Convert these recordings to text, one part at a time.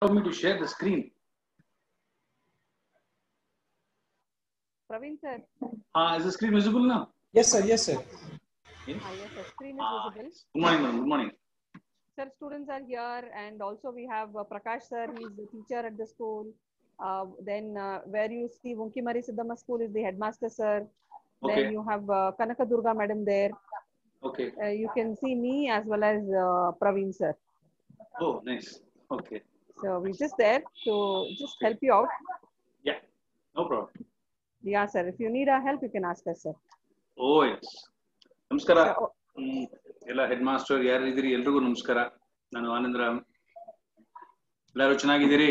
allow me to share the screen. Praveen sir. Uh, is the screen visible now? Yes, sir. Yes, sir. Ah, yes, sir. Screen is Ah, visible. Good morning, madam. Good morning. Sir, students are here, and also we have uh, Prakash sir. He's the teacher at the school. Uh, then uh, where you see Vunki Mari Siddhama School is the headmaster sir. Okay. Then you have uh, Kanaka Durga madam there. Okay. Uh, you can see me as well as uh, Praveen sir. Oh, nice. Okay. So we're just there to just help you out. Yeah. No problem. Yeah, sir. If you need our help, you can ask us, sir. Oh yes ನಮಸ್ಕಾರ Uh, oh, hmm. ಎಲ್ಲ head master ಯಾರು ಇದ್ದೀರಿ ಎಲ್ರಿಗೂ ನಮಸ್ಕಾರ ನಾನು ಆನಂದ್ ರಾಮ್ ಎಲ್ಲರೂ ಚೆನ್ನಾಗಿದ್ದೀರಿ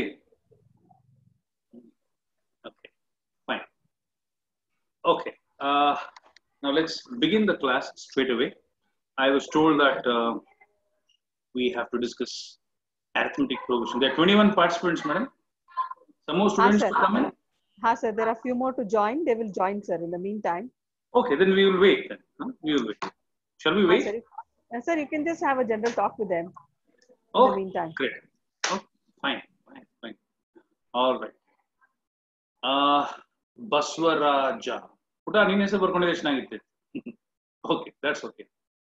okay fine okay now let's begin the class straight away i was told that uh, we have to discuss arithmetic progression there are 21 participants madam some more students sir. to come in ha, sir. There are few more to join. They will join, sir. In the meantime, okay then we will wait then huh? we will wait shall we Ah, wait sir, if- uh, sir, you can just have a general talk with them. In oh the meantime. Great. Oh, fine, fine, fine. All right. Uh, Basavaraja ಪುಟ ನಿನ್ನ ಹೆಸರು ಬರ್ಕೊಂಡಿದ್ರೆ ಚೆನ್ನಾಗಿತ್ತು okay that's okay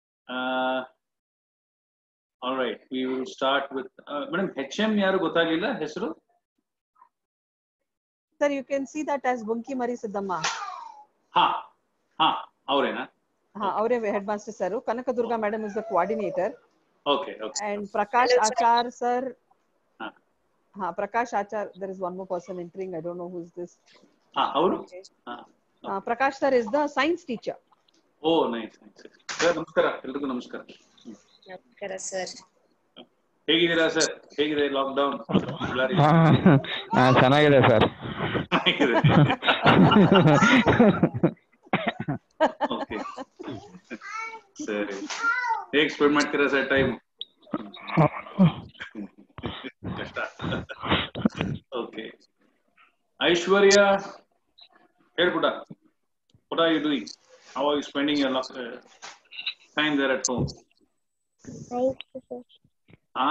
all right we will start with madam H M ಯಾರು ಗೊತ್ತಾಗ್ಲಿಲ್ಲ ಹೆಸರು Sir, you can see that as Bunki Mari Siddhamma. ಹಾ ಹಾ ಅವರೇನಾ Ha, ಅವರೇ headmaster sir. Kanaka Durga madam is the coordinator. Okay okay And Prakash Achar sir. ಹಾ Ha, Prakash Achar, there is one more person entering. I don't know who's this. ಹಾ ಅವರು ಹಾ Uh, Prakash sir is the science teacher. Oh nice nice sir ನಮಸ್ಕಾರ ಎಲ್ರಿಗೂ ನಮಸ್ಕಾರ ನಮಸ್ಕಾರ sir ಹೇಗಿದ್ದೀರಾ sir ಹೇಗಿದೆ ಲಾಕ್ಡೌನ್ ಹಾ ಹಾ, ಚೆನ್ನಾಗಿದೆ ಸರ್ ಓಕೆ ಸರಿ ಹೇಗ್ ಸ್ಪೆಂಡ್ ಮಾಡ್ತೀರಾ ಸರ್ ಟೈಮ್ ಕಷ್ಟ ಓಕೆ ಐಶ್ವರ್ಯ ಹೇಳ್ಬಿಡ what are you doing how are you spending your lock- uh, time there at home ಹಾ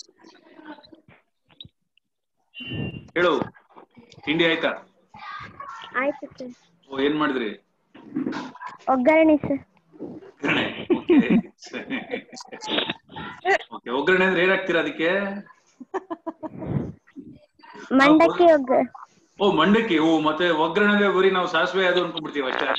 ಹೇಳು ತಿಂಡಿ ಆಯ್ತಾ ಆಯ್ತು ಸರ್ ಓ ಏನ್ ಮಾಡಿದ್ರಿ ಒಗ್ಗರಣೆ ಸರ್ ಒಗ್ಗರಣೆ ಓಕೆ ಒಗ್ಗರಣೆ ಅಂದ್ರೆ ಏನ್ ಹಾಕ್ತೀರಾ ಅದಕ್ಕೆ ಮಂಡಕ್ಕಿ ಒಗ್ಗ ಓ ಮಂಡಕ್ಕಿ ಓ ಮತ್ತೆ ಒಗ್ಗರಣೆ ಅಂದ್ರೆ ಬರೀ ನಾವು ಸಾಸಿವೆ ಅದು ಅನ್ಕೊಂಡ್ಬಿಡ್ತೀವಿ ಅಷ್ಟೇ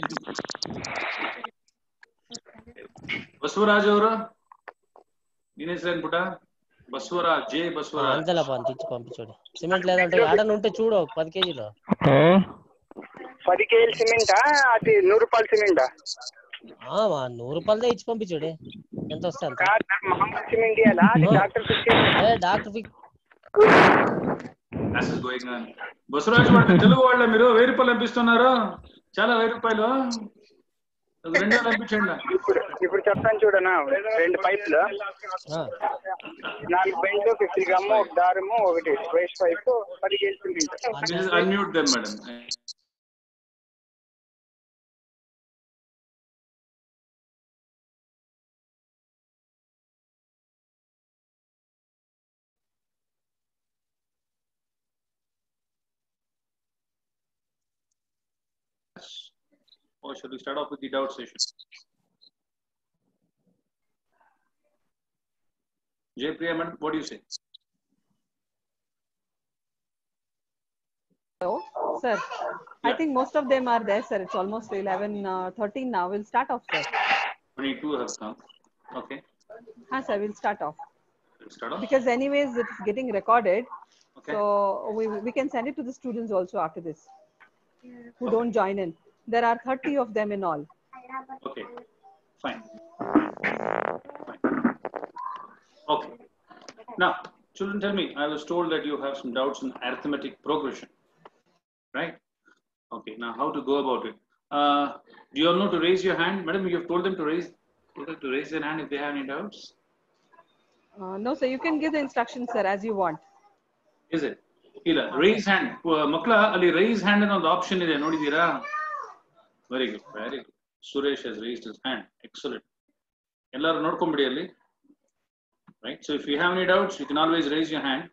ಬಸವರಾಜ್ ಅವರು ನಿನ್ನ ಹೆಸರೇನ್ ಪುಟ బస్వరాజ్ జే బస్వరాజ్ అంతేలా పంపించి పంపించండి సిమెంట్ లేదంటే ఆడని ఉంటే చూడు ఒక పది కేజీలు పది కేజీల సిమెంటా అది నూరు రూపాయల సిమెంటా ఆ, మా నూరు రూపాయలదే ఇచ్చి పంపించండి ఎంత వస్తే అంత కాదు సార్, మామూలు సిమెంట్ ఇవ్వాలా అది డాక్టర్ ఏ డాక్టర్ ఫిక్ This is going on. Basavaraj వాళ్ళ తెలుగు వాళ్ళ మీరు వెయ్యి రూపాయలు పంపిస్తున్నారు చాలా వెయ్యి రూపాయలు ఒక రెండు వేలు పంపించండి ఇప్పుడు ఇప్పుడు చెప్తాను చూడనా రెండు పైపులు నాలుగు బెండ్లు ఫిఫ్టీ గ్రాము ఒక దారము ఒకటి వేస్ట్ పైపు పది కేజీల cement unmute them madam Or shall we start off with the doubt session? Jaypriya, madam, what do you say? Hello, sir. I think most of them are there, sir. It's almost 11, uh, 13 now. We'll start off, sir. 22 have come. Okay, Ah, sir, we'll start off. we'll start off. Because anyways, it's getting recorded. Okay. So we, we can send it to the students also after this who don't join in. There are 30 of them in all. Okay, fine. Fine. Okay. Now, children, tell me, I was told that you have some doubts in arithmetic progression, right? Okay, now how to go about it? Uh, do you all know to raise your hand? Madam, you have told them to raise, told them to raise their hand if they have any doubts? Uh, no, sir, you can give the instructions, sir, as you want. Is it? ಇಲ್ಲ raise hand ಮಕ್ಕಳ ಅಲ್ಲಿ raise hand ಅನ್ನೋ ಒಂದು option ಇದೆ ನೋಡಿದೀರಾ very good very good Suresh has raised his hand excellent ಎಲ್ಲರೂ ನೋಡ್ಕೊಂಬಿಡಿ ಅಲ್ಲಿ right so if you have any doubts you can always raise your hand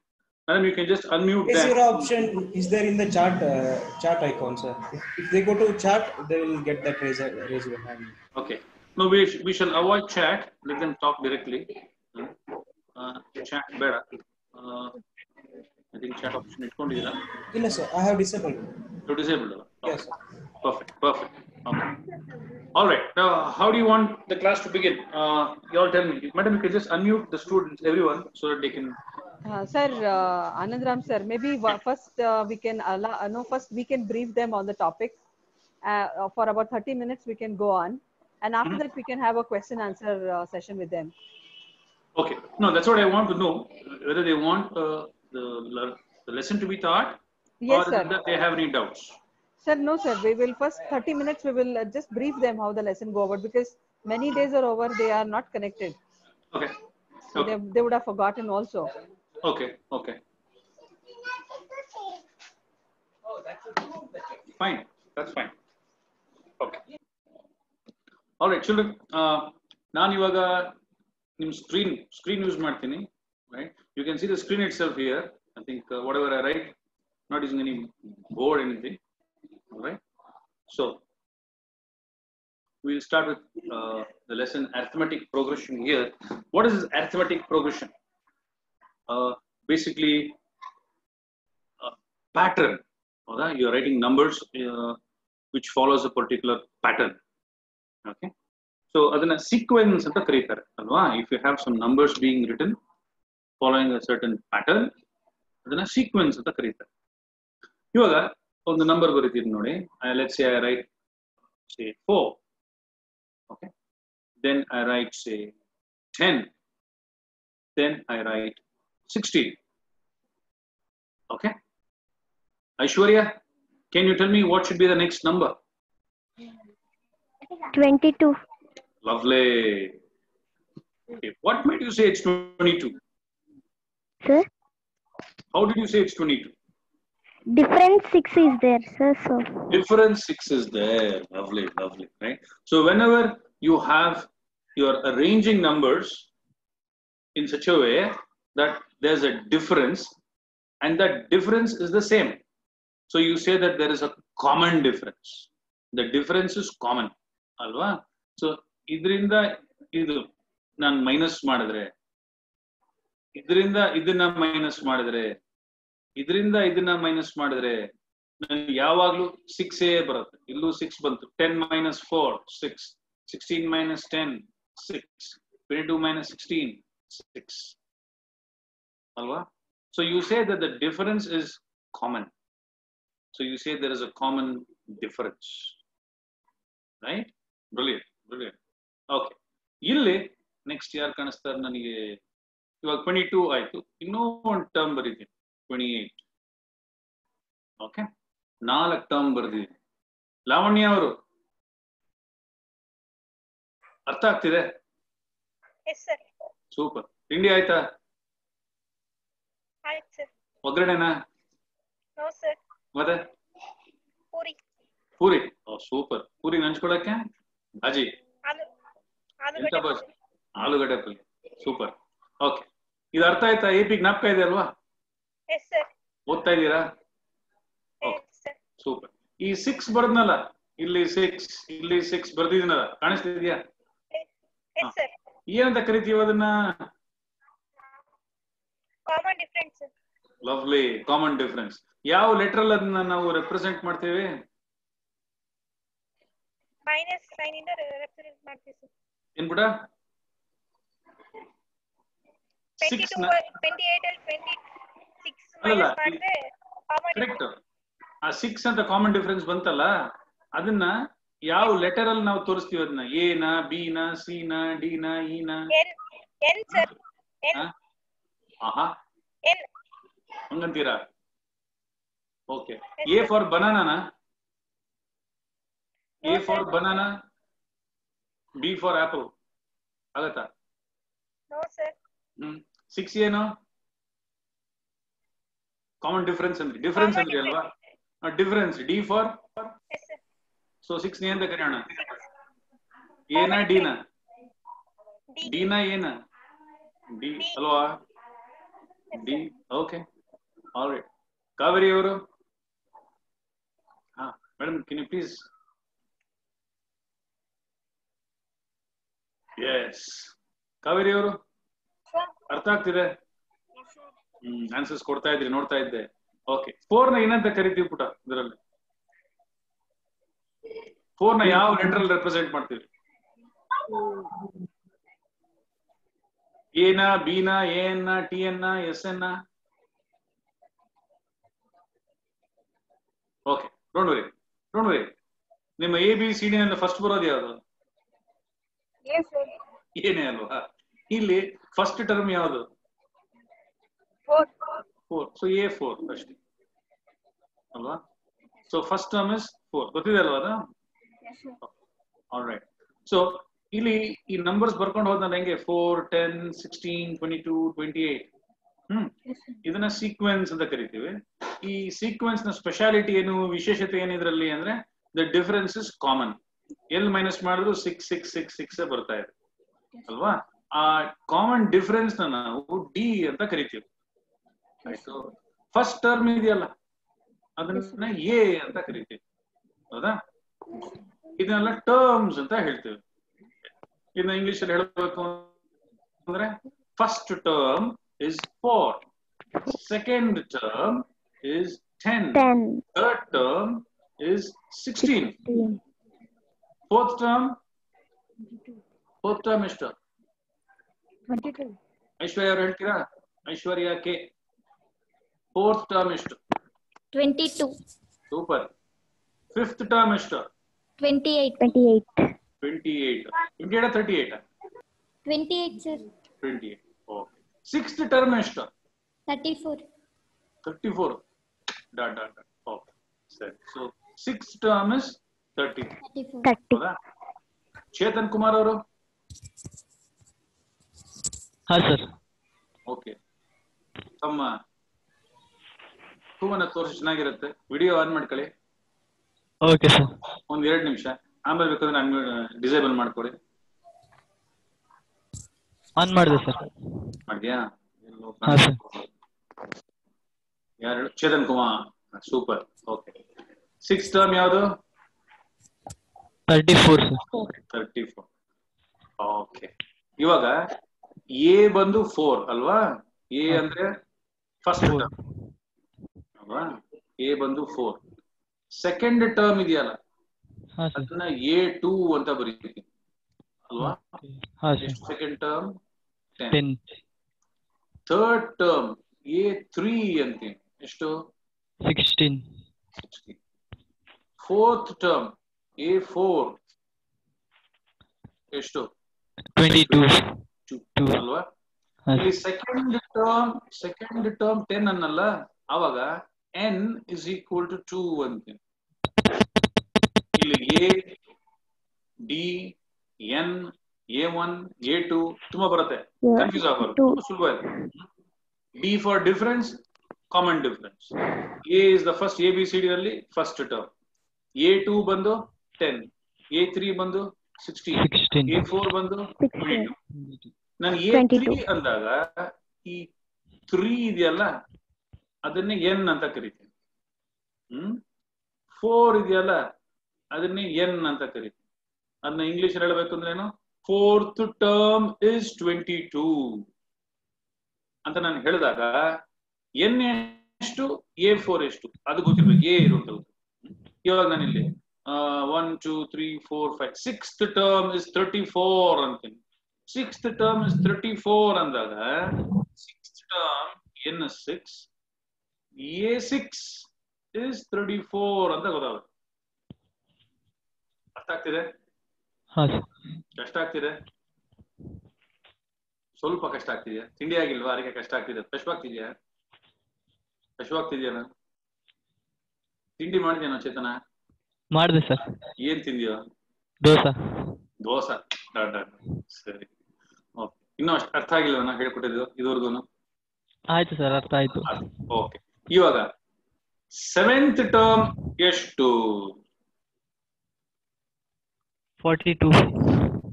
Madam, you can just unmute Is them. your option is there in the chart uh, chart icon, sir? If, if they go to chat, they will get that raise raise your hand. Okay. No, we, sh- we shall avoid chat. Let them talk directly. Hmm. Uh, chat better. Uh, I think chat option ಇಟ್ಕೊಂಡಿದ್ದೀರಾ ಇಲ್ಲ sir, I have disabled. You disabled ಅಲ್ಲ? Yes. Sir. Perfect, perfect. Okay. All right. Now, how do you want the class to begin? Uh, you all tell me. Madam, you can just unmute the students, everyone, so that they can. Uh, sir, uh, Anandram sir, maybe wa- first uh, we can allow, uh, no, first we can brief them on the topic. Uh, uh, for about 30 minutes, we can go on. And after Mhm. that, we can have a question answer uh, session with them. Okay. No, that's what I want to know. Whether they want uh, the, le- the lesson to be taught Yes, or sir. that they have any doubts. Sir, no, sir. We will first 30 minutes, we will uh, just brief them how the lesson go over because many days are over, they are not connected. Okay. So Okay. they, they would have forgotten also. Okay. Okay. Fine. That's fine. Okay. All right, children. Uh, ನಾನು ಇವಾಗ ನಿಮ್ಮ screen screen use ಮಾಡ್ತೀನಿ right you can see the screen itself here i think uh, whatever i write not using any board anything all right so we'll start with uh, the lesson arithmetic progression here what is this arithmetic progression uh, basically a pattern ಹೌದಾ you're writing numbers uh, which follows a particular pattern okay so ಅದನ್ನ sequence ಅಂತ ಕರೀತಾರೆ ಅಲ್ವಾ if you have some numbers being written following a certain pattern ಅದನ್ನ sequence ಅಂತ ಕರೀತಾರೆ ಇವಾಗ ಒಂದು ನಂಬರ್ ಬರೀತೀನಿ ನೋಡಿ let say I write say four okay then I write say ten then I write sixteen okay Aishwarya can you tell me what should be the next number 22. lovely okay what made you say it's 22 Sir, how did you say it's 22 different 6 is there, sir. So, different six is there lovely lovely right so whenever you have you're arranging numbers in such a way that there's a difference and that difference is the same so you say that there is a common difference the difference is common ಅಲ್ವಾ so ಇದರಿಂದ ಇದು ನಾನು minus ಮಾಡಿದ್ರೆ ಇದರಿಂದ ಇದನ್ನ minus ಮಾಡಿದ್ರೆ ಇದರಿಂದ ಇದನ್ನ ಮೈನಸ್ ಮಾಡಿದ್ರೆ ನನ್ಗೆ ಯಾವಾಗ್ಲೂ ಸಿಕ್ಸ್ ಏ ಬರುತ್ತೆ ಇಲ್ಲೂ ಸಿಕ್ಸ್ ಬಂತು ten minus four six sixteen minus ten six twenty two minus sixteen six ಅಲ್ವಾ so you say that the difference is common so you say there is a common difference right brilliant brilliant okay ಇಲ್ಲಿ next ಯಾರು ಕಾಣಿಸ್ತಾರೆ ನನಗೆ ಇವಾಗ twenty two ಆಯ್ತು ಇನ್ನೂ ಒಂದು term ಬರೀತೀನಿ ಟ್ವೆಂಟಿ ಏಟ್ ಓಕೆ ನಾಲ್ಕು ಟರ್ಮ್ ಬರ್ದಿದ್ದೀನಿ ಲಾವಣ್ಯ ಅವರು ಅರ್ಥ ಆಗ್ತಿದೆ ಎಸ್ ಸರ್ ಸೂಪರ್ ತಿಂಡಿ ಆಯ್ತಾ ಆಯ್ತು ಸರ್ ಒಗ್ಗರಣೆನಾ ನೋ ಸರ್ ಮತ್ತೆ ಪೂರಿ ಪೂರಿ ಓ ಸೂಪರ್ ಪೂರಿ ನಂಚ್ಕೊಳಕ್ಕೆ ಅಜಿ ಆಲೂ ಎಂತ ಆಲೂಗಡ್ಡೆ ಭಾಷೆ ಆಲೂಗಡ್ಡೆ ಪಲ್ಯ ಸೂಪರ್ ಓಕೆ ಇದು ಅರ್ಥ ಆಯ್ತಾ ಎಪಿ ಜ್ಞಾಪಕ ಇದೆ ಅಲ್ವಾ ಎಸ್ ಸರ್ ಓದ್ತಾ ಇದ್ದೀರಾ ಎಸ್ ಸರ್ ಸೂಪರ್ ಈ ಸಿಕ್ಸ್ ಬರ್ದ್ನಲ್ಲ ಇಲ್ಲಿ ಸಿಕ್ಸ್ ಇಲ್ಲಿ ಸಿಕ್ಸ್ ಬರ್ದಿದ್ದೀನಲ್ಲ ಕಾಣಿಸ್ತಿದ್ಯಾ ಎಸ್ ಸರ್ ಏನಂತ ಕರಿತೀವಿ ಅದನ್ನ common difference lovely common difference ಯಾವ ಲೆಟರ್ ಅಲ್ಲಿ ಅದನ್ನ ನಾವು ರೆಪ್ರೆಸೆಂಟ್ ಮಾಡ್ತೇವೆ ಮೈನಸ್ ಸೈನ್ ಇಂದ ರೆಪ್ರೆಸೆಂಟ್ ಮಾಡ್ತೀವಿ ಸರ್ ಏನ್ಬಿಡ twenty six two twenty eight ಅಲ್ಲಿ ಟ್ವೆಂಟಿ ಸಿಕ್ಸ್ ಅಲ್ಲಲ್ಲ, ಮೈನಸ್ ಮಾಡಿದ್ರೆ ಕಾಮನ್ ಕರೆಕ್ಟ್ ಆ ಸಿಕ್ಸ್ ಅಂತ ಕಾಮನ್ ಡಿಫರೆನ್ಸ್ ಬಂತಲ್ಲ ಅದನ್ನ ಯಾವ ಲೆಟರ್ ಅಲ್ಲಿ ನಾವು ತೋರಿಸ್ತೀವಿ ಅದನ್ನ ಎ ನ ಬಿ ನ ಸಿ ನ ಡಿ ನ ಇ ನ ಎನ್ ಎನ್ ಸರ್ ಎನ್ ಹಾ? ಆಹಾ ಎನ್ ಹಂಗಂತೀರಾ okay A for banana A for banana B for apple ಆಗತ್ತಾ ನೋ ಸರ್ ಹ್ಮ್ ಸಿಕ್ಸ್ ಏನು ಕಾಮನ್ ಡಿಫರೆನ್ಸ್ ಅಂದ್ರೆ ಡಿಫರೆನ್ಸ್ ಅಂದ್ರೆ ಅಲ್ವಾ difference D for yes sir so six ನೇ ಅಂತ ಕರೆಯೋಣ ಏನ ಡಿನ ಡಿ ಡಿನ ಏನ ಡಿ ಅಲ್ವಾ D okay all right Kaveri ಅವರು ಹಾ madam can you please yes Kaveri ಅವರು ಅರ್ಥ ಆಗ್ತಿದೆ ಹ್ಮ್ ಆನ್ಸರ್ಸ್ ಕೊಡ್ತಾ ಇದ್ರಿ ನೋಡ್ತಾ ಇದ್ದೆ ಓಕೆ ಫೋರ್ ನ ಏನಂತ ಕರಿತೀವಿ ಪುಟ ಇದರಲ್ಲಿ ಫೋರ್ ನ ಯಾವ ಲೆಟರ್ ಅಲ್ಲಿ ರೆಪ್ರೆಸೆಂಟ್ ಮಾಡ್ತೀವಿ ಎನ ಬಿನ N T N S N okay don't worry don't worry ನಿಮ್ಮ ಎ ಬಿ ಸಿ ಡಿ ನಿಂದ ಫಸ್ಟ್ ಬರೋದು ಯಾವುದು Yes, sir. ಏನೇ ಅಲ್ವಾ ಇಲ್ಲಿ ಫಸ್ಟ್ ಟರ್ಮ್ ಯಾವುದು Four. Four so A four ಅಷ್ಟೇ ಅಲ್ವಾ so first term is four ಗೊತ್ತಿದೆ ಅಲ್ವಾ ಅದು Yes, sir. All right so ಇಲ್ಲಿ ಈ ನಂಬರ್ಸ್ ಬರ್ಕೊಂಡು ಹೋದ ಹೆಂಗೆ four ten sixteen twenty two twenty eight hmm ಇದನ್ನ ಸೀಕ್ವೆನ್ಸ್ ಅಂತ ಕರಿತೀವಿ ಈ ಸೀಕ್ವೆನ್ಸ್ ನ ಸ್ಪೆಷಾಲಿಟಿ ಏನು ವಿಶೇಷತೆ ಏನು ಇದರಲ್ಲಿ ಅಂದ್ರೆ ದ ಡಿಫರೆನ್ಸ್ ಇಸ್ ಕಾಮನ್ ಎಲ್ ಮೈನಸ್ ಮಾಡಿದ್ರು ಸಿಕ್ಸ್ ಸಿಕ್ಸ್ ಸಿಕ್ಸ್ ಸಿಕ್ಸ್ ಬರ್ತಾ ಇದೆ ಅಲ್ವಾ ಆ ಕಾಮನ್ ಡಿಫರೆನ್ಸ್ ನ ನಾವು ಡಿ ಅಂತ ಕರಿತೀವಿ ಆಯ್ತು ಫಸ್ಟ್ ಟರ್ಮ್ ಇದೆಯಲ್ಲ ಅದನ್ನ ಎ ಅಂತ ಕರಿತೀವಿ ಹೌದಾ ಇದನ್ನೆಲ್ಲ ಟರ್ಮ್ಸ್ ಅಂತ ಹೇಳ್ತೀವಿ ಇದನ್ನ ಇಂಗ್ಲಿಷ್ ಅಲ್ಲಿ ಹೇಳಬೇಕು ಅಂದ್ರೆ first term is four second term is ten Ten. Third term is sixteen Sixteen. Fourth term fourth term ಎಷ್ಟು Twenty-two. ಐಶ್ವರ್ಯ ಅವ್ರು ಹೇಳ್ತೀರಾ ಐಶ್ವರ್ಯ ಕೆ ಫೋರ್ತ್ ಟರ್ಮ್ ಎಷ್ಟು ಟ್ವೆಂಟಿ-ಟೂ ಸೂಪರ್ ಫಿಫ್ತ್ ಟರ್ಮ್ ಎಷ್ಟು twenty eight Twenty-eight. Twenty eight twenty eight thirty eight twenty eight sir twenty eight okay sixth term ಎಷ್ಟು thirty four thirty four dot dot dot okay ಸರಿ so six term is thirty thirty four Thirty. ಹೌದಾ ಚೇತನ್ ಕುಮಾರ್ ಅವರು ಹಾ sir okay ತಮ್ಮ ಹೂವನ್ನ ತೋರಿಸಿ ಚೆನ್ನಾಗಿರುತ್ತೆ video on ಮಾಡ್ಕೊಳ್ಳಿ ಓಕೆ ಸರ್ ಒಂದ್ ಎರಡು ನಿಮಿಷ ಆಮೇಲೆ ಬೇಕಾದ್ರೆ ಡಿಸೇಬಲ್ ಮಾಡ್ಕೊಳ್ಳಿ ಆನ್ ಮಾಡಿದೆ ಸರ್ ಮಾಡಿದ್ಯಾ ಎಲ್ಲೋ ಹಾ, sir. ಯಾರು ಹೇಳು? Chetan Kumar super okay six term ಯಾವುದು thirty four sir thirty four okay ಇವಾಗ ಎ ಬಂದು ಫೋರ್ ಅಲ್ವಾ ಎ ಅಂದ್ರೆ ಫಸ್ಟ್ Four. ಟರ್ಮ್ ಅಲ್ವಾ ಎ ಬಂದು ಫೋರ್ ಸೆಕೆಂಡ್ ಟರ್ಮ್ ಇದೆಯಲ್ಲ ಹಾ ಸರ್ ಅದನ್ನ ಎ ಟೂ ಅಂತ ಬರೀತೀವಿ ಅಲ್ವಾ ಹಾ ಸರ್ ಎಷ್ಟು second term ten ten third term A three ಅಂತೀನಿ ಎಷ್ಟು sixteen fourth term A four ಎಷ್ಟು ಟ್ವೆಂಟಿ ಟೂ Two, Two. ಅಲ್ವಾ ಹಾ ಇಲ್ಲಿ second term second term ten ಅನ್ನಲ್ಲ ಅವಾಗ N is equal to two ಅಂತೀನಿ ಇಲ್ಲಿ A D N A one A two ತುಂಬಾ ಬರುತ್ತೆ Yeah. ಕನ್ಫ್ಯೂಸ್ ಆಗಬಾರ್ದು Two. ತುಂಬಾ ಸುಲಭ ಇದೆ D for difference common difference A is the first A B C D ಅಲ್ಲಿ ಫಸ್ಟ್ ಟರ್ಮ್ ಎ ಟೂ ಬಂದು ಟೆನ್ ಎ ತ್ರೀ ಬಂದು ಸಿಕ್ಸ್ಟೀನ್ ಸಿಕ್ಸ್ಟೀನ್ ಎ ಫೋರ್ ಬಂದು Sixteen. ನಾನು ಎ 22. ತ್ರೀ ಅಂದಾಗ ಈ ತ್ರೀ ಇದೆಯಲ್ಲ ಅದನ್ನೇ ಎನ್ ಅಂತ ಕರಿತೀನಿ ಹ್ಮ್ ಫೋರ್ ಇದೆಯಲ್ಲ ಅದನ್ನೇ ಎನ್ ಅಂತ ಕರಿತೀನಿ ಅದನ್ನ ಇಂಗ್ಲಿಷ್ ಹೇಳ್ಬೇಕು ಅಂದ್ರೆ ಏನು fourth term is twenty two ಅಂತ ನಾನು ಹೇಳಿದಾಗ ಎನ್ ಎಷ್ಟು ಎ ಫೋರ್ ಎಷ್ಟು ಅದು ಗೊತ್ತಿರ್ಬೇಕು ಎ ಇರುವಂತ ಇವಾಗ ನಾನಿಲ್ಲಿ one two three four five sixth term is thirty four ಅಂತೀನಿ sixth term is thirty four ಅಂದಾಗ sixth term N six A six is thirty four ಅಂತ ಗೊತ್ತಾಗುತ್ತೆ ಅರ್ಥ ಆಗ್ತಿದೆ ಹಾ ಸರ್ ಕಷ್ಟ ಆಗ್ತಿದೆ ಸ್ವಲ್ಪ ಕಷ್ಟ ಆಗ್ತಿದ್ಯಾ ತಿಂಡಿ ಆಗಿಲ್ವಾ ಅದಕ್ಕೆ ಕಷ್ಟ ಆಗ್ತಿದೆ ಕಷ್ಟವಾಗ್ತಿದ್ಯಾ ಕಷ್ಟವಾಗ್ತಿದ್ಯಾ ತಿಂಡಿ ಮಾಡಿದ್ಯಾನೋ ಚೇತನ ಮಾಡಿದೆ ಸರ್ ಏನ್ ತಿಂದ್ಯೋ ದೋಸೆ ದೋಸೆ ಡಾಟ್ ಡಾಟ್. ಸರಿ ಓಕೆ ಇನ್ನೂ ಅಷ್ಟು ಅರ್ಥ ಆಗಿಲ್ಲ ನಾ ಹೇಳ್ಕೊಟ್ಟಿದ್ದು ಇದುವರೆಗೂ ಆಯ್ತು ಸರ್ ಅರ್ಥ ಆಯ್ತು ಓಕೆ ಇವಾಗ ಸೆವೆಂತ್ ಟರ್ಮ್ ಎಷ್ಟು forty two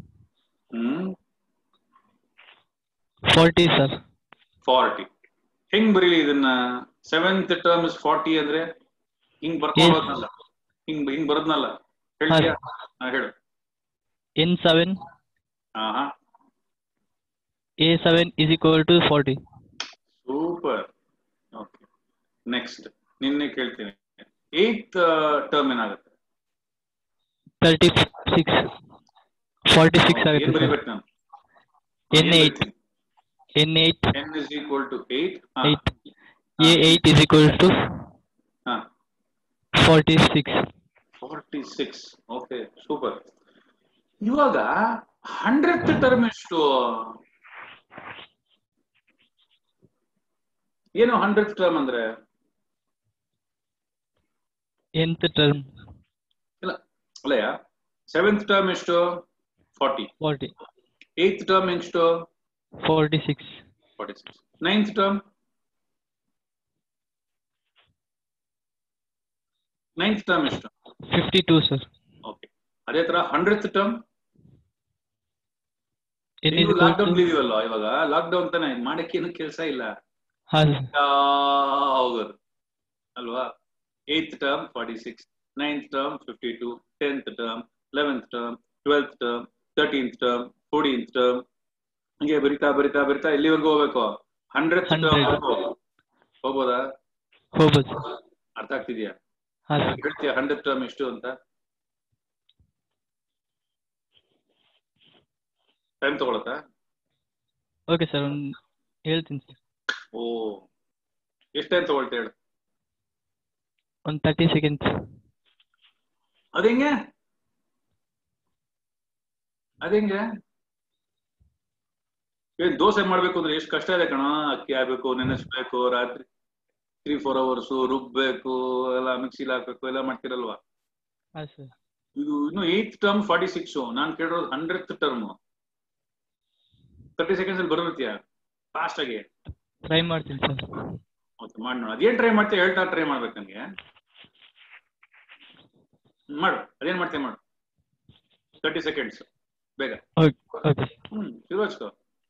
hmm forty sir forty ಹೆಂಗ್ ಬರೀಲಿ ಇದನ್ನ ಸೆವೆಂತ್ ಟರ್ಮ್ ಇಸ್ ಫಾರ್ಟಿ ಅಂದ್ರೆ ಹಿಂಗ್ ಬರ್ಕೊಂಡ್ಬರೋದ್ನಲ್ಲ ಹಿಂಗ್ ಹಿಂಗ್ ಬರೋದ್ನಲ್ಲ ಹೇಳ್ತೀಯಾ ಹಾ, ಹೇಳು N seven ಹಾ ಹಾ A seven is equal to forty. Super okay next ನಿನ್ನೆ ಕೇಳ್ತೀನಿ ಏತ್ ಟರ್ಮ್ ಏನಾಗುತ್ತೆ Thirty six. Forty six ಏನ್ ಆಗುತ್ತೆ ಸರ್ ಬರೀಬೇಕು ನಾನು N eight. N eight. n is equal to 8 Eight. A eight is equal to ಹಾ forty six. Forty six okay super ಇವಾಗ hundred term ಎಷ್ಟು ಏನು ಹಂಡ್ರೆಡ್ ಟರ್ಮ್ ಅಂದ್ರೆ Nth term ಇಲ್ಲ ಅಲ್ಲಯ್ಯ ಸೆವೆಂತ್ ಟರ್ಮ್ ಎಷ್ಟು ಫಾರ್ಟಿ forty. ಏತ್ ಟರ್ಮ್ ಎಷ್ಟು Forty six. Forty six ninth term ninth term ಎಷ್ಟು Fifty two sir. ಓಕೆ ಅದೇ ತರ hundred term N is equal lockdown to ಇದೀವಲ್ಲ ಇವಾಗ ಲಾಕ್ಡೌನ್ ತಾನೆ ಮಾಡಕ್ಕೆ ಏನು ಕೆಲಸ ಇಲ್ಲ ಹಾ sir. ಹೋಗೋದು ಅಲ್ವಾ eighth term forty six ninth term fifty two tenth term eleventh term twelfth term thirteenth term fourteenth term ಹಂಗೆ ಬರಿತಾ ಬರಿತಾ ಬರಿತಾ ಎಲ್ಲಿವರೆಗೂ ಹೋಗ್ಬೇಕು ಹಂಡ್ರೆಡ್ ಟರ್ಮ್ 100. ಹೋಗ್ಬೋದಾ ಹೋಗ್ಬೋದು sir. ಅರ್ಥ ಆಗ್ತಿದ್ಯಾ ಹಾ sir. ಹೇಳ್ತೀಯ ಹಂಡ್ರೆಡ್ ಟರ್ಮ್ ಎಷ್ಟು ಅಂತ ಟೈಮ್ ತಗೊಳತ್ತಾ ಓಕೆ ಸರ್ ಒಂದು ಹೇಳ್ತೀನಿ ಸರ್ ಓ ಎಷ್ಟು ಟೈಮ್ ತಗೊಳ್ತಾ ಹೇಳು ಒಂದು ತರ್ಟಿ ಸೆಕೆಂಡ್ಸ್ ಅതെಂಗೆ ಅതെಂಗೆ ಏನ್ ದೋಸೆ ಮಾಡ್ಬೇಕು ಅಂದ್ರೆ ಎಷ್ಟು ಕಷ್ಟ ಇದೆ ಕಣ ಅಕ್ಕಿ ಹಾಕ್ಬೇಕು ನೆನೆಸ್ಬೇಕು ರಾತ್ರಿ ತ್ರೀ ಫೋರ್ ಅವರ್ಸ್ ರುಬ್ಬೇಕು ಎಲ್ಲ ಮಿಕ್ಸಿಲಿ ಹಾಕ್ಬೇಕು ಎಲ್ಲ ಮಾಡ್ತಿರಲ್ವಾ ಹಾಂ ಸರ್ ಇದು ಇನ್ನು ಏತ್ ಟರ್ಮ್ ಫಾರ್ಟಿ ಸಿಕ್ಸ್ ನಾನ್ ಕೇಳಿರೋದು ಹಂಡ್ರೆಡ್ ಟರ್ಮ್ ತರ್ಟಿ ಸೆಕೆಂಡ್ಸ್ ಅಲ್ಲಿ ಬರುತ್ತೆ ಫಾಸ್ಟ್ ಆಗಿ ಟ್ರೈ ಮಾಡ್ತೀನಿ ಸರ್ ಓಕೆ ಮಾಡಿ ನೋಡು ಅದೇನ್ ಟ್ರೈ ಮಾಡ್ತೀಯ ಹೇಳ್ತಾ ಟ್ರೈ ಮಾಡ್ಬೇಕು ನನಗೆ ಮಾಡು ಅದೇನ್ ಮಾಡ್ತೀಯ ಮಾಡು ತರ್ಟಿ ಸೆಕೆಂಡ್ಸ್ ಬೇಗ ಓಕೆ ಓಕೆ ಹ್ಮ್ ಶುರು ಹಚ್ಕೋ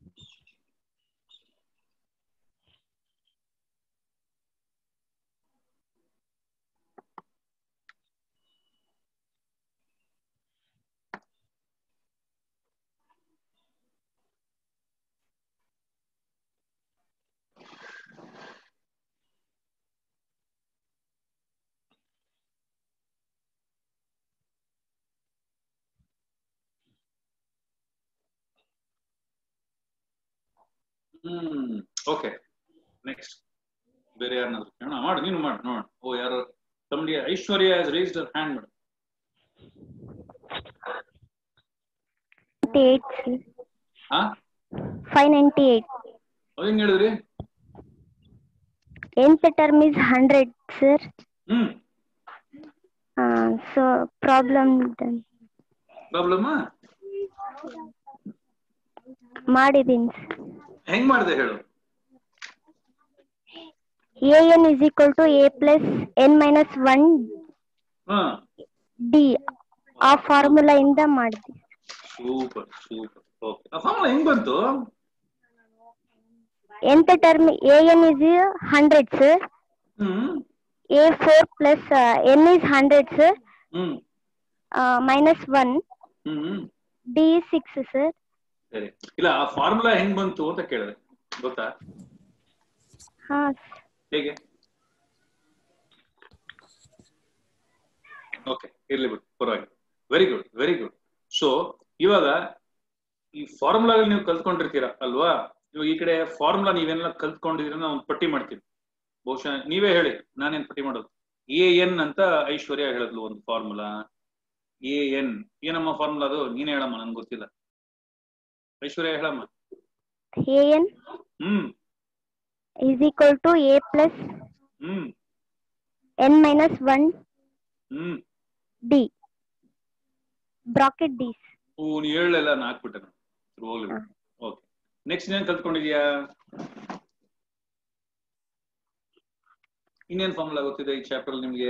ಹ್ಮ್ ಓಕೆ ನೆಕ್ಸ್ಟ್ ಬೇರೆ ಯಾರನ್ನಾದ್ರು ಕೇಳೋಣ ಮಾಡು ನೀನು ಮಾಡು ನೋಡು ಓ ಯಾರು ತಮ್ಮಡಿ Aishwarya has raised her hand ಮಾಡು ಏಟ್ ಸರ್ ಹಾ ಫೈವ್ ನೈಂಟಿ ಏಟ್ ಅದ್ ಹೆಂಗ್ ಹೇಳಿದ್ರಿ nth term is 100 sir hmm uh, so problem done problem ಮಾಡಿದೀನಿ ಹೆಂಗ್ ಮಾಡಿದೆ ಹೇಳು A N is equal to A plus N minus one ಹಾ ಡಿ ಆ ಫಾರ್ಮುಲಾ ಇಂದ ಮಾಡಿದ್ವಿ ಸೂಪರ್ ಸೂಪರ್ ಓಕೆ ಆ ಫಾರ್ಮುಲಾ ಹೆಂಗ್ ಬಂತು nth term a n is 100 sir hmm a 4 plus uh, n is 100 sir hmm uh, minus 1 hmm d is 6 sir ಸರಿ ಇಲ್ಲ ಆ ಫಾರ್ಮುಲಾ ಹೆಂಗ್ ಬಂತು ಅಂತ ಕೇಳಿದೆ ಗೊತ್ತಾ ಹಾ ಹೇಗೆ ಓಕೆ ಇರ್ಲಿ ಬಿಡು ಪರವಾಗಿ very good very good so ಇವಾಗ ಈ ಫಾರ್ಮುಲಾ ನೀವು ಕಲ್ತ್ಕೊಂಡಿರ್ತೀರಾ ಅಲ್ವಾ ಇವಾಗ ಈ ಕಡೆ ಫಾರ್ಮುಲಾ ನೀವೇನೆಲ್ಲ ಕಲ್ತ್ಕೊಂಡಿದ್ದೀರ ನಾವು ಒಂದು ಪಟ್ಟಿ ಮಾಡ್ತೀವಿ ಬಹುಶಃ ನೀವೇ ಹೇಳಿ ನಾನೇನ್ ಪಟ್ಟಿ ಮಾಡೋದು ಎ ಎನ್ ಅಂತ ಐಶ್ವರ್ಯ ಹೇಳಿದ್ಲು ಒಂದು ಫಾರ್ಮುಲಾ ಎ ಎನ್ ಏನಮ್ಮ ಫಾರ್ಮುಲಾ ಅದು ನೀನೇ ಹೇಳಮ್ಮ ನನ್ಗೆ ಗೊತ್ತಿಲ್ಲ ಐಶ್ವರ್ಯ ಹೇಳಮ್ಮ a n hmm is equal to a plus hmm n minus 1 hmm d bracket d ಓ ನೀ ಹೇಳಲ್ಲ ನಾನು ಹಾಕ್ಬಿಟ್ಟೆ ನಾನು ಹೋಗ್ಲಿ ಓಕೆ ನೆಕ್ಸ್ಟ್ ಏನ್ ಕಲ್ತ್ಕೊಂಡಿದ್ಯಾ ಇನ್ನೇನ್ ಫಾರ್ಮುಲಾ ಗೊತ್ತಿದೆ ಈ ಚಾಪ್ಟರ್ ನಿಮ್ಗೆ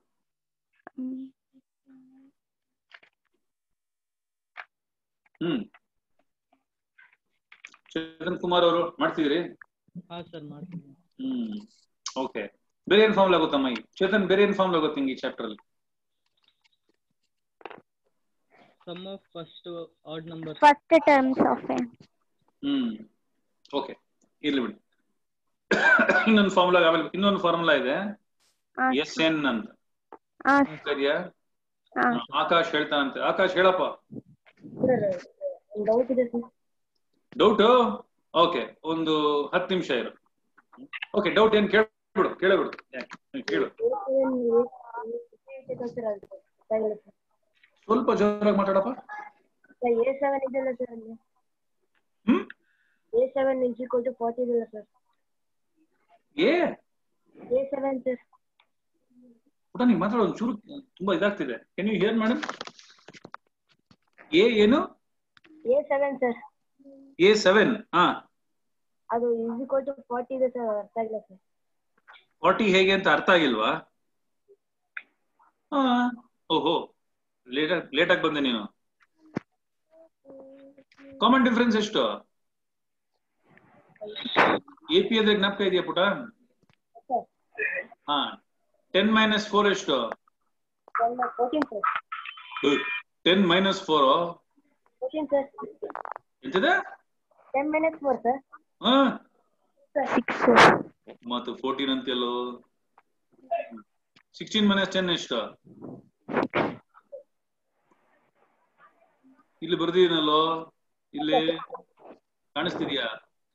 ಹ್ಮ್ ಚೇತನ್ ಕುಮಾರ್ ಅವರು ಮಾಡ್ತಿದ್ರಿ ಹಾಂ ಸರ್ ಮಾಡ್ತೀನಿ ಹ್ಮ್ ಓಕೆ ಬೇರೆ ಏನ್ ಫಾರ್ಮುಲಾ ಗೊತ್ತಮ್ಮ ಈ ಚೇತನ್ ಬೇರೆ ಏನ್ ಫಾರ್ಮುಲಾ ಗೊತ್ತ ಈ ಚಾಪ್ಟರ್ ಅಲ್ಲಿ Sum of first odd number. First terms of a. Hmm okay ಇರ್ಲಿ ಬಿಡಿ ಇನ್ನೊಂದು ಫಾರ್ಮುಲಾ ಆಮೇಲೆ ಇನ್ನೊಂದು ಫಾರ್ಮುಲಾ ಇದೆ ಆ, ಎಸ್ ಎನ್ ಅಂತ ಆ, ಸರಿಯಾ ಆ. ಆಕಾಶ್ ಹೇಳ್ತಾನಂತೆ ಆಕಾಶ್ ಹೇಳಪ್ಪ ಡೌಟ್ ಇದೆ ಸರ್ ಡೌಟ್ ಓಕೆ ಒಂದು ಹತ್ತು ನಿಮಿಷ ಇರು ಓಕೆ ಡೌಟ್ ಏನ್ ಕೇಳ್ಬಿಡು ಕೇಳಬಿಡು ಕೇಳು ಸ್ವಲ್ಪ ಜೋರಾಗಿ ಮಾತಾಡಪ್ಪ ಎ ಸೆವೆನ್ ಇದೆಯಲ್ಲ ಸರ್ ಅಲ್ಲಿ hmm A seven is equal to forty ಇದೆಯಲ್ಲ ಸರ್ ಏ ಎ ಸೆವೆನ್ ಸರ್ ಪುಟ ನೀವು ಮಾತಾಡೋ ಒಂಚೂರು ತುಂಬಾ ಇದಾಗ್ತಿದೆ can you hear madam A ಏನು A seven sir A seven ಹಾ ಅದು ಇಸ್ ಈಕ್ವಲ್ ಟು ಫಾರ್ಟಿ ಇದೆ ಸರ್ ಅರ್ಥ ಆಗಿಲ್ಲ ಸರ್ ಫಾರ್ಟಿ ಹೇಗೆ ಅಂತ ಅರ್ಥ ಆಗಿಲ್ವಾ ಹಾ ಓಹೋ ಲೇಟ್ ಲೇಟ್ ಆಗಿ ಬಂದೆ ನೀನು ಕಾಮನ್ ಡಿಫ್ರೆನ್ಸ್ ಎಷ್ಟು ಎ ಪಿ ಅಂದ್ರೆ ಜ್ಞಾಪಕ ಇದೆಯಾ ಪುಟ ಹಾ ಟೆನ್ ಮೈನಸ್ ಫೋರ್ ಎಷ್ಟು fourteen sir ten minus four fourteen sir ಎಂತಿದೆ ಟೆನ್ ಮಿನಿಟ್ಸ್ ಫೋರ್ ಸರ್ ಹಾ Six. ಮತ್ತು ಫೋರ್ಟೀನ್ ಅಂತೆಲ್ಲೋ ಸಿಕ್ಸ್ಟೀನ್ ಮೈನಸ್ ಟೆನ್ ಎಷ್ಟು ಇಲ್ಲಿ ಬರ್ದಿದ್ದೀನಲ್ಲೋ ಇಲ್ಲಿ ಕಾಣಿಸ್ತಿದ್ಯಾ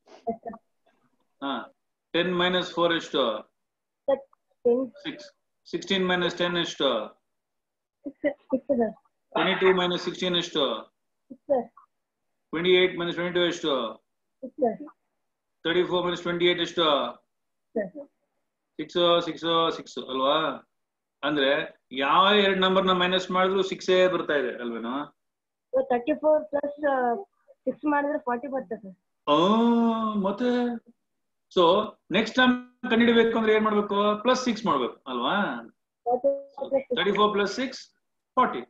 ಹಾ ಟೆನ್ ಮೈನಸ್ ಫೋರ್ ಎಷ್ಟು sir ten six sixteen minus ten ಎಷ್ಟು six six sir twenty two minus sixteen ಎಷ್ಟು six sir twenty eight minus twenty two ಎಷ್ಟು six sir thirty four minus twenty eight ಎಷ್ಟು ಸರ್ ಸಿಕ್ಸ್ ಸಿಕ್ಸ್ ಸಿಕ್ಸ್ ಅಲ್ವಾ ಅಂದ್ರೆ ಯಾವ ಎರಡು number ನ minus ಮಾಡಿದ್ರು ಸಿಕ್ಸೇ ಬರ್ತಾ ಇದೆ ಅಲ್ವೇನೋ ತರ್ಟಿ ಫೋರ್ ಪ್ಲಸ್ ಸಿಕ್ಸ್ ಮಾಡಿದ್ರೆ ಫಾರ್ಟಿ ಬರುತ್ತೆ ಸರ್ ಆ, ಮತ್ತೆ ಸೊ ನೆಕ್ಸ್ಟ್ ಟೈಮ್ ಕಂಡುಹಿಡಬೇಕು ಅಂದ್ರೆ ಏನ್ ಮಾಡ್ಬೇಕು ಪ್ಲಸ್ ಸಿಕ್ಸ್ ಮಾಡ್ಬೇಕು ಅಲ್ವಾ thirty four plus six forty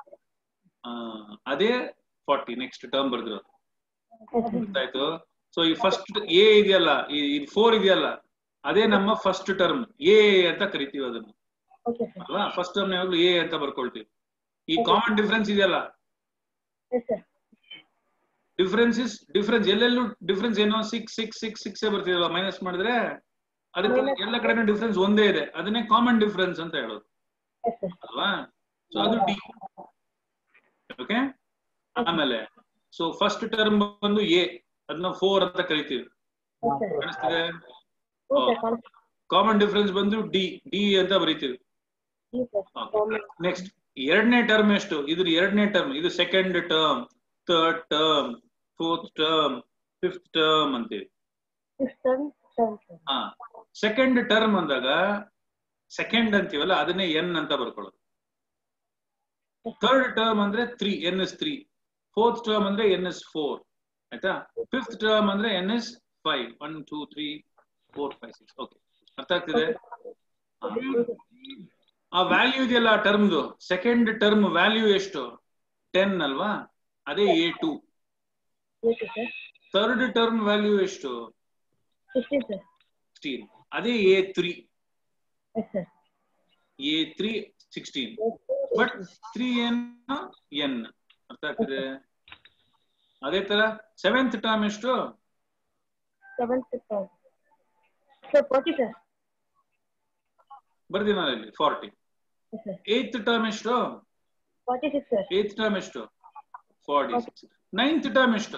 ಅದೇ ಫಾರ್ಟಿ ನೆಕ್ಸ್ಟ್ ಟರ್ಮ್ ಬರ್ದಿರೋದು ಗೊತ್ತಾಯ್ತು ಸೊ ಈ ಫಸ್ಟ್ ಎ ಇದೆಯಲ್ಲ ಈ ಫೋರ್ ಇದೆಯಲ್ಲ ಅದೇ ನಮ್ಮ ಫಸ್ಟ್ ಟರ್ಮ್ ಎ ಅಂತ ಕರಿತೀವಿ ಅದನ್ನು ಓಕೆ ಸರ್ ಅಲ್ವಾ ಫಸ್ಟ್ ಟರ್ಮ್ ಯಾವಾಗ್ಲೂ ಎ ಅಂತ ಬರ್ಕೊಳ್ತೀವಿ ಈ ಕಾಮನ್ ಡಿಫ್ರೆನ್ಸ್ ಇದೆಯಲ್ಲ yes sir difference is difference ಎಲ್ಲೆಲ್ಲೂ ಡಿಫ್ರೆನ್ಸ್ ಏನೋ ಸಿಕ್ಸ್ ಸಿಕ್ಸ್ ಸಿಕ್ಸ್ ಸಿಕ್ಸ್ ಬರ್ತಿದಲ್ವಾ ಮೈನಸ್ ಮಾಡಿದ್ರೆ ಅದಕ್ಕೆ ಎಲ್ಲ ಕಡೆನೂ ಡಿಫ್ರೆನ್ಸ್ ಒಂದೇ ಇದೆ ಅದನ್ನೇ ಕಾಮನ್ ಡಿಫ್ರೆನ್ಸ್ ಅಂತ ಹೇಳೋದು ಎಸ್ ಸರ್ ಅಲ್ವಾ ಸೊ ಅದು ಡಿ ಓಕೆ ಆಮೇಲೆ ಸೊ ಫಸ್ಟ್ ಟರ್ಮ್ ಬಂದು ಎ ಅದನ್ನ ಫೋರ್ ಅಂತ ಕರಿತೀವಿ ಎಸ್ ಸರ್ ಕಾಣಿಸ್ತಿದೆ ಹ್ಞೂ ಸರ್ ಕಾಮನ್ ಡಿಫ್ರೆನ್ಸ್ ಬಂದು ಡಿ ಡಿ ಅಂತ ಬರೀತೀವಿ ಜಿ ಸರ್ ನೆಕ್ಸ್ಟ್ ಎರಡನೇ ಟರ್ಮ್ ಎಷ್ಟು ಇದ್ರ ಎರಡನೇ ಟರ್ಮ್ ಇದು second term third term fourth term fifth term ಅಂತೀವಿ ಸಿಕ್ಸ್ ಟರ್ಮ್ ಸೆವೆನ್ ಸರ್ ಹಾ ಸೆಕೆಂಡ್ ಟರ್ಮ್ ಅಂದಾಗ ಸೆಕೆಂಡ್ ಅಂತೀವಲ್ಲ ಅದನ್ನೇ ಎನ್ ಅಂತ ಬರ್ಕೊಳ್ಳೋದು ಥರ್ಡ್ ಟರ್ಮ್ ಅಂದ್ರೆ three N is three fourth term ಅಂದ್ರೆ ಎನ್ ಎಸ್ ಫೋರ್ ಆಯ್ತಾ ಫಿಫ್ತ್ ಟರ್ಮ್ ಅಂದ್ರೆ N is five one two three four five six okay ಅರ್ಥ ಆಗ್ತಿದೆ ಹಾ. ಆ ವ್ಯಾಲ್ಯೂ ಇದೆಯಲ್ಲ ಆ ಟರ್ಮ್ದು ಸೆಕೆಂಡ್ ಟರ್ಮ್ ವ್ಯಾಲ್ಯೂ ಎಷ್ಟು ಟೆನ್ ಅಲ್ವಾ ಅದೇ A two okay sir third term value ಎಷ್ಟು ಸಿಕ್ಸ್ಟೀನ್ ಸರ್ ಸಿಕ್ಸ್ಟೀನ್ ಅದೇ A three yes sir A three sixteen but three N N ಅರ್ಥ ಆಗ್ತಿದೆ ಅದೇ ತರ ಸೆವೆಂತ್ ಟರ್ಮ್ ಎಷ್ಟು seventh term sir forty sir ಬರ್ದಿನ ಇಲ್ಲಿ forty yes sir eighth term ಎಷ್ಟು forty six sir eighth term ಎಷ್ಟು ಫಾರ್ಟಿ ಸಿಕ್ಸ್ ನೈನ್ತ್ ಟರ್ಮ್ ಎಷ್ಟು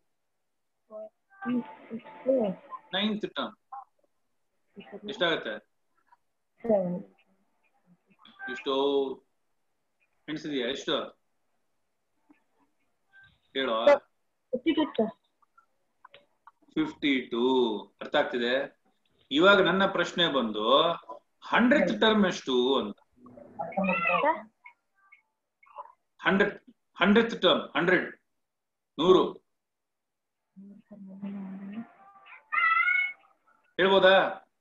ನೈನ್ತ್ ಟರ್ಮ್ ಎಷ್ಟಾಗತ್ತೆ ಸೆವೆನ್ ಎಷ್ಟು ಎಣಿಸಿದ್ಯಾ ಎಷ್ಟು ಹೇಳೋ fifty two sir fifty two ಅರ್ಥ ಆಗ್ತಿದೆ ಇವಾಗ ನನ್ನ ಪ್ರಶ್ನೆ ಬಂದು ಹಂಡ್ರೆಡ್ ಟರ್ಮ್ ಎಷ್ಟು ಅಂತ sir hundred hundred term hundred ನೂರು ಹೇಳ್ಬೋದಾ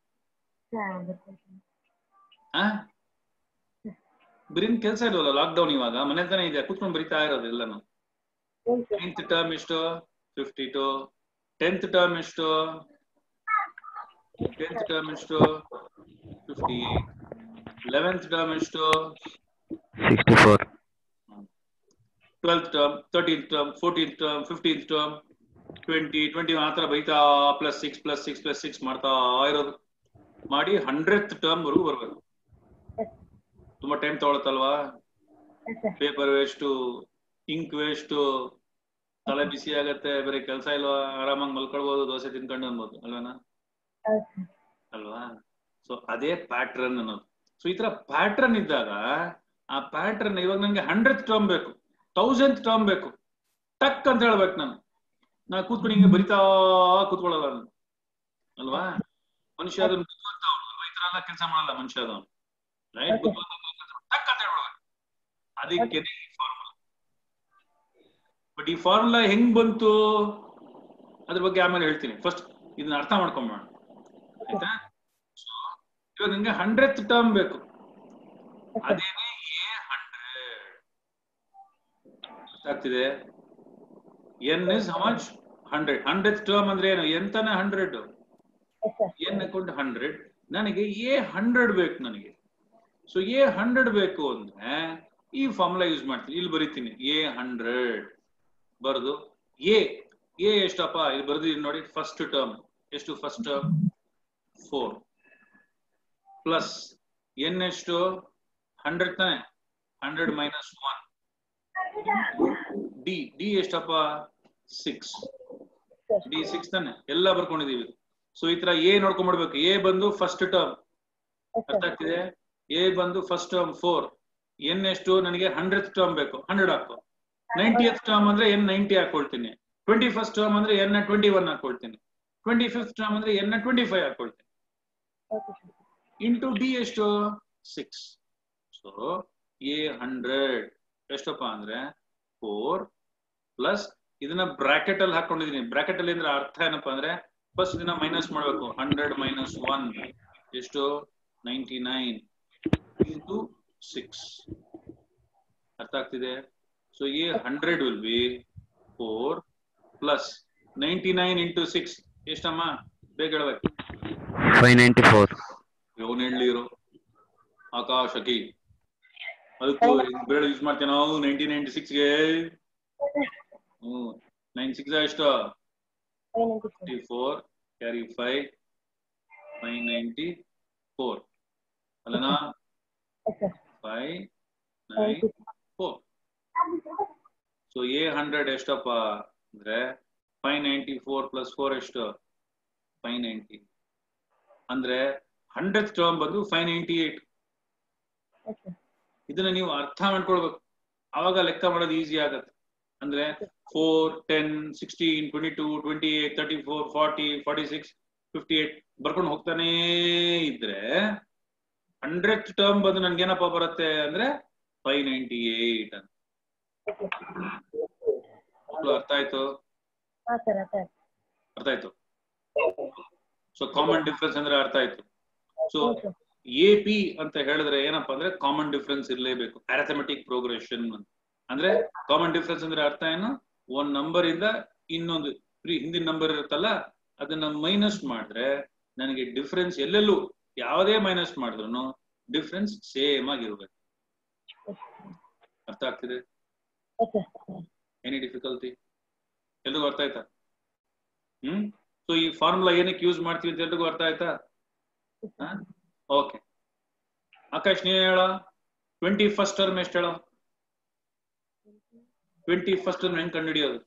ಆ ಬರೀನ್ ಕೆಲಸ ಇಲ್ವಲ್ಲ ಲಾಕ್ಡೌನ್ ಇವಾಗ ಮನೆ ತಾನೇ ಇದೆ ಕೂತ್ಕೊಂಡು ಬರಿತಾ ಇರೋದು ಎಲ್ಲಾನು ಏನು ಸರ್ ನೈನ್ತ್ ಟರ್ಮ್ ಎಷ್ಟು ಫಿಫ್ಟಿ ಟು ಟೆಂತ್ ಟರ್ಮ್ ಎಷ್ಟು ಟೆಂತ್ ಟರ್ಮ್ ಎಷ್ಟು ಫಿಫ್ಟಿ ಏಟ್ ಲೆವೆಂತ್ ಟರ್ಮ್ ಎಷ್ಟು sixty four twelfth term thirteenth term fourteenth term fifteenth term twenty twenty ಆ ಥರ ಬೈತಾ plus six plus six plus six ಮಾಡ್ತಾ ಇರೋದು ಮಾಡಿ ಹಂಡ್ರೆಡ್ ಟರ್ಮ್ ವರೆಗೂ ಬರ್ಬೇಕು ತುಂಬಾ ಟೈಮ್ ತಗೊಳತ್ತಲ್ವಾ ಪೇಪರ್ ವೇಸ್ಟು ಇಂಕ್ ವೇಸ್ಟು ತಲೆ ಬಿಸಿ ಆಗತ್ತೆ ಬೇರೆ ಕೆಲಸ ಇಲ್ವಾ ಆರಾಮಾಗಿ ಮಲ್ಕೊಳ್ಬೋದು ದೋಸೆ ತಿನ್ಕೊಂಡು ಅನ್ಬೋದು ಅಲ್ವೇನಾ ಅಲ್ವಾ ಸೊ ಅದೇ ಪ್ಯಾಟ್ರನ್ ಅನ್ನೋದು ಸೊ ಈ ತರ ಪ್ಯಾಟ್ರನ್ ಇದ್ದಾಗ ಆ ಪ್ಯಾಟ್ರನ್ ಇವಾಗ ನಂಗೆ ಹಂಡ್ರೆಡ್ ಟರ್ಮ್ ಬೇಕು ತೌಸಂಡ್ ಟರ್ಮ್ ಬೇಕು ಟಕ್ ಅಂತ ಹೇಳ್ಬೇಕು ನಾನು ನಾ ಕೂತ್ಕೊಂಡು ಹಿಂಗೆ ಬರಿತಾ ಕೂತ್ಕೊಳ್ಳಲ್ಲ ನಾನು ಅಲ್ವಾ ಮನುಷ್ಯ ಅದನ್ನ ಬುದ್ಧಿವಂತ ಅವ್ನು. ಅಲ್ವಾ? ಈ ತರ ಎಲ್ಲ ಕೆಲಸ ಮಾಡಲ್ಲ ಮನುಷ್ಯ ಅದವನು ರೈಟ್ ಟಕ್ ಅಂತ ಹೇಳ್ಬೇಕು ಅದಕ್ಕೆ ಫಾರ್ಮುಲಾ ಬಟ್ ಈ ಫಾರ್ಮುಲಾ ಹೆಂಗ್ ಬಂತು ಅದ್ರ ಬಗ್ಗೆ ಆಮೇಲೆ ಹೇಳ್ತೀನಿ ಫಸ್ಟ್ ಇದನ್ನ ಅರ್ಥ ಮಾಡ್ಕೊಂಬೋಣ ಆಯ್ತಾ So, ಇವಾಗ ನಿಮ್ಗೆ ಹಂಡ್ರೆಡ್ ಟರ್ಮ್ ಬೇಕು ಅದೇನೆ ಎ ಹಂಡ್ರೆಡ್ ಆಗ್ತಿದೆ N is how much hundred hundred term ಅಂದ್ರೆ ಏನು ಎಂತಾನೆ ಹಂಡ್ರೆಡ್ ಎನ್ ಅಕೌಂಟ್ ಹಂಡ್ರೆಡ್ ನನಗೆ ಎ ಹಂಡ್ರೆಡ್ ಬೇಕು ನನಗೆ ಸೊ ಎ ಹಂಡ್ರೆಡ್ ಬೇಕು ಅಂದ್ರೆ ಈ ಫಾರ್ಮುಲಾ ಯೂಸ್ ಮಾಡ್ತೀನಿ ಇಲ್ಲಿ ಬರಿತೀನಿ ಎ ಹಂಡ್ರೆಡ್ ಬರೆದು ಎ ಎ ಎಷ್ಟಪ್ಪ ಇಲ್ಲಿ ಬರ್ದಿದ್ದೀನಿ ನೋಡಿ ಫಸ್ಟ್ ಟರ್ಮ್ ಎಷ್ಟು first term four plus N ಎಷ್ಟು ಹಂಡ್ರೆಡ್ ತಾನೆ hundred minus one D D ಎಷ್ಟಪ್ಪ ಸಿಕ್ಸ್ ಡಿ ಸಿಕ್ಸ್ ತಾನೆ ಎಲ್ಲ ಬರ್ಕೊಂಡಿದೀವಿ ಸೊ ಈ ತರ ಎ ನೋಡ್ಕೊಂಡ್ಬಿಡ್ಬೇಕು ಎ ಬಂದು ಫಸ್ಟ್ ಟರ್ಮ್ ಅರ್ಥ ಆಗ್ತಿದೆ ಎ ಬಂದು ಫಸ್ಟ್ ಟರ್ಮ್ ಫೋರ್ ಎನ್ ಎಷ್ಟು ನನಗೆ ಹಂಡ್ರೆಡ್ ಟರ್ಮ್ ಬೇಕು ಹಂಡ್ರೆಡ್ ಹಾಕು ನೈಂಟಿಯತ್ ಟರ್ಮ್ ಅಂದ್ರೆ ಎನ್ ನೈಂಟಿ ಹಾಕೊಳ್ತೀನಿ ಟ್ವೆಂಟಿ ಫಸ್ಟ್ ಟರ್ಮ್ ಅಂದ್ರೆ ಎನ್ ಟ್ವೆಂಟಿ ಒನ್ ಹಾಕೊಳ್ತೀನಿ ಟ್ವೆಂಟಿ ಫಿಫ್ತ್ ಟರ್ಮ್ ಅಂದ್ರೆ ಎನ್ ಟ್ವೆಂಟಿ ಫೈವ್ ಹಾಕೊಳ್ತೀನಿ ಇಂಟು ಡಿ ಎಷ್ಟು ಸಿಕ್ಸ್ ಸೊ ಎ ಹಂಡ್ರೆಡ್ ಎಷ್ಟಪ್ಪ ಅಂದ್ರೆ ಫೋರ್ ಪ್ಲಸ್ ಇದನ್ನ ಬ್ರಾಕೆಟ್ ಅಲ್ಲಿ ಹಾಕೊಂಡಿದೀನಿ ಬ್ರಾಕೆಟ್ ಅಲ್ಲಿ ಅಂದ್ರೆ ಅರ್ಥ ಏನಪ್ಪಾ ಅಂದ್ರೆ ಫಸ್ಟ್ ಇದನ್ನ ಮೈನಸ್ ಮಾಡ್ಬೇಕು ಹಂಡ್ರೆಡ್ ಮೈನಸ್ ಒನ್ ಎಷ್ಟು ನೈಂಟಿ ನೈನ್ ಇಂಟು ಸಿಕ್ಸ್ ಅರ್ಥ ಆಗ್ತಿದೆ so A hundred will be four plus ninety nine into six ಎಷ್ಟಮ್ಮ ಬೇಗ ಹೇಳ್ಬೇಕು ಫೈವ್ ನೈಂಟಿ ಫೋರ್ ಇವನ್ ಹೇಳಲಿರು ಆಕಾಶಕಿ ಅದಕ್ಕೂ ಬೇಡ ಯೂಸ್ ಮಾಡ್ತೇವೆ ನಾವು ನೈನ್ಟೀನ್ ನೈನ್ಟಿ ಸಿಕ್ಸ್ಗೆ ಹ್ಮ್ ನೈನ್ ಸಿಕ್ಸ್ ಎಷ್ಟು fifty four carry five five ninety four ಅಲ್ಲನಾ five nine four so A hundred ಎಷ್ಟಪ್ಪ ಅಂದ್ರೆ five ninety four plus four ಎಷ್ಟು ಫೈವ್ ನೈಂಟಿ ಅಂದ್ರೆ ಹಂಡ್ರೆಡ್ ಟರ್ಮ್ ಬಂದು ಫೈವ್ ನೈಂಟಿ ಏಟ್ ಇದನ್ನ ನೀವು ಅರ್ಥ ಮಾಡ್ಕೊಳ್ಬೇಕು ಅವಾಗ ಲೆಕ್ಕ ಮಾಡೋದು ಈಸಿ ಆಗತ್ತೆ ಅಂದ್ರೆ four ten sixteen twenty two twenty eight thirty four forty forty six fifty eight ಬರ್ಕೊಂಡು ಹೋಗ್ತಾನೇ ಇದ್ರೆ ಹಂಡ್ರೆಡ್ ಟರ್ಮ್ ಬಂದು ನನ್ಗೇನಪ್ಪ ಬರುತ್ತೆ ಅಂದ್ರೆ ಫೈವ್ ನೈಂಟಿ ಏಟ್ ಅಂತ ಮಕ್ಳು ಅರ್ಥ ಆಯ್ತು ಹಾ ಸರ್ ಅರ್ಥ ಆಯ್ತು. ಅರ್ಥ ಆಯ್ತು ಸೊ ಕಾಮನ್ ಡಿಫ್ರೆನ್ಸ್ ಅಂದ್ರೆ ಅರ್ಥ ಆಯ್ತು ಸೊ ಹ್ಞೂ ಸರ್ ಎ ಪಿ ಅಂತ ಹೇಳಿದ್ರೆ ಏನಪ್ಪಾ ಅಂದ್ರೆ ಕಾಮನ್ ಡಿಫ್ರೆನ್ಸ್ ಇರಲೇಬೇಕು ಅರ್ಥಮೆಟಿಕ್ ಪ್ರೋಗ್ರೆಷನ್ ಅಂದ್ರೆ ಕಾಮನ್ ಡಿಫ್ರೆನ್ಸ್ ಅಂದ್ರೆ ಅರ್ಥ ಏನು ಒಂದ್ ನಂಬರ್ ಇಂದ ಇನ್ನೊಂದು ಪ್ರಿ- ಹಿಂದಿನ ನಂಬರ್ ಇರುತ್ತಲ್ಲ ಅದನ್ನ ಮೈನಸ್ ಮಾಡಿದ್ರೆ ನನಗೆ ಡಿಫ್ರೆನ್ಸ್ ಎಲ್ಲೆಲ್ಲೂ ಯಾವುದೇ ಮೈನಸ್ ಮಾಡಿದ್ರು ಡಿಫ್ರೆನ್ಸ್ ಸೇಮ್ ಆಗಿರ್ಬೇಕು ಅರ್ಥ ಆಗ್ತಿದೆ ಓಕೆ ಎನಿ ಡಿಫಿಕಲ್ಟಿ ಎಲ್ರಿಗೂ ಅರ್ಥ ಆಯ್ತಾ ಹ್ಮ್ ಸೊ ಈ ಫಾರ್ಮುಲಾ ಏನಕ್ಕೆ ಯೂಸ್ ಮಾಡ್ತೀವಿ ಅಂತ ಎಲ್ರಿಗೂ ಅರ್ಥ ಆಯ್ತಾ ಓಕೆ ಆಕಾಶ್ ನೀನ್ ಹೇಳ ಟ್ವೆಂಟಿ ಫಸ್ಟ್ ಟರ್ಮ್ ಎಷ್ಟು ಹೇಳೋ ಟ್ವೆಂಟಿ ಫಸ್ಟ್ ಟರ್ಮ್ ಹೆಂಗ್ ಕಂಡುಹಿಡಿಯೋದು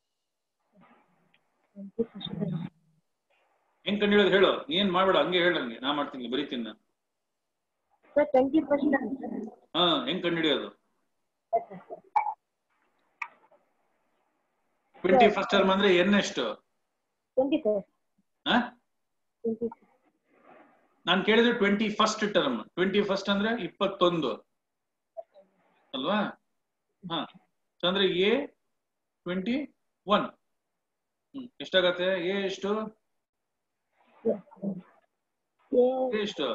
ಹೆಂಗ್ ಕಂಡುಹಿಡಿಯೋದು ಹೇಳು ನೀನ್ ಮಾಡ್ಬೇಡ ಹಂಗೆ ಹೇಳ ಹಂಗೆ ನಾ ಮಾಡ್ತೀನಿ ಬರೀತೀನಿ ನಾನು ಸರ್ ಟ್ವೆಂಟಿ ಪರ್ಸೆಂಟ್ ಹಾ ಹೆಂಗ್ ಕಂಡುಹಿಡಿಯೋದು ಟ್ವೆಂಟಿ ಫಸ್ಟ್ ಟರ್ಮ್ ಅಂದ್ರೆ ಎನ್ ಎಷ್ಟು ಟ್ವೆಂಟಿ ಸರ್ ಹಾ ಟ್ವೆಂಟಿ ನಾನು ಕೇಳಿದ್ರೆ twenty first term twenty first ಅಂದ್ರೆ ಇಪ್ಪತ್ತೊಂದು ಅಲ್ವಾ ಹಾ So ಅಂದ್ರೆ ಎ ಟ್ವೆಂಟಿ ಒನ್ ಹ್ಮ್ ಎಷ್ಟಾಗತ್ತೆ ಎ ಎಷ್ಟು ಎ ಎಷ್ಟು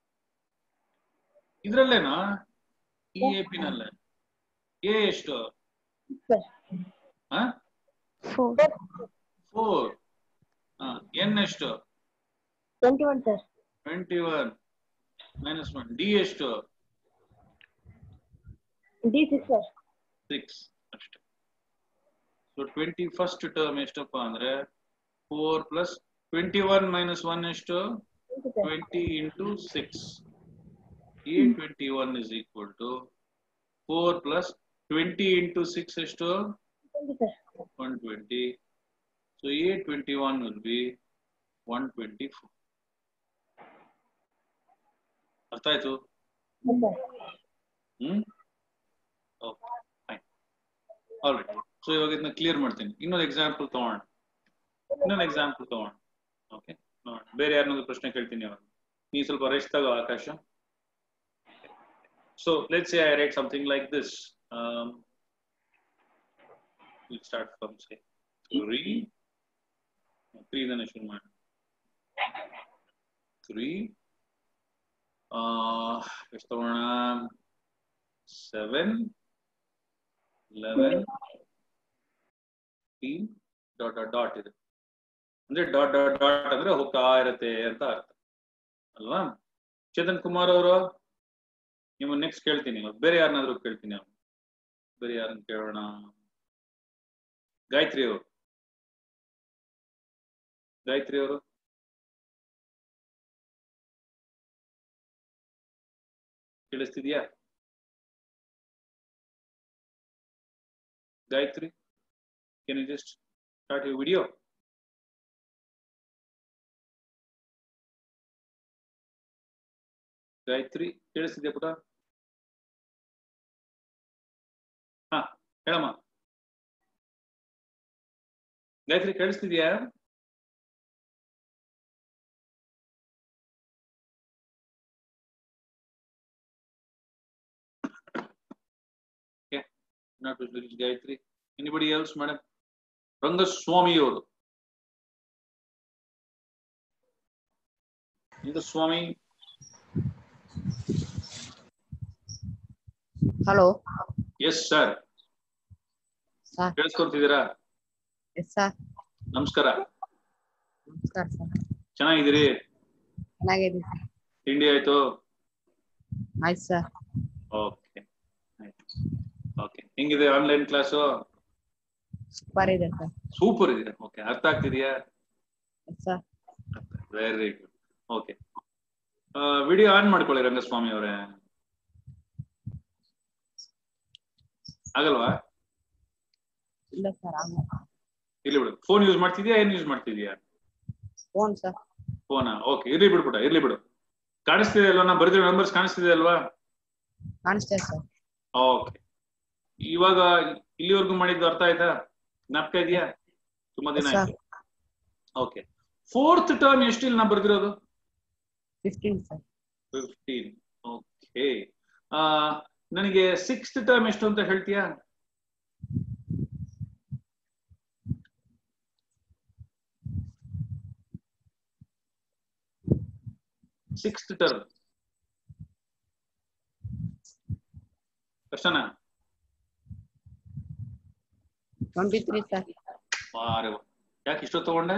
ಇದ್ರಲ್ಲೇನಾ ಈ ಎ ಪಿ ನಲ್ಲೇ ಎ ಎಷ್ಟು ಸರ್ ಹಾ ಫೋರ್ ಫೋರ್ ಹಾ ಎನ್ ಎಷ್ಟು twenty one sir twenty one minus one D ಎಷ್ಟು ಡಿ ಸಿಕ್ಸ್ ಸರ್ ಸಿಕ್ಸ್ ಅಷ್ಟೇ ಸೊ ಟ್ವೆಂಟಿ ಫಸ್ಟ್ ಟರ್ಮ್ ಎಷ್ಟಪ್ಪ ಅಂದ್ರೆ four plus twenty one minus one ಎಷ್ಟು twenty into six A twenty one is equal to four plus twenty into six ಎಷ್ಟು twenty sir one twenty so A twenty one will be one twenty four ಅರ್ಥ ಆಯ್ತು sir ಹ್ಮ್ okay fine alright so ಇವಾಗ ಇದನ್ನ clear ಮಾಡ್ತೀನಿ ಇನ್ನೊಂದು example ತಗೋಣ ಇನ್ನೊಂದು ಎಕ್ಸಾಂಪಲ್ ತಗೋಣ ಓಕೆ ನೋಡೋಣ ಬೇರೆ ಯಾರನ್ನಾದ್ರು ಪ್ರಶ್ನೆ ಕೇಳ್ತೀನಿ ಅವಾಗ ನೀ ಸ್ವಲ್ಪ ರೆಸ್ಟ್ ತಗೋ Akash so let's say I write something like this will start from say three three ಇಂದನೇ ಶುರು ಮಾಡಿ ತ್ರೀ ಎಷ್ಟು ತಗೋಣ seven eleven dot dot dot ಇದೆ ಅಂದ್ರೆ ಡಾಟ್ ಡಾಟ್ ಡಾಟ್ ಅಂದ್ರೆ ಹೋಗ್ತಾ ಇರತ್ತೆ ಅಂತ ಅರ್ಥ ಅಲ್ವಾ ಚೇತನ್ ಕುಮಾರ್ ಅವರು ನಿಮ್ಮ ನೆಕ್ಸ್ಟ್ ಕೇಳ್ತೀನಿ ಇವಾಗ ಬೇರೆ ಯಾರನ್ನಾದ್ರೂ ಕೇಳ್ತೀನಿ ಅವ್ನು ಬೇರೆ ಯಾರನ್ನ ಕೇಳೋಣ ಗಾಯತ್ರಿ ಅವರು ಗಾಯತ್ರಿ ಅವರು ಕೇಳಿಸ್ತಿದ್ಯಾ Gayatri can you just start your video Gayatri ಕೇಳಿಸ್ತಿದ್ಯಾ ಪುಟ ಹಾ ಹೇಳಮ್ಮ ಗಾಯತ್ರಿ ಕೇಳಿಸ್ತಿದ್ಯಾ Okay, not with Gayatri anybody else madam Rangaswamy ಅವರು Rangaswamy hello yes sir sir ಕೇಳಿಸ್ಕೊಳ್ತಿದ್ದೀರಾ ಎಸ್ ಸರ್ ನಮಸ್ಕಾರ ನಮಸ್ಕಾರ ಸರ್ ಚೆನ್ನಾಗಿದ್ದೀರಿ ಚೆನ್ನಾಗಿದೆ ಸರ್ ತಿಂಡಿ ಆಯ್ತು ಆಯ್ತು ಸರ್ ಓಕೆ ಓಕೆ ಹೆಂಗಿದೆ ಆನ್ಲೈನ್ ಕ್ಲಾಸು ಸೂಪರ್ ಇದೆ ಸರ್ ಸೂಪರ್ ಇದೆ ಓಕೆ ಅರ್ಥ ಆಗ್ತಿದೆಯಾ yes sir very good okay video on ಮಾಡ್ಕೊಳ್ಳಿ ರಂಗಸ್ವಾಮಿ ಅವರೇ ಆಗಲ್ವಾ ಇಲ್ಲ ಸರ್ ಆಗ ಇಲ್ಲಿ ಬಿಡು ಫೋನ್ ಯೂಸ್ ಮಾಡ್ತಿದ್ಯಾ ಏನ್ ಯೂಸ್ ಮಾಡ್ತಿದ್ಯಾ ಫೋನ್ ಸರ್ ಫೋನಾ ಓಕೆ ಇರ್ಲಿ ಬಿಡು ಪುಟ ಇರ್ಲಿ ಬಿಡು ಕಾಣಿಸ್ತಿದೆ ಅಲ್ವಾ ನಾ ಬರೆದಿರೋ ನಂಬರ್ಸ್ ಕಾಣಿಸ್ತಿದೆ ಅಲ್ವಾ ಕಾಣಿಸ್ತೇವೆ ಸರ್ ಓಕೆ ಇವಾಗ ಇಲ್ಲಿವರೆಗೂ ಮಾಡಿದ್ದು ಅರ್ಥ ಆಯ್ತಾ ಜ್ಞಾಪಕ ಇದೆಯಾ ತುಂಬಾ ದಿನ Yes, sir. ಆಯ್ತು ಓಕೆ ಫೋರ್ತ್ ಟರ್ಮ್ ಎಷ್ಟು ಇಲ್ಲಿ ನಾ ಬರ್ದಿರೋದು ಫಿಫ್ಟೀನ್ ಸರ್ ಫಿಫ್ಟೀನ್ ಓಕೆ ನನಗೆ ಸಿಕ್ಸ್ತ್ ಟರ್ಮ್ ಎಷ್ಟು ಅಂತ ಹೇಳ್ತೀಯಾ ಸಿಕ್ಸ್ತ್ ಟರ್ಮ್ ಕಷ್ಟನಾ ಟ್ವೆಂಟಿ ತ್ರೀ ಸರ್ ವಾರೆ ವಾ. ಯಾಕೆ ಇಷ್ಟು ತಗೊಂಡೆ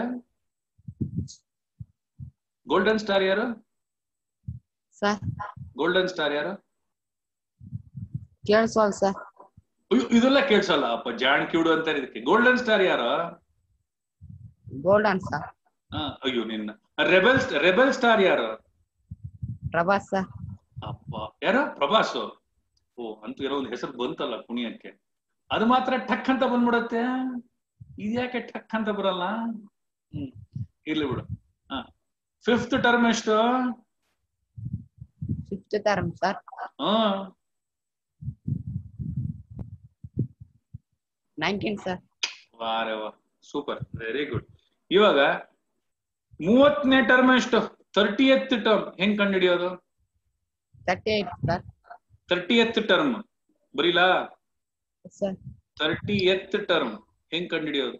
ಗೋಲ್ಡನ್ ಸ್ಟಾರ್ ಯಾರು ಸರ್ ಗೋಲ್ಡನ್ ಸ್ಟಾರ್ ಯಾರು ಕೇಳಿಸೋಲ್ ಸರ್ ಅಯ್ಯೋ ಇದೆಲ್ಲ ಕೇಳ್ಸಲ್ಲ ಅಪ್ಪ ಜಾಣ್ ಕಿವುಡು ಅಂತಾರೆ ಇದಕ್ಕೆ ಗೋಲ್ಡನ್ ಸ್ಟಾರ್ ಯಾರು ಗೋಲ್ಡನ್ ಸರ್ ಆ, ಅಯ್ಯೋ ನಿನ್ನ ರೆಬೆಲ್ ರೆಬೆಲ್ ಸ್ಟಾರ್ ಯಾರು ಪ್ರಭಾಸ್ ಸರ್ ಅಪ್ಪ ಯಾರು ಪ್ರಭಾಸ್ ಓ ಅಂತೂ ಏನೋ ಒಂದು ಹೆಸರು ಬಂತಲ್ಲ ಕುಣಿಯಕ್ಕೆ ಅದು ಮಾತ್ರ ಠಕ್ ಅಂತ ಬಂದ್ಬಿಡತ್ತೆ ಇದ್ಯಾಕೆ ಠಕ್ ಅಂತ ಬರಲ್ಲ ಹ್ಮ್ ಇರ್ಲಿ ಬಿಡು ಹಾ ಫಿಫ್ತ್ ಟರ್ಮ್ ಎಷ್ಟು ಫಿಫ್ತ್ ಟರ್ಮ್ ಸರ್ ಹಾ ನೈನ್ಟೀನ್ ಸರ್ ವಾರೆ ವಾ ಸೂಪರ್ ವೆರಿ ಗುಡ್ ಇವಾಗ ಮೂವತ್ತನೇ ಟರ್ಮ್ ಎಷ್ಟು ತರ್ಟಿ ಎತ್ ಟರ್ಮ್ ಹೆಂಗ್ ಕಂಡುಹಿಡಿಯೋದು thirty eight sir thirty eighth term ಬರೀಲಾ ಸರ್ ತರ್ಟಿ ಎತ್ ಟರ್ಮ್ ಹೆಂಗ್ ಕಂಡುಹಿಡಿಯೋದು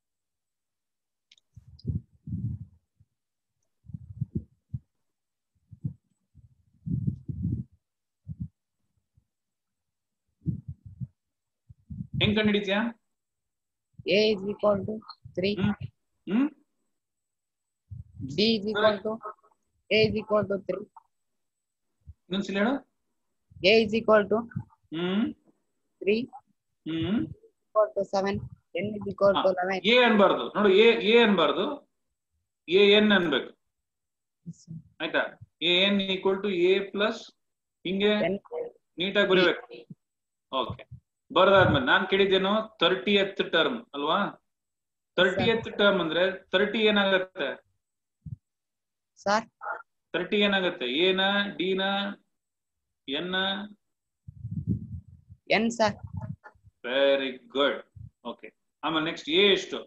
ಹೆಂಗ್ ಕಂಡುಹಿಡಿತ್ಯಾ A is equal to three ಹ್ಮ್ D is equal to A is equal to three. ಇನ್ನೊಂದ್ಸಲ ಹೇಳು A is equal to ಹ್ಮ್ three. ಹ್ಮ್ Equal to seven. N is equal to eleven. A ಅನ್ಬಾರ್ದು ನೋಡು ಎ ಎ ಅನ್ಬಾರ್ದು ಎ ಎನ್ ಅನ್ಬೇಕು ಆಯ್ತಾ A N equal to A plus ಹಿಂಗೆ ನೀಟಾಗಿ ಬರೀಬೇಕು ಓಕೆ ಬರ್ದಾದ್ಮೇಲೆ ನಾನ್ ಕೇಳಿದ್ದೇನು ತರ್ಟಿ ಎತ್ ಟರ್ಮ್ ಅಲ್ವಾ ತರ್ಟಿ ಎತ್ ಟರ್ಮ್ ಅಂದ್ರೆ ತರ್ಟಿ ಏನಾಗತ್ತೆ ಸರ್ ತರ್ಟಿ ಏನಾಗತ್ತೆ ಎನ ಡಿನ N N sir. Very good okay ಆಮೇಲೆ ನೆಕ್ಸ್ಟ್ ಎ ಎಷ್ಟು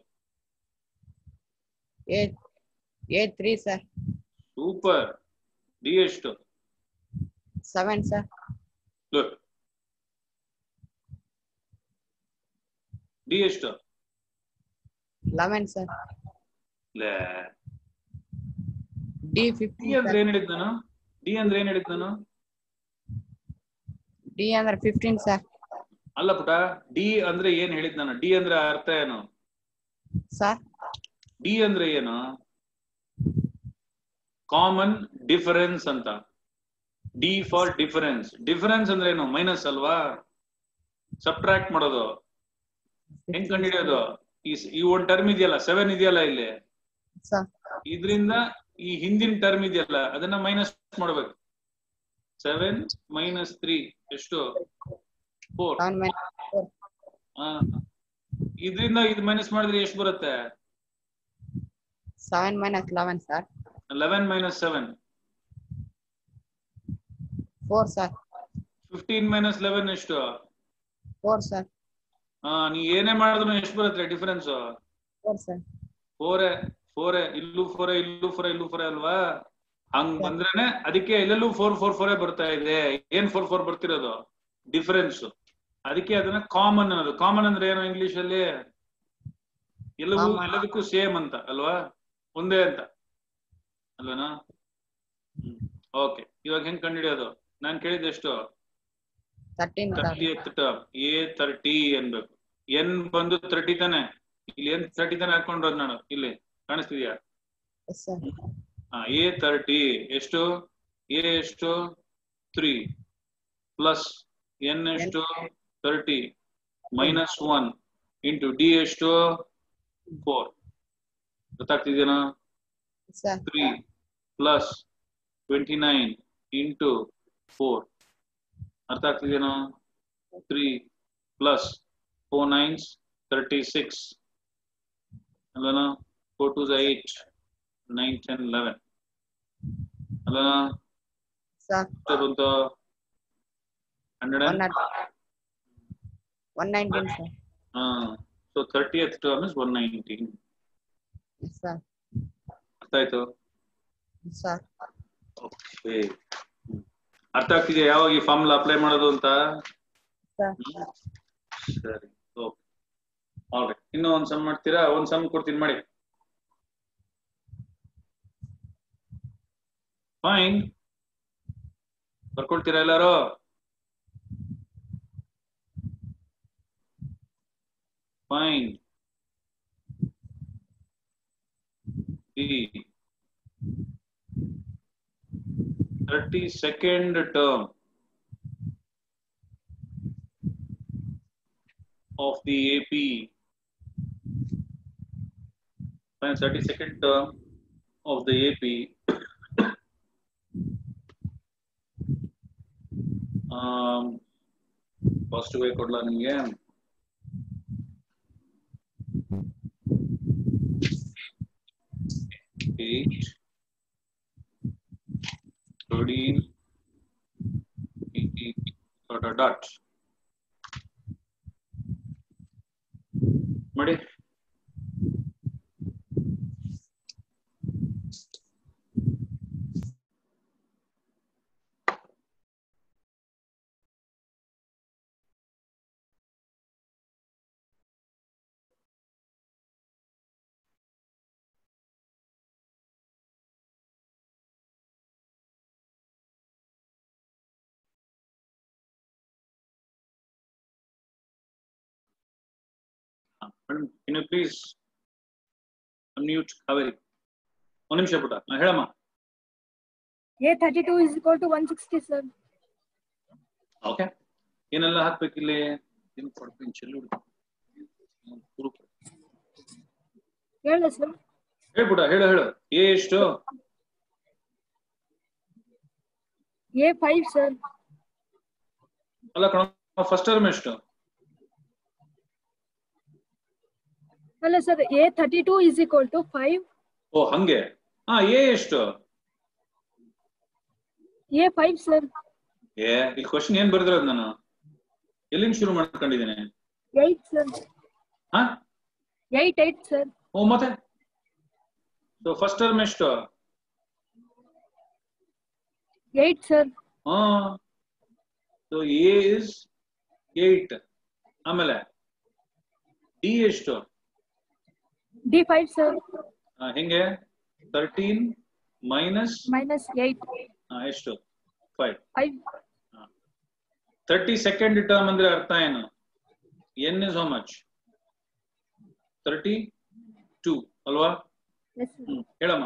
A A three sir. Super D ಎಷ್ಟು Seven sir. ಗುಡ್ ಡಿ ಎಷ್ಟು Eleven sir. ಲೇ D ಡಿ fifteen ಅಂದ್ರೆ sir. ಏನ್ ಹೇಳಿದ್ ನಾನು ಡಿ ಅಂದ್ರೆ ಏನ್ ಹೇಳಿದ್ ನಾನು D ಅಂದ್ರೆ fifteen sir. ಅಲ್ಲ ಪುಟ ಡಿ ಅಂದ್ರೆ ಏನ್ ಹೇಳಿದ್ ನಾನು ಡಿ ಅಂದ್ರೆ ಅರ್ಥ ಏನು Sir. ಡಿ ಅಂದ್ರೆ ಏನು ಕಾಮನ್ ಡಿಫರೆನ್ಸ್ ಅಂತ ಡಿ ಫಾರ್ ಡಿಫರೆನ್ಸ್ ಡಿಫರೆನ್ಸ್ ಅಂದ್ರೆ ಏನು ಮೈನಸ್ ಅಲ್ವಾ ಸಬ್ಟ್ರಾಕ್ಟ್ ಮಾಡೋದು ಹೆಂಗ್ ಕಂಡಿಡಿಯೋದು ಈ ಸ್- ಈ ಒಂದ್ ಟರ್ಮ್ ಇದೆಯಲ್ಲ ಸೆವೆನ್ ಇದೆಯಲ್ಲ ಇಲ್ಲಿ Sir. ಇದ್ರಿಂದ ಈ ಹಿಂದಿನ ಟರ್ಮ್ ಇದೆಯಲ್ಲ ಅದನ್ನ ಮೈನಸ್ ಮಾಡ್ಬೇಕು ಸೆವೆನ್ ಮೈನಸ್ ತ್ರೀ ಎಷ್ಟು ಫೋರ್ Seven minus four. ಇದರಿಂದ ಇದು ಮೈನಸ್ ಮಾಡಿದ್ರೆ ಎಷ್ಟು ಬರುತ್ತೆ Seven minus eleven sir. Eleven minus seven Four sir. Fifteen minus eleven ಎಷ್ಟು Four sir. ಆ ನೀ ಏನೇ ಮಾಡಿದ್ರು ಎಷ್ಟು ಬರುತ್ತೆ ಡಿಫರೆನ್ಸ್ Four sir. ಫೋರೆ ಫೋರೆ ಇಲ್ಲೂ ಫೋರೆ ಇಲ್ಲೂ ಫೋರೆ ಇಲ್ಲೂ ಫೋರೆ ಅಲ್ವಾ ಹಂಗ್ ಬಂದ್ರೇನೆ ಅದಕ್ಕೆ ಎಲ್ಲೆಲ್ಲೂ ಫೋರ್ ಫೋರ್ ಫೋರೇ ಬರ್ತಾ ಇದೆ ಏನ್ ಫೋರ್ ಫೋರ್ ಬರ್ತಿರೋದು ಡಿಫರೆನ್ಸ್ ಅದಕ್ಕೆ ಅದನ್ನ ಕಾಮನ್ ಅನ್ನೋದು ಕಾಮನ್ ಅಂದ್ರೆ ಏನು ಇಂಗ್ಲಿಷ್ ಅಲ್ಲಿ ಎಲ್ಲವೂ Common. ಎಲ್ಲದಕ್ಕೂ ಸೇಮ್ ಅಂತ ಅಲ್ವಾ ಒಂದೇ ಅಂತ ಅಲ್ವೇನಾ ಓಕೆ ಇವಾಗ ಹೆಂಗ್ ಕಂಡುಹಿಡಿಯೋದು ನಾನ್ ಕೇಳಿದ್ದು ಎಷ್ಟು Thirteen sir. Thirty term A thirty ಅನ್ಬೇಕು ಎನ್ ಬಂದು ತರ್ಟಿ ತಾನೆ ಇಲ್ಲಿ ಎನ್ ತರ್ಟಿ ತಾನೆ ಹಾಕೊಂಡ್ರದ್ ನಾನು ಇಲ್ಲಿ ಕಾಣಿಸ್ತಿದ್ಯಾ Yes sir. ಎ ತರ್ಟಿ ಎಷ್ಟು ಎ ಎಷ್ಟು ತ್ರೀ ಪ್ಲಸ್ ಎನ್ ಎಷ್ಟು thirty minus one into D ಎಷ್ಟು ಫೋರ್ ಗೊತ್ತಾಗ್ತಿದೇನಾ Yes sir. Three plus twenty nine into four ಅರ್ಥ ಆಗ್ತಿದೇನೋ three plus four nines thirty six ಅಲ್ಲನಾ four two eight nine ten eleven ಅಲ್ಲನಾ Sir. ಎಷ್ಟು ಬಂತು hundred One not. One nineteen sir. So thirty eighth term is one nineteen Yes sir. ಅರ್ಥ ಆಯ್ತು Yes sir. Okay ಅರ್ಥ ಆಗ್ತಿದೆಯಾ ಯಾವಾಗ ಈ formula apply ಮಾಡೋದು ಅಂತ Sir. ಸರಿ ಓಕೆ ಆಲ್ರೈಟ್ ಇನ್ನೂ ಒಂದ್ ಸಮ್ ಮಾಡ್ತೀರಾ ಒಂದ್ ಸಮ್ ಕೊಡ್ತೀನಿ ಮಾಡಿ ಫೈನ್ ಬರ್ಕೊಳ್ತೀರಾ ಎಲ್ಲಾರು fine D thirty second term of the AP. Fine, 32nd term of the AP. um, first way ಕೊಡ್ಲಾ ನಿಮ್ಗೆ eight, thirteen, eighteen, dot dot dot. ಮಾಡಿ Madam, can you please unmute Kaveri? ಒಂದ್ ನಿಮಿಷ ಪುಟ ಹಾ, ಹೇಳಮ್ಮ A thirty-two is equal to one sixty, sir. Okay ಏನೆಲ್ಲ ಹಾಕ್ಬೇಕು ಇಲ್ಲಿ ಏನು ಕೊಡ್ತೀನಿ ಚೆಲ್ಲು ಹುಡುಗ. ಹ್ಮ್, ಹುಡುಗ. ಹೇಳ ಸರ್ ಹೇಳ್ ಪುಟ ಹೇಳು ಹೇಳು ಎ ಎಷ್ಟು A five, sir. ಅಲ್ಲ ಕಣ ಫಸ್ಟ್ ಟರ್ಮ್ ಎಷ್ಟು ಅಲ್ಲ sir A thirty-two is equal to five. ಓ ಹಂಗೆ ಹಾ ಎ ಎಷ್ಟು A five, sir. ಏ ಇಲ್ಲಿ ಕ್ವಶನ್ ಏನ್ ಬರ್ದಿರೋದು ನಾನು ಎಲ್ಲಿಂದ ಶುರು ಮಾಡ್ಕೊಂಡಿದ್ದೀನಿ Eight, sir. ಹಾ Eight, eight, sir. ಓ ಮತ್ತೆ ಸೊ ಫಸ್ಟ್ ಟರ್ಮ್ ಎಷ್ಟು Eight, sir. ಹಾ ಸೊ ಎ ಇಸ್ ಏಟ್ ಆಮೇಲೆ ಡಿ ಎಷ್ಟು D five, sir. ಆ, ಹೆಂಗೆ ತರ್ಟೀನ್ ಮೈನಸ್ Minus eight. ಎಷ್ಟು five Five. Thirty second term ಅಂದ್ರೆ ಅರ್ಥ ಏನು N is how much thirty two ಅಲ್ವಾ Yes, sir. ಹ್ಮ್ ಹೇಳಮ್ಮ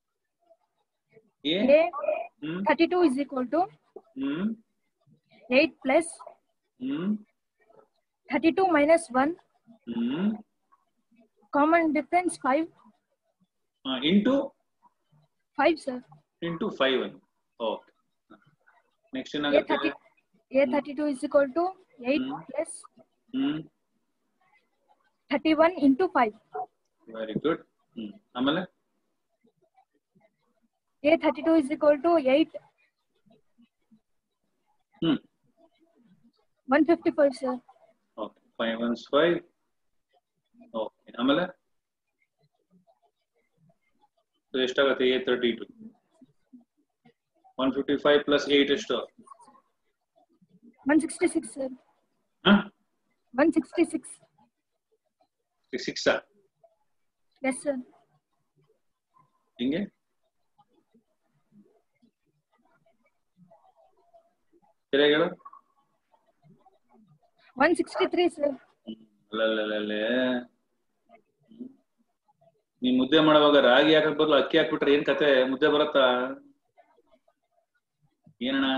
ಎ A ಹ್ಮ್ thirty-two is equal to ಹ್ಮ್ eight plus ಹ್ಮ್ thirty-two minus one. ಹ್ಮ್ Common difference five. Into Five, sir. Into five ಅಂತ ಓಕೆ ನೆಕ್ಸ್ಟ್ A ಏನಾಗುತ್ತೆ thirty. A thirty-two is equal to eight Hmm. plus hmm thirty-one into five. Very good hmm ಆಮೇಲೆ A thirty-two is equal to eight. Hmm One fifty-five, sir. Okay five ones five okay ಆಮೇಲೆ So ಎಷ್ಟಾಗುತ್ತೆ A thirty two one fifty five plus eight ಎಷ್ಟು One sixty-six, sir. ಹಾ One sixty-six. Six Yes, sir. ಹಿಂಗೆ ಸರಿಯಾಗಿ ಹೇಳು One sixty-three, sir. ಅಲ್ಲಲ್ಲೇ ನೀ ಮುದ್ದೆ ಮಾಡುವಾಗ ರಾಗಿ ಹಾಕಕ್ ಬದಲು ಅಕ್ಕಿ ಹಾಕ್ಬಿಟ್ರೆ ಏನ್ ಕತೆ ಮುದ್ದೆ ಬರತ್ತಾ ಏನಣ್ಣ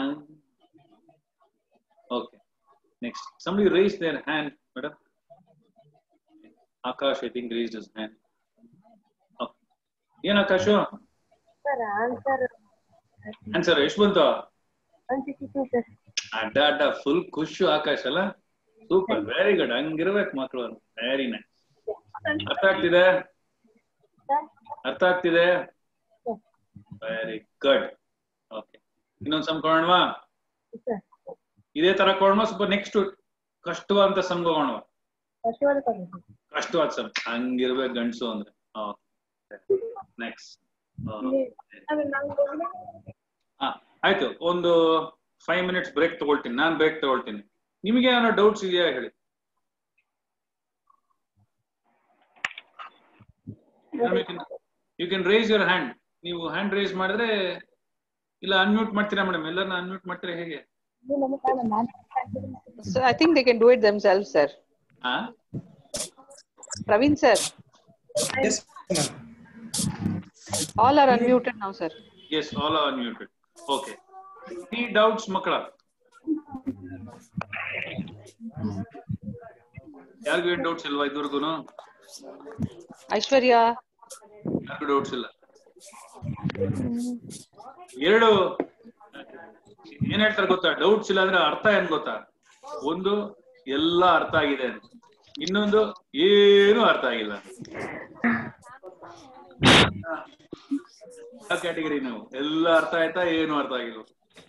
okay next somebody raise their hand madam Akash I think raised his hand Okay. ಏನ್ ಆಕಾಶು Sir, answer ಆನ್ಸರ್ ಎಷ್ಟು ಬಂತು one sixty-two, sir. ಅಡ್ಡ ಅಡ್ಡ ಫುಲ್ ಖುಷು ಆಕಾಶ್ ಅಲ್ಲ ಸೂಪರ್ ವೆರಿ ಗುಡ್ ಹಂಗಿರ್ಬೇಕು ಮಕ್ಕಳು ವೆರಿ ನೈಸ್ ಅರ್ಥ ಆಗ್ತಿದೆ ಅರ್ಥ ಆಗ್ತಿದೆ ವೆರಿ ಗುಡ್ ಓಕೆ ಇನ್ನೊಂದ್ ಸಮ್ ಕೊಡೋಣವಾ Sir. ಇದೇ ತರ ಕೊಡೋಣ ಸ್ವಲ್ಪ ನೆಕ್ಸ್ಟ್ ಕಷ್ಟವಾದಂತ ಸಮ್ ಹೋಗೋಣವಾ ಕಷ್ಟವಾದ ಕೊಡಿ, sir. ಕಷ್ಟವಾದ ಸಮ್ ಹಂಗಿರ್ಬೇಕು ಗಂಡಸು ಅಂದ್ರೆ ನೆಕ್ಸ್ಟ್ ಹಾ ಆಯ್ತು ಒಂದು ಫೈವ್ ಮಿನಿಟ್ಸ್ ಬ್ರೇಕ್ ತಗೊಳ್ತೀನಿ ನಾನ್ ಬ್ರೇಕ್ ತಗೊಳ್ತೀನಿ ನಿಮಗೆ ಏನೋ ಡೌಟ್ಸ್ ಇದೆಯಾ ಹೇಳಿ you can raise your hand ನೀವು ಹ್ಯಾಂಡ್ ರೇಸ್ ಮಾಡಿದ್ರೆ ಇಲ್ಲ ಅನ್ಮ್ಯೂಟ್ ಮಾಡ್ತೀರಾ ಮೇಡಮ್ ಎಲ್ಲರನ್ನ ಅನ್ಮ್ಯೂಟ್ ಮಾಡ್ತೀರಾ ಹೇಗೆ So I think they can do it themselves, sir. ಹಾ Praveen, sir. Yes, ma'am. All are unmuted now, sir. Yes all are unmuted okay ಈ doubts ಮಕ್ಕಳ ಯಾರಿಗೂ ಏನ್ ಡೌಟ್ಸ್ ಇಲ್ವಾ ಇದುವರೆಗೂ Aishwarya. ಯಾರಿಗೂ ಡೌಟ್ಸ್ ಇಲ್ಲ ಎರಡು ಏನ್ ಹೇಳ್ತಾರೆ ಗೊತ್ತಾ ಡೌಟ್ಸ್ ಇಲ್ಲ ಅಂದ್ರೆ ಅರ್ಥ ಏನ್ ಗೊತ್ತಾ ಒಂದು ಎಲ್ಲ ಅರ್ಥ ಆಗಿದೆ ಅಂತ ಇನ್ನೊಂದು ಏನು ಅರ್ಥ ಆಗಿಲ್ಲ ಕ್ಯಾಟಗರಿ ನಾವು ಎಲ್ಲ ಅರ್ಥ ಆಯ್ತಾ ಏನು ಅರ್ಥ ಆಗಿಲ್ಲ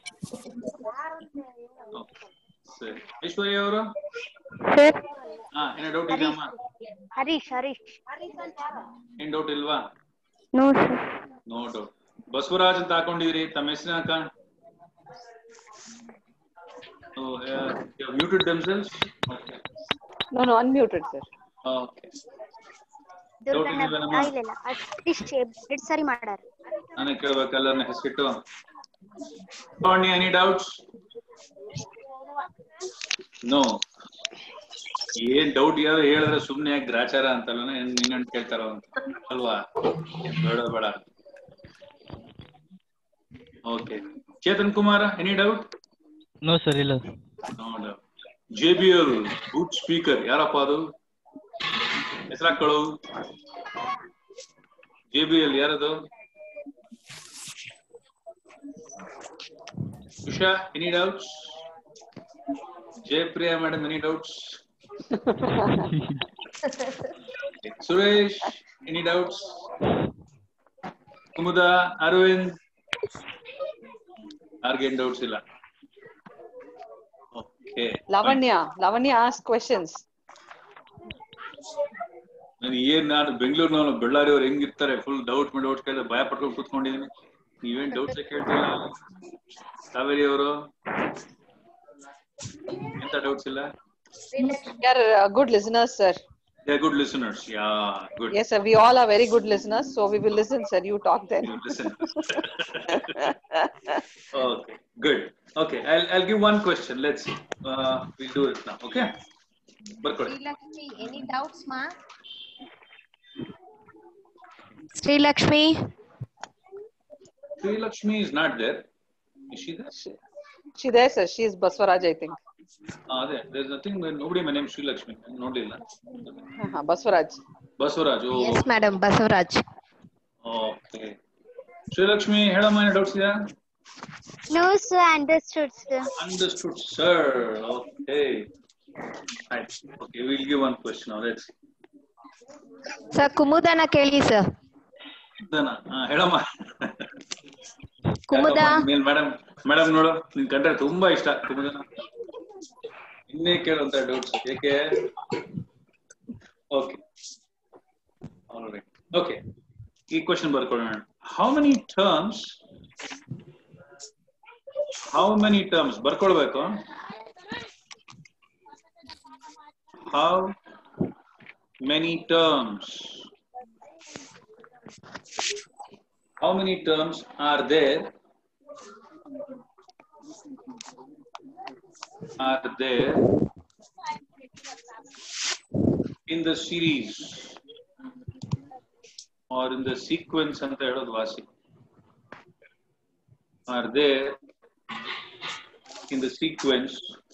Okay. ಸರಿ ಐಶ್ವರ್ಯ ಅವರು ಸರ್ ಹಾ ಏನೋ ಡೌಟ್ ಇದೆಯಮ್ಮ ಹರೀಶ್ ಹರೀಶ್ ಏನ್ ಡೌಟ್ ಇಲ್ವಾ no sir no doubt Basavaraj ಅಂತ ಹಾಕೊಂಡಿದ್ರಿ ತಮ್ಮ ಹೆಸರು ಹಾಕ muted themselves No, no, unmuted, sir. Okay doubt ಇದೆಯಲ್ಲಮ್ಮ ಇಲ್ಲ ಅಟ್ಲೀಸ್ಟ್ ಎರಡು ಸರಿ ಮಾಡಾರ ನನಗೆ ಕೇಳ್ಬೇಕು ಎಲ್ಲರನ್ನ ಹೆಸರಿಟ್ಟು ಲಾವಣ್ಯ ಎನಿ ಡೌಟ್ಸ್ ನೋ ಏನ್ ಡೌಟ್ ಯಾರು ಹೇಳಿದ್ರೆ ಸುಮ್ನೆ ಯಾಕೆ ಗ್ರಾಚಾರ ಅಂತಲ್ಲ ಇನ್ನೇನ್ ಕೇಳ್ತಾರ ಅಂತ ಅಲ್ವಾ ಬೇಡ ಬೇಡ Okay. Chetan Kumara, any doubt? No sir ಇಲ್ಲ No doubt. JBL, boot speaker, ಯಾರಪ್ಪ ಅದು ಹೆಸರಾಕಳು JBL ಯಾರದು Usha any doubts Jayapriya madam any doubts Suresh any doubts Kumuda Aravind ಯಾರಿಗೇನ್ ಡೌಟ್ಸ್ ಇಲ್ಲ okay Lavanya, Lavanya ask questions. ನಾನು ಏನ್ ನಾನು ಬೆಂಗಳೂರಿನವನು ಬಳ್ಳಾರಿಯವ್ರು ಹೆಂಗಿರ್ತಾರೆ ಫುಲ್ ಡೌಟ್ ಮೇಲೆ ಡೌಟ್ ಕೇಳಿದ್ರೆ ಭಯ ಪಟ್ಕೊಂಡು ಕೂತ್ಕೊಂಡಿದ್ದೀನಿ ನೀವೇನ್ ಡೌಟ್ಸ್ ಕೇಳ್ತಿಲ್ಲ ಕಾವೇರಿ ಅವರು ಎಂತ ಡೌಟ್ಸ್ ಇಲ್ಲ We are uh, good listeners, sir. They good listeners yeah good Yes, sir. We all are very good listeners, so we will listen, sir. You talk then. Listen okay good okay i'll i'll give one question let's see uh, we'll do it now okay ಬರ್ಕೊಳ್ಳಿ Srilakshmi, any doubts, ma? Sri Lakshmi. Sri Lakshmi is not there. Is she there? She there, sir. She is Baswaraj, I think. Ah, there. There's nothing. Nobody my name Sri Lakshmi. ನೋಡ್ಲಿಲ್ಲ Uh-huh, Baswaraj. Basavaraj ಓ Yes, madam. Basavaraj. Okay Srilakshmi ಹೇಳಮ್ಮ ಏನು doubts ಇದೆಯಾ No, sir, understood, sir. Understood sir okay ಆಯ್ತು okay will give one question let's Sir, Kumudana ಕೇಳಿ sir. ದನ ಹೇಳಮ್ಮ ಕುಮುದ. ಮೇಲ್ madam madam ನೋಡು ನಿನ್ ಕಂಡ್ರೆ ತುಂಬಾ ಇಷ್ಟ ಕುಮುದನ ಇನ್ನೇ ಕೇಳುವಂತ ಡೌಟ್ಸ್ ಏಕೆ ಓಕೆ ಓಕೆ ಈ ಕ್ವಶನ್ ಬರ್ಕೊಳ್ಳೋಣ how many terms how many terms ಬರ್ಕೊಳ್ಬೇಕು how many terms how many terms are there are there in the series or in the sequence ಅಂತ ಹೇಳೋದು ವಾಸಿ are there in the sequence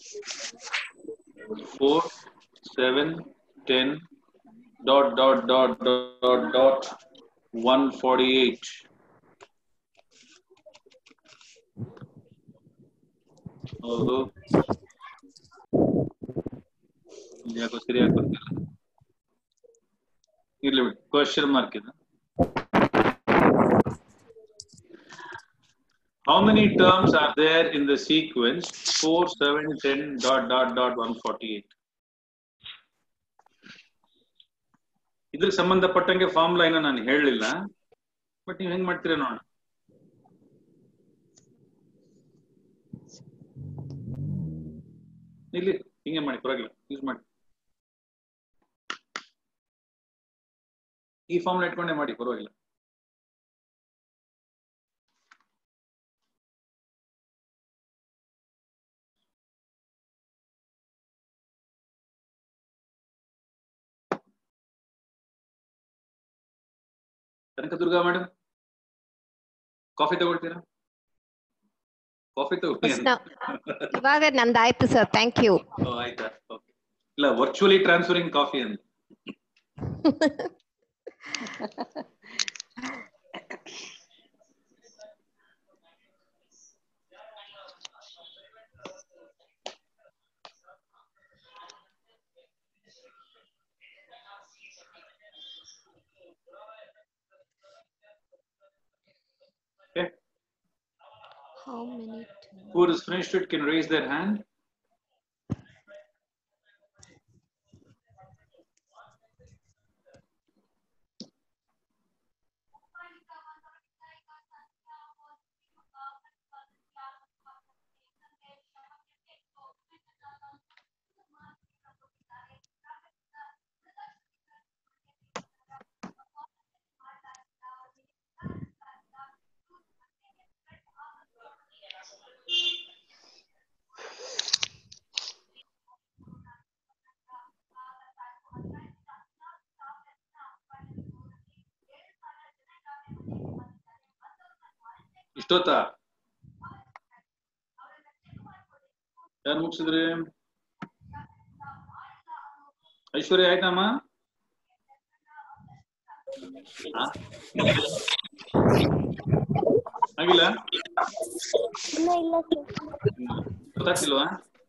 4 7 10 dot dot dot dot dot 148 ಹೌದು ಯಾಕೋ ಸರಿಯಾಗಿ ಬರ್ತಿಲ್ಲ ಇರ್ಲಿ ಬಿಡಿ ಕ್ವಶನ್ ಮಾರ್ಕ್ ಇದೆ How many terms are there in the sequence 4, 7, 10, dot, dot, dot, 148? ಇದ್ರ ಸಂಬಂಧಪಟ್ಟಂಗೆ ಫಾರ್ಮುಲಾ ಏನೋ ನಾನು ಹೇಳಲಿಲ್ಲ ಬಟ್ ನೀವು ಹೆಂಗ್ ಮಾಡ್ತೀರಾ ನೋಡೋಣ ಇಲ್ಲಿ ಹಿಂಗೆ ಮಾಡಿ ಪರವಾಗಿಲ್ಲ ಯೂಸ್ ಮಾಡಿ ಈ ಫಾರ್ಮುಲಾ ಇಟ್ಕೊಂಡೇ ಮಾಡಿ ಪರವಾಗಿಲ್ಲ ಕನಕದುರ್ಗ ಮೇಡಮ್ ಕಾಫಿ ತಗೊಳ್ತೀರಾ ಕಾಫಿ ತಗೊಳ್ಳಿ Yes, now. ಇವಾಗ ನಂದಾಯ್ತು ಸರ್ ಥ್ಯಾಂಕ್ ಯು ಓ, ಆಯ್ತಾ ಓಕೆ ಇಲ್ಲ ವರ್ಚುವಲಿ ಟ್ರಾನ್ಸ್ಫರಿಂಗ್ ಕಾಫಿ ಅಂತ Okay. How many? Who has finished it can raise their hand. ಇಷ್ಟೊತ್ತಾ ಯಾರು ಮುಗಿಸಿದ್ರಿ ಐಶ್ವರ್ಯ ಆಯ್ತಮ್ಮ ಆ? ಆಗಿಲ್ಲ ಇನ್ನ ಇಲ್ಲ ಗೊತ್ತಾಗ್ತಿಲ್ವಾ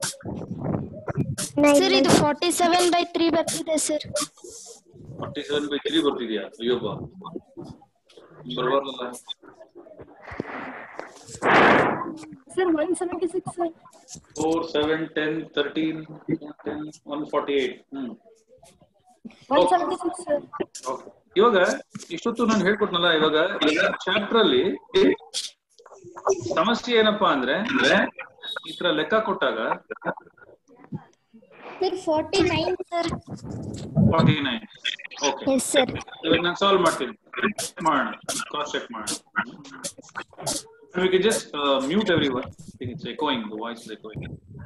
ಸರ್ ಇದು ಫಾರ್ಟಿ ಸೆವೆನ್ ಬೈ ತ್ರೀ ಬರ್ತಿದೆ sir forty seven by three ಬರ್ತಿದ್ಯಾ ಅಯ್ಯೋಬ್ಬ ಬರಬಾರ್ದಲ್ಲ sir one seventy six sir four seven ten thirteen ten one forty eight hmm one seventy six sir Okay. ಇವಾಗ ಇಷ್ಟೊತ್ತು ನಾನು ಹೇಳ್ಕೊಟ್ನಲ್ಲ ಇವಾಗ ಚಾಪ್ಟರ್ ಅಲ್ಲಿ ಸಮಸ್ಯೆ ಏನಪ್ಪಾ ಅಂದ್ರೆ ಈ ತರ ಲೆಕ್ಕ ಕೊಟ್ಟಾಗ sir forty nine sir forty nine okay yes sir ಇವಾಗ ನಾನು ಸಾಲ್ವ್ ಮಾಡ್ತೀನಿ ಮಾಡೋಣ ಕ್ರಾಸ್ ಚೆಕ್ ಮಾಡೋಣ we can just uh, mute everyone. I think it's echoing. The voice is echoing.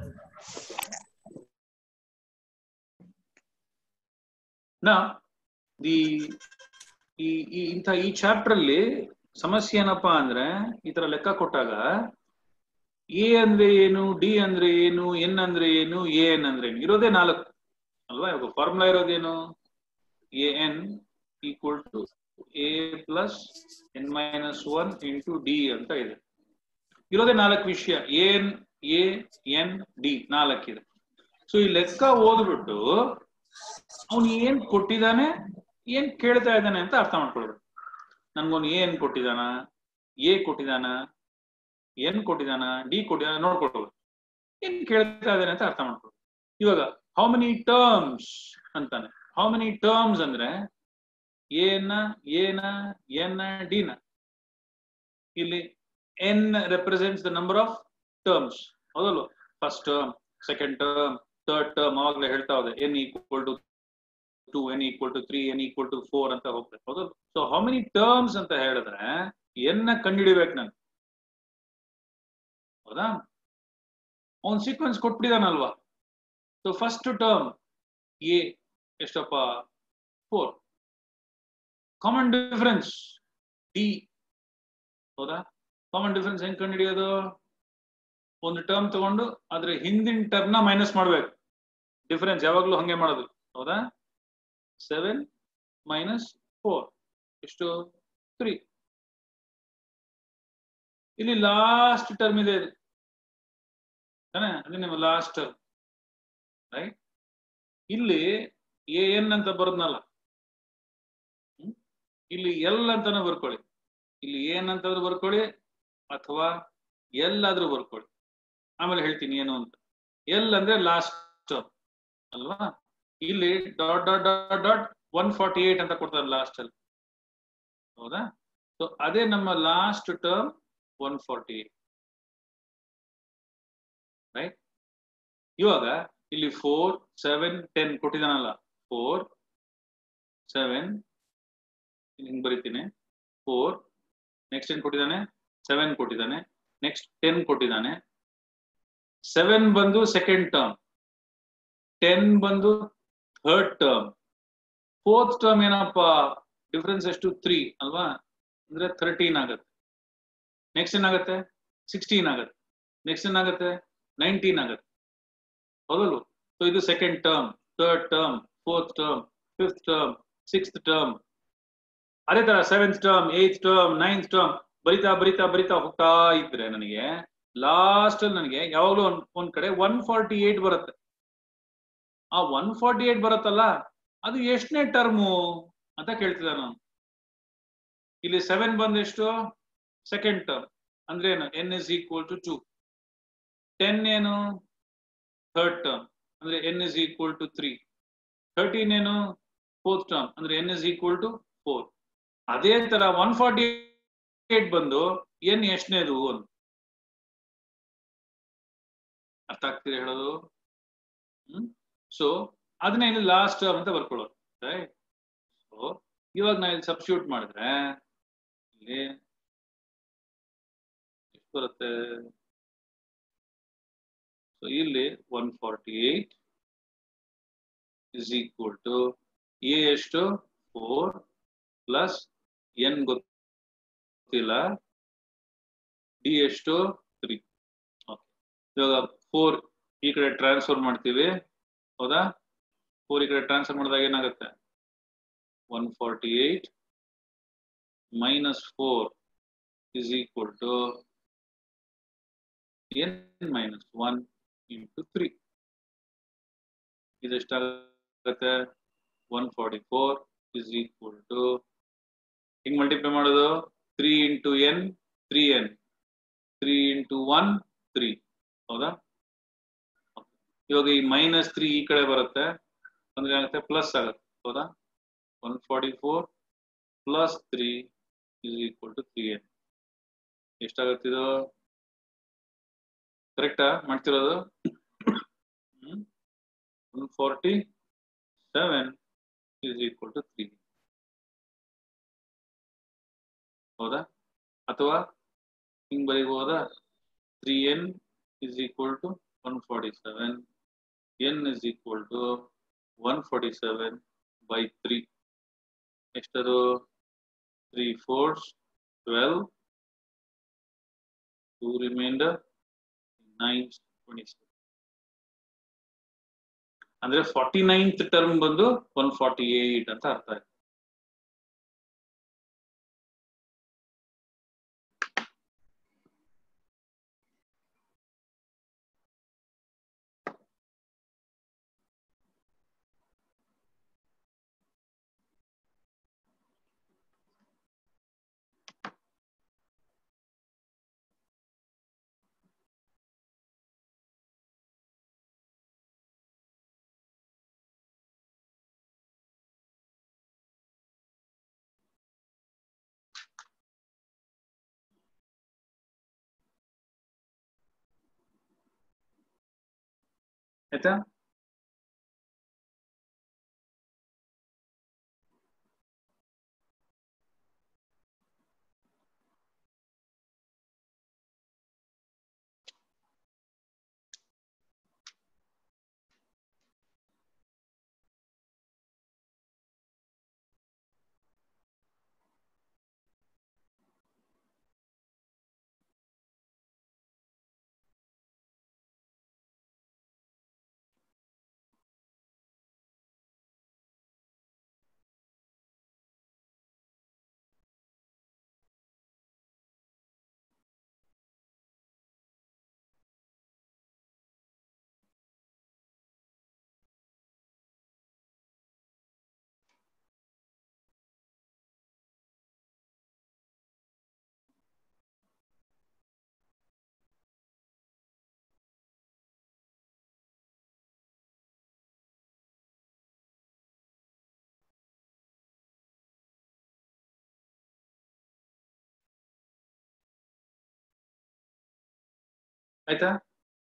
Now, the ಈ ಈ ಇಂಥ ಈ ಚಾಪ್ಟರ್ ಅಲ್ಲಿ ಸಮಸ್ಯೆ ಏನಪ್ಪಾ ಅಂದ್ರೆ ಈ ತರ ಲೆಕ್ಕ ಕೊಟ್ಟಾಗ ಎ ಅಂದ್ರೆ ಏನು ಡಿ ಅಂದ್ರೆ ಏನು ಎನ್ ಅಂದ್ರೆ ಏನು ಎ ಎನ್ ಅಂದ್ರೆ ಏನು ಇರೋದೇ ನಾಲ್ಕು ಅಲ್ವಾ ಇವಾಗ ಫಾರ್ಮುಲಾ ಇರೋದೇನು A N equal to A plus N minus one into D ಅಂತ ಇದೆ ಇರೋದೇ ನಾಲ್ಕು ವಿಷಯ ಎನ್ ಎ ಎನ್ ಡಿ ನಾಲ್ಕಿದೆ ಸೊ ಈ ಲೆಕ್ಕ ಓದ್ಬಿಟ್ಟು ಅವನು ಏನ್ ಕೊಟ್ಟಿದ್ದಾನೆ ಏನ್ ಕೇಳ್ತಾ ಇದ್ದಾನೆ ಅಂತ ಅರ್ಥ ಮಾಡ್ಕೊಳ್ಬೇಕು ನನ್ಗೊಂದು ಏನ್ ಕೊಟ್ಟಿದಾನ ಎ ಕೊಟ್ಟಿದಾನ ಎನ್ ಕೊಟ್ಟಿದಾನ ಡಿ ಕೊಟ್ಟಿದಾನ ನೋಡ್ಕೊಳ್ಬೇಕು ಏನ್ ಕೇಳ್ತಾ ಇದ್ದಾನೆ ಅಂತ ಅರ್ಥ ಮಾಡ್ಕೊಳ್ಬೇಕು ಇವಾಗ ಹೌ ಮೆನಿ ಟರ್ಮ್ಸ್ ಅಂತಾನೆ ಹೌ ಮೆನಿ ಟರ್ಮ್ಸ್ ಅಂದ್ರೆ ಎನ ಎನ ಎನ್ ಡಿನ ಇಲ್ಲಿ N represents the number of terms ಹೌದಲ್ವ first term second term third term ಅವಾಗಲೇ ಹೇಳ್ತಾ ಹೋದೆ N equal to two N equal to three N equal to four ಅಂತ ಹೋಗ್ತದೆ ಹೌದಲ್ಲ ಸೊ ಹೌ ಮೆನಿ ಟರ್ಮ್ಸ್ ಅಂತ ಹೇಳಿದ್ರೆ ಎನ್ನ ಕಂಡುಹಿಡಿಬೇಕು ನಾನು ಹೌದಾ ಅವನ್ ಸೀಕ್ವೆನ್ಸ್ ಕೊಟ್ಬಿಟ್ಟಿದಾನಲ್ವಾ ಸೊ ಫಸ್ಟ್ ಟರ್ಮ್ ಎ ಎಷ್ಟಪ್ಪ ಫೋರ್ ಕಾಮನ್ ಡಿಫರೆನ್ಸ್ ಡಿ ಹೌದಾ ಕಾಮನ್ ಡಿಫರೆನ್ಸ್ ಹೆಂಗ್ ಕಂಡುಹಿಡಿಯೋದು ಒಂದು ಟರ್ಮ್ ತಗೊಂಡು ಅದ್ರ ಹಿಂದಿನ ಟರ್ಮ್ ನ ಮೈನಸ್ ಮಾಡ್ಬೇಕು ಡಿಫರೆನ್ಸ್ ಯಾವಾಗ್ಲೂ ಹಂಗೆ ಮಾಡೋದು ಹೌದಾ ಸೆವೆನ್ ಮೈನಸ್ ಫೋರ್ ಎಷ್ಟು ತ್ರೀ ಇಲ್ಲಿ ಲಾಸ್ಟ್ ಟರ್ಮ್ ಇದೆ ಇದು ತಾನೇ ಅದೇ ನಿಮ್ಮ ಲಾಸ್ಟ್ ಟರ್ಮ್ ರೈಟ್ ಇಲ್ಲಿ ಎ ಎನ್ ಅಂತ ಬರೋದ್ನಲ್ಲ ಹ್ಮ್? ಇಲ್ಲಿ ಎಲ್ ಅಂತಾನು ಬರ್ಕೊಳ್ಳಿ ಇಲ್ಲಿ ಏನ್ ಅಂತಾದ್ರೂ ಬರ್ಕೊಳ್ಳಿ ಅಥವಾ ಎಲ್ ಆದ್ರೂ ಬರ್ಕೊಳ್ಳಿ ಆಮೇಲೆ ಹೇಳ್ತೀನಿ ಏನು ಅಂತ ಎಲ್ ಅಂದ್ರೆ ಲಾಸ್ಟ್ ಟರ್ಮ್ ಅಲ್ವಾ ಇಲ್ಲಿ dot dot dot dot one forty eight ಅಂತ ಕೊಡ್ತಾರೆ ಲಾಸ್ಟ್ ಅಲ್ಲಿ ಹೌದಾ ಸೊ ಅದೇ ನಮ್ಮ last term one forty eight right ಇವಾಗ ಇಲ್ಲಿ ಫೋರ್ ಸೆವೆನ್ ಟೆನ್ ಕೊಟ್ಟಿದ್ದಾನಲ್ಲ ಫೋರ್ ಸೆವೆನ್ ಹಿಂಗ್ ಬರೀತೀನಿ ಫೋರ್ ನೆಕ್ಸ್ಟ್ ಏನ್ ಕೊಟ್ಟಿದ್ದಾನೆ ಸೆವೆನ್ ಕೊಟ್ಟಿದ್ದಾನೆ ನೆಕ್ಸ್ಟ್ ಟೆನ್ ಕೊಟ್ಟಿದ್ದಾನೆ ಸೆವೆನ್ ಬಂದು ಸೆಕೆಂಡ್ ಟರ್ಮ್ ಟೆನ್ ಬಂದು ಥರ್ಡ್ ಟರ್ಮ್ ಫೋರ್ತ್ ಟರ್ಮ್ ಏನಪ್ಪಾ ಡಿಫ್ರೆನ್ಸ್ ಎಷ್ಟು ತ್ರೀ ಅಲ್ವಾ ಅಂದ್ರೆ ಥರ್ಟೀನ್ ಆಗುತ್ತೆ ನೆಕ್ಸ್ಟ್ ಏನಾಗುತ್ತೆ ಸಿಕ್ಸ್ಟೀನ್ ಆಗುತ್ತೆ ನೆಕ್ಸ್ಟ್ ಏನಾಗುತ್ತೆ ನೈನ್ಟೀನ್ ಆಗುತ್ತೆ ಹೌದಲ್ವ ಸೊ ಇದು second term third term fourth term fifth term sixth term ಅದೇ ತರ seventh term eighth term ninth term ಬರಿತಾ ಬರಿತಾ ಬರಿತಾ ಹೋಗ್ತಾ ಇದ್ರೆ ನನಗೆ ಲಾಸ್ಟ್ ಅಲ್ಲಿ ನನಗೆ ಯಾವಾಗ್ಲೂ ಒಂದ್ ಒಂದ್ ಕಡೆ ಒನ್ ಫಾರ್ಟಿ ಏಟ್ ಬರುತ್ತೆ ಆ ಒನ್ ಫಾರ್ಟಿ ಏಟ್ ಬರುತ್ತಲ್ಲ ಅದು ಎಷ್ಟನೇ ಟರ್ಮು ಅಂತ ಕೇಳ್ತಿದ್ದ ನಾನು ಇಲ್ಲಿ ಸೆವೆನ್ ಬಂದು ಎಷ್ಟು ಸೆಕೆಂಡ್ ಟರ್ಮ್ ಅಂದ್ರೆ ಏನು N is equal to two ten ಏನು ಥರ್ಡ್ ಟರ್ಮ್ ಅಂದ್ರೆ N is equal to three thirteen ಏನು ಫೋರ್ತ್ ಟರ್ಮ್ ಅಂದ್ರೆ N is equal to four ಅದೇ ತರ ಒನ್ ಫಾರ್ಟಿ ಏಟ್ ಬಂದು ಎನ್ ಎಷ್ಟನೇದು ಅಂತ ಅರ್ಥ ಆಗ್ತೀರಾ ಹೇಳೋದು ಹ್ಮ್ ಸೊ ಅದನ್ನ ಇಲ್ಲಿ ಲಾಸ್ಟ್ ಟರ್ಮ್ ಅಂತ ಬರ್ಕೊಳ್ಳೋದು ರೈಟ್ ಸೊ ಇವಾಗ ನಾ ಇಲ್ಲಿ ಸಬ್ಸ್ಟಿಟ್ಯೂಟ್ ಮಾಡಿದ್ರೆ ಇಲ್ಲಿ ಎಷ್ಟು ಬರುತ್ತೆ ಸೊ ಇಲ್ಲಿ one forty eight is equal to A ಎಷ್ಟು ಫೋರ್ ಪ್ಲಸ್ ಎನ್ ಗೊತ್ತಿಲ್ಲ ಡಿ ಎಷ್ಟು ತ್ರೀ ಇವಾಗ ಫೋರ್ ಈ ಕಡೆ ಟ್ರಾನ್ಸ್ಫರ್ ಮಾಡ್ತೀವಿ ಹೌದಾ ಫೋರ್ ಈ ಕಡೆ ಟ್ರಾನ್ಸ್ಫರ್ ಮಾಡಿದಾಗ ಏನಾಗುತ್ತೆ one forty eight minus four is equal to N minus one into three ಇದೆಷ್ಟಾಗುತ್ತೆ one forty four is equal to ಹಿಂಗ್ ಮಲ್ಟಿಪ್ಲೈ ಮಾಡೋದು three into N three N three into one three ಹೌದಾ ಇವಾಗ ಈ ಮೈನಸ್ ತ್ರೀ ಈ ಕಡೆ ಬರುತ್ತೆ ಅಂದ್ರೆ ಏನಾಗುತ್ತೆ ಪ್ಲಸ್ ಆಗುತ್ತೆ ಹೌದಾ one forty four plus three is equal to three N ಎಷ್ಟಾಗುತ್ತೆ ಇದು ಕರೆಕ್ಟಾ ಮಾಡ್ತಿರೋದು one forty seven is equal to three ಹೌದಾ ಅಥವಾ ಹಿಂಗ್ ಬರೀಬಹುದಾ three N is equal to one forty seven N is equal to one forty seven by three ಎಷ್ಟದು three fours twelve two remainder nine twenty seven ಅಂದ್ರೆ forty ninth term ಬಂದು one forty eight ಅಂತ ಅರ್ಥ ಆಯ್ತು ಆಯ್ತಾ ಆಯ್ತಾ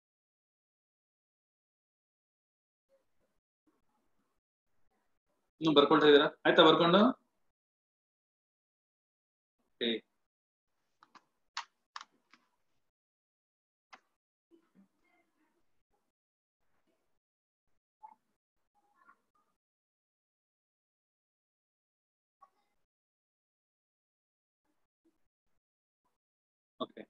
ಇನ್ನು ಬರ್ಕೊಳ್ತಾ ಇದೀರಾ ಆಯ್ತಾ ಬರ್ಕೊಂಡು Okay. Okay.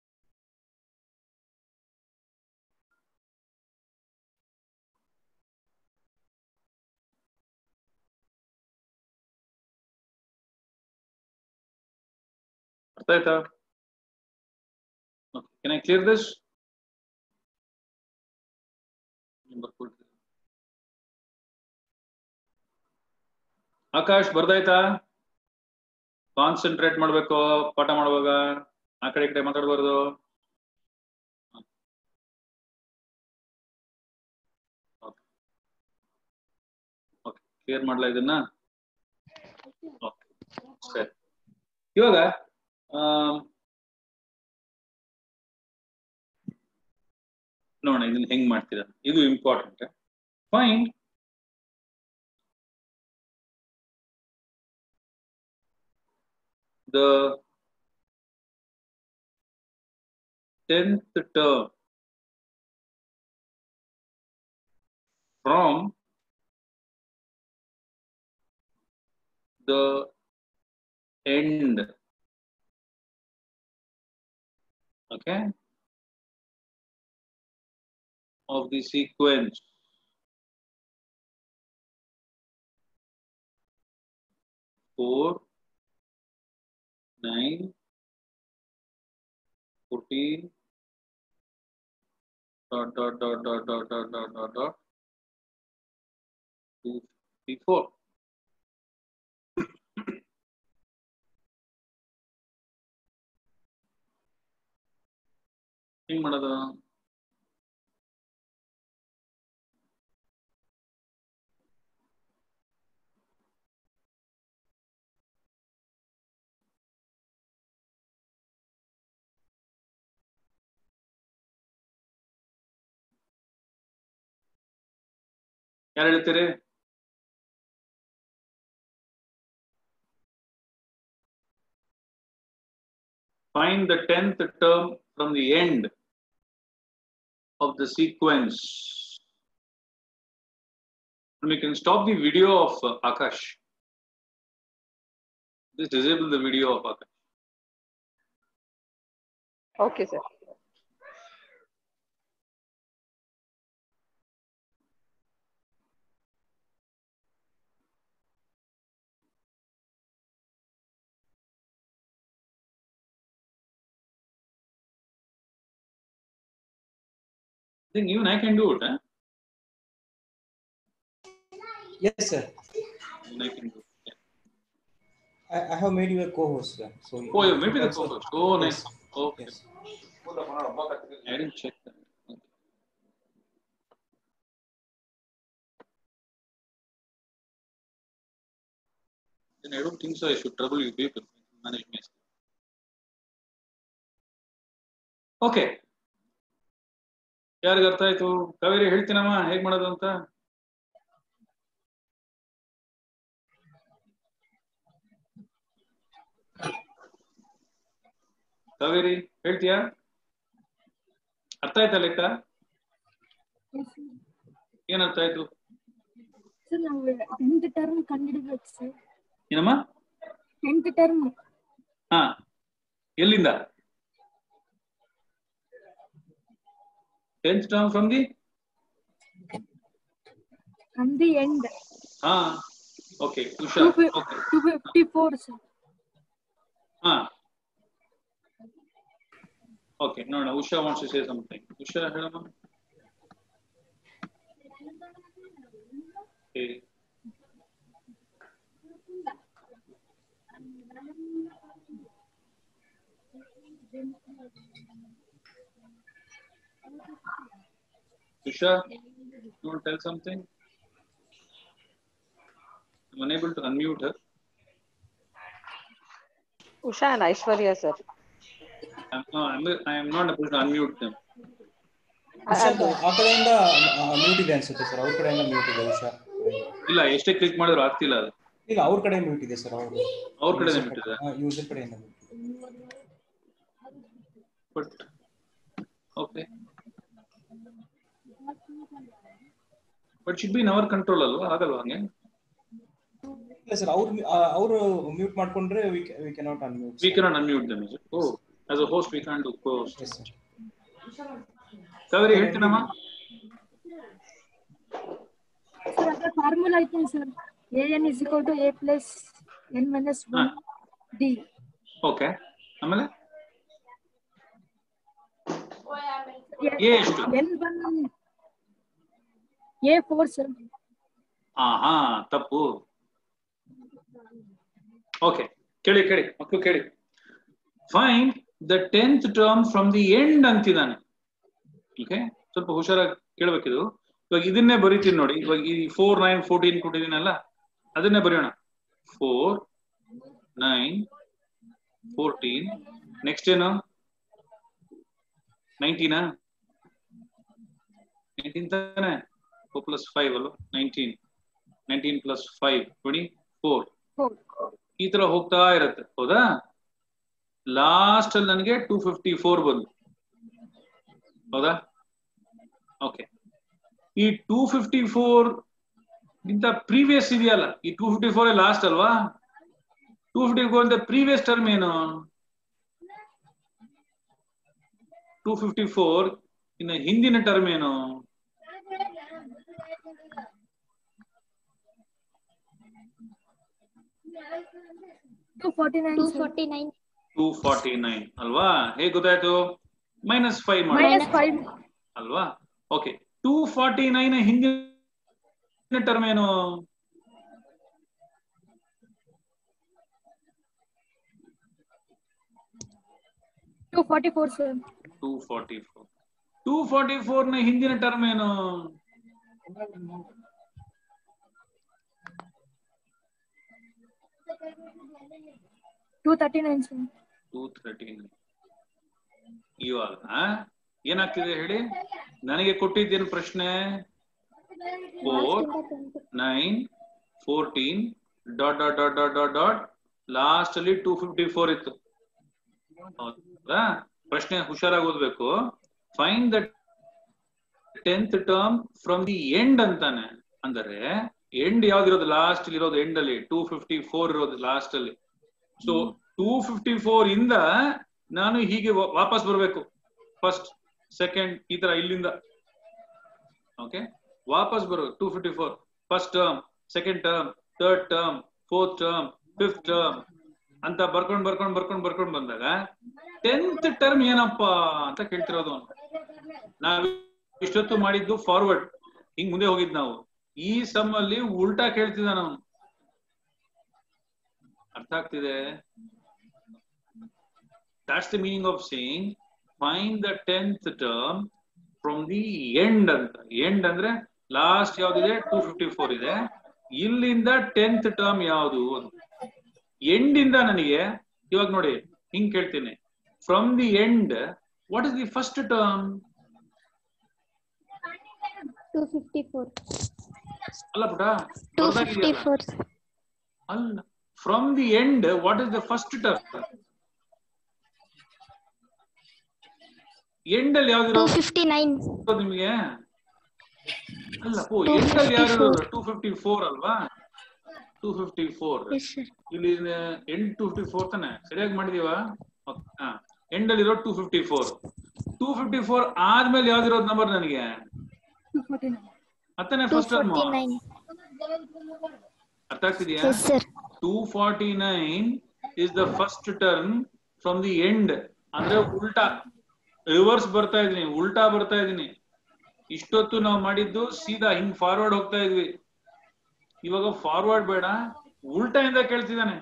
ಅರ್ಥ ಆಯ್ತಾ can I clear this Akash ಬರ್ದಾಯ್ತಾ ಕಾನ್ಸಂಟ್ರೇಟ್ ಮಾಡ್ಬೇಕು ಪಾಠ ಮಾಡುವಾಗ ಆ ಕಡೆ ಈ ಕಡೆ ಮಾತಾಡ್ಬಾರ್ದು ಕ್ಲಿಯರ್ ಮಾಡ್ಲಾ ಇದನ್ನ Okay. ಸರಿ ಇವಾಗ ಆಮ್, ನೋಡೋಣ ಇದನ್ನ ಹೆಂಗ್ ಮಾಡ್ತೀರಾ ಇದು important find the tenth term from the end. Okay. of the sequence. Four, nine, fourteen, dot dot dot dot dot dot dot dot dot two fifty four. ಹೆಂಗ್ ಮಾಡೋದು ಯಾರು ಹೇಳ್ತೀರಿ find the 10th term from the end of the sequence. And we can stop the video of uh, Akash. Just disable the video of Akash. Okay, sir. I think even I can do it. Huh? Yes, sir. Even I can do it. I, I have made you a co-host, sir. So Oh, you yeah, maybe the also- co-host. Oh, nice. Yes. Okay. Yes. I didn't check that. Okay. Then I don't think so. I should trouble you people. Manage myself. Okay ಯಾರಿಗ ಅರ್ಥ ಆಯ್ತು ಕಾವೇರಿ ಹೇಳ್ತೀನಮ್ಮ ಹೇಗ್ ಮಾಡೋದು ಅಂತ ಕಾವೇರಿ ಹೇಳ್ತೀಯಾ ಅರ್ಥ ಆಯ್ತಾ ಲೆಕ್ಕ ಏನ್ ಅರ್ಥ ಆಯ್ತು ಸರ್ ನಾವು ಟೆಂತ್ ಟರ್ಮ್ ಕಂಡಿಡ್ಬೇಕು ಸರ್ ಏನಮ್ಮ ಟೆಂತ್ ಟರ್ಮ್ ಹಾ ಎಲ್ಲಿಂದ tenth term from the from the end ಹಾ okay Usha two okay two fifty four sir ಹಾ ಓಕೆ ನೋಡೋಣ Usha wants to say something Usha ಹೇಳಮ್ಮ Okay. Usha, you want to tell something? I'm unable to unmute her. Usha and Aishwarya, sir. I'm, no, I'm, I'm not able to unmute them. Usha ಆ ಕಡೆಯಿಂದ mute ಇದೆ ಅನ್ಸುತ್ತೆ sir ಅವ್ರ ಕಡೆಯಿಂದ mute ಇದೆ ಉಷಾ ಇಲ್ಲ ಎಷ್ಟೇ ಕ್ಲಿಕ್ ಮಾಡಿದ್ರು ಆಗ್ತಿಲ್ಲ ಅದು ಇಲ್ಲ ಅವ್ರ ಕಡೆ ಮ್ಯೂಟ್ ಇದೆ ಸರ್ ಅವರು ಅವ್ರ ಕಡೆನೇ mute ಇದೆ? ಯೂಸರ್ ಕಡೆಯಿಂದ mute ಇದೆ. But okay but should be in our control ಅಲ್ವಾ ಆಗಲ್ವಾ ಹಂಗೆ ಇಲ್ಲ ಸರ್ ಅವ್ರು ಅವರು ಮ್ಯೂಟ್ ಮಾಡ್ಕೊಂಡ್ರೆ we cannot unmute we cannot unmute them is oh as a host we can do host yes sir Kaveri ಹೇಳ್ತೀನಮ್ಮ ಸರ್ ಅದ್ರ ಫಾರ್ಮುಲಾ ಐತಿ sir A N is equal to A plus N minus one D okay ಆಮೇಲೆ A ಎಷ್ಟು N one A four sir ಹಾ ಹಾ ತಪ್ಪು okay ಕೇಳಿ ಕೇಳಿ ಮಕ್ಕಳು ಕೇಳಿ find the tenth term from the end ಅಂತಿದ್ದಾನೆ ಓಕೆ ಸ್ವಲ್ಪ ಹುಷಾರಾಗಿ ಕೇಳಬೇಕಿದು ಇವಾಗ ಇದನ್ನೇ ಬರೀತೀನಿ ನೋಡಿ ಇವಾಗ ಈ ಫೋರ್ ನೈನ್ ಫೋರ್ಟೀನ್ ಕೊಟ್ಟಿದ್ದೀನಲ್ಲ ಅದನ್ನೇ ಬರೆಯೋಣ ಫೋರ್ ನೈನ್ ಫೋರ್ಟೀನ್ ನೆಕ್ಸ್ಟ್ ಏನು ನೈನ್ಟೀನಾ ನೈನ್ಟೀನ್ ತಾನೆ ಫೋರ್ ಪ್ಲಸ್ ಫೈವ್ ಅಲ್ವಾ nineteen nineteen plus five twenty four ಈ ತರ ಹೋಗ್ತಾ ಇರುತ್ತೆ ಹೌದಾ ಲಾಸ್ಟ್ ಅಲ್ಲಿ ನನಗೆ ಟೂ ಫಿಫ್ಟಿ ಫೋರ್ ಬಂತು ಹೌದಾ ಓಕೆ ಈ ಟೂ ಫಿಫ್ಟಿ ಫೋರ್ ಗಿಂತ ಪ್ರೀವಿಯಸ್ ಇದೆಯಲ್ಲ ಈ ಟೂ ಫಿಫ್ಟಿ ಫೋರ್ ಲಾಸ್ಟ್ ಅಲ್ವಾ ಟೂ ಫಿಫ್ಟಿ ಫೋರ್ ಅಂತ ಪ್ರೀವಿಯಸ್ ಟರ್ಮ್ ಏನು ಟೂ ಫಿಫ್ಟಿ ಫೋರ್ ಇನ್ನು ಹಿಂದಿನ ಟರ್ಮ್ ಏನು two forty nine two forty nine two forty nine ಅಲ್ವಾ ಹೇಗ್ ಗೊತ್ತಾಯ್ತು ಮೈನಸ್ ಫೈವ್ ಮಾಡಿ ಮೈನಸ್ ಫೈವ್ ಅಲ್ವಾ ಓಕೆ ಟೂ ಫಾರ್ಟಿ ನೈನ್ ಹಿಂದಿನ ಟರ್ಮ್ ಏನು two forty four sir two forty four two forty four ನ ಹಿಂದಿನ ಟರ್ಮ್ ಏನು two thirty nine sir two thirty nine ಇವಾಗ ಏನಾಗ್ತಿದೆ ಹೇಳಿ ನನಗೆ ಕೊಟ್ಟಿದ್ದೇನು ಪ್ರಶ್ನೆ four nine fourteen dot dot dot dot dot dot last ಅಲ್ಲಿ ಟೂ ಫಿಫ್ಟಿ ಫೋರ್ ಇತ್ತು ಹೌದಾ ಪ್ರಶ್ನೆ ಹುಷಾರಾಗಿ ಓದ್ಬೇಕು find the tenth term from the end ಅಂತಾನೆ ಅಂದರೆ ಎಂಡ್ ಯಾವ್ದಿರೋದು ಲಾಸ್ಟ್ ಇರೋದು ಎಂಡ್ ಅಲ್ಲಿ ಟೂ ಫಿಫ್ಟಿ ಫೋರ್ ಇರೋದು ಲಾಸ್ಟ್ ಅಲ್ಲಿ ಸೊ ಟೂ ಫಿಫ್ಟಿ ಫೋರ್ ಇಂದ ನಾನು ಹೀಗೆ ವಾ- ವಾಪಸ್ ಬರಬೇಕು ಫಸ್ಟ್ ಸೆಕೆಂಡ್ ಈ ತರ ಇಲ್ಲಿಂದ ಓಕೆ ವಾಪಸ್ ಬರೋ two fifty four first term second term third term fourth term fifth term ಅಂತ ಬರ್ಕೊಂಡ್ ಬರ್ಕೊಂಡ್ ಬರ್ಕೊಂಡ್ ಬರ್ಕೊಂಡ್ ಬಂದಾಗ ಟೆಂತ್ ಟರ್ಮ್ ಏನಪ್ಪಾ ಅಂತ ಕೇಳ್ತಿರೋದು ಅವ್ನು ನಾವ್ ಇಷ್ಟೊತ್ತು ಮಾಡಿದ್ದು ಫಾರ್ವರ್ಡ್ ಹಿಂಗ್ ಮುಂದೆ ಹೋಗಿದ್ ನಾವು ಈ ಸಮ್ ಅಲ್ಲಿ ಉಲ್ಟಾ ಕೇಳ್ತಿದ್ದ ನಾವು ಅರ್ಥ ಆಗ್ತಿದೆ that's the meaning of saying find the 10th term from the end ಅಂತ ಎಂಡ್ ಅಂದ್ರೆ ಲಾಸ್ಟ್ ಯಾವ್ದಿದೆ ಟೂ ಫಿಫ್ಟಿ ಫೋರ್ ಇದೆ ಇಲ್ಲಿಂದ ಟೆಂತ್ ಟರ್ಮ್ ಯಾವುದು ಅಂತ ಎಂಡ್ ಇಂದ ನನಗೆ ಇವಾಗ ನೋಡಿ ಹಿಂಗ್ ಕೇಳ್ತೀನಿ from the end what is the first term two fifty four ಅಲ್ಲ ಪುಟ ಟೂ ಫಿಫ್ಟಿ ಫೋರ್ ಅಲ್ಲ from the end what is the first term end ಅಲ್ಲಿ ಟೂ ಯಾವ್ದಿರೋ ಫಿಫ್ಟಿ ನೈನ್ ನಿಮಗೆ ಅಲ್ಲ ಓ ಎಂಡ್ ಅಲ್ಲಿ ಯಾರು ಟೂ ಫಿಫ್ಟಿ ಫೋರ್ ಅಲ್ವಾ two fifty four yes sir ಇಲ್ಲಿ ಎಂಡ್ ಟೂ ಫಿಫ್ಟಿ ಫೋರ್ ತಾನೆ ಸರಿಯಾಗಿ ಮಾಡಿದೀವ ಹಾ ಎಂಡ್ ಅಲ್ಲಿ ಇರೋ two fifty four two fifty four ಆದ್ಮೇಲೆ ಯಾವ್ದಿರೋದು ನಂಬರ್ ನನಗೆ ಟೂ ಫಾರ್ಟಿ ನೈನ್ ಹತ್ತನೇ two first term forty nine ಅರ್ಥ ಆಗ್ತಿದ್ಯಾ yes sir two forty nine is the first term from the end ಅಂದ್ರೆ ಉಲ್ಟಾ ರಿವರ್ಸ್ ಬರ್ತಾ ಇದೀನಿ ಉಲ್ಟಾ ಬರ್ತಾ ಇದೀನಿ ಇಷ್ಟೊತ್ತು ನಾವು ಮಾಡಿದ್ದು ಸೀದಾ ಹಿಂಗ್ ಫಾರ್ವರ್ಡ್ ಹೋಗ್ತಾ ಇದ್ವಿ ಇವಾಗ ಫಾರ್ವರ್ಡ್ ಬೇಡ ಉಲ್ಟಾ ಇಂದ ಕೇಳ್ತಿದ್ದಾನೆ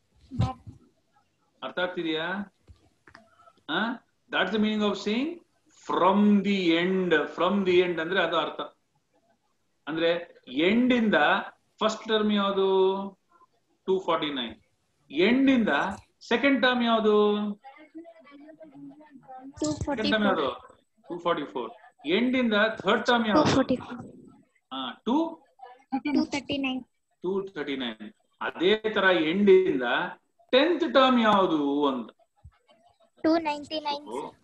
ಅರ್ಥ ಆಗ್ತಿದ್ಯಾ that's the meaning of saying from the end from the end ಅಂದ್ರೆ ಅದು ಅರ್ಥ ಅಂದ್ರೆ ಎಂಡ್ ಇಂದ ಫಸ್ಟ್ ಟರ್ಮ್ ಯಾವುದು ಟೂ ಫಾರ್ಟಿ ನೈನ್ ಎಂಡ್ ಇಂದ ಸೆಕೆಂಡ್ ಟರ್ಮ್ ಯಾವುದು two second forty term four ಯಾವುದು ಟೂ ಫಾರ್ಟಿ ಫೋರ್ ಎಂಡ್ ಇಂದ ಥರ್ಡ್ ಟರ್ಮ್ ಟೂ ಯಾವುದು forty four two two thirty nine two thirty nine ಅದೇ ತರ ಎಂಡ್ ಇಂದ ಟೆಂತ್ ಟರ್ಮ್ ಯಾವುದು ಅಂತ two ninety nine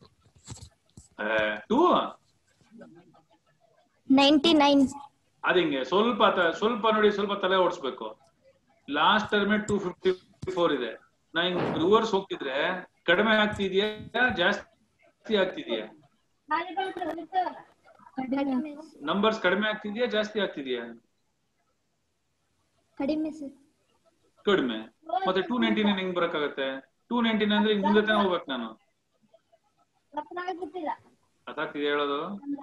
two ninety nine ಅದಿಂಗೆ ಸ್ವಲ್ಪ ತ- ಸ್ವಲ್ಪ ನೋಡಿ ಸ್ವಲ್ಪ ತಲೆ ಓಡಿಸ್ಬೇಕು last term two fifty four ಇದೆ ನಾ ಹಿಂಗ್ ರಿವರ್ಸ್ ಹೋಗ್ತಿದ್ರೆ ಕಡಿಮೆ ಆಗ್ತಿದ್ಯಾ ಜಾಸ್ತಿ ಆಗ್ತಿದ್ಯಾ ನಂಬರ್ಸ್ ಕಡಿಮೆ ಆಗ್ತಿದ್ಯಾ ಜಾಸ್ತಿ ಆಗ್ತಿದ್ಯಾ ಕಡಿಮೆ ಸರ್ ಕಡಿಮೆ ಮತ್ತೆ ಟೂ ನೈಂಟಿ ನೈನ್ ಹೆಂಗ್ ಬರಕ್ಕಾಗತ್ತೆ ಟೂ ನೈಂಟಿ ನೈನ್ ಅಂದ್ರೆ ಹಿಂಗ್ ಮುಂದೆ ತಾನೇ ಹೋಗ್ಬೇಕು ನಾನು ಅದಾಗ್ತಿದೆ ಹೇಳೋದು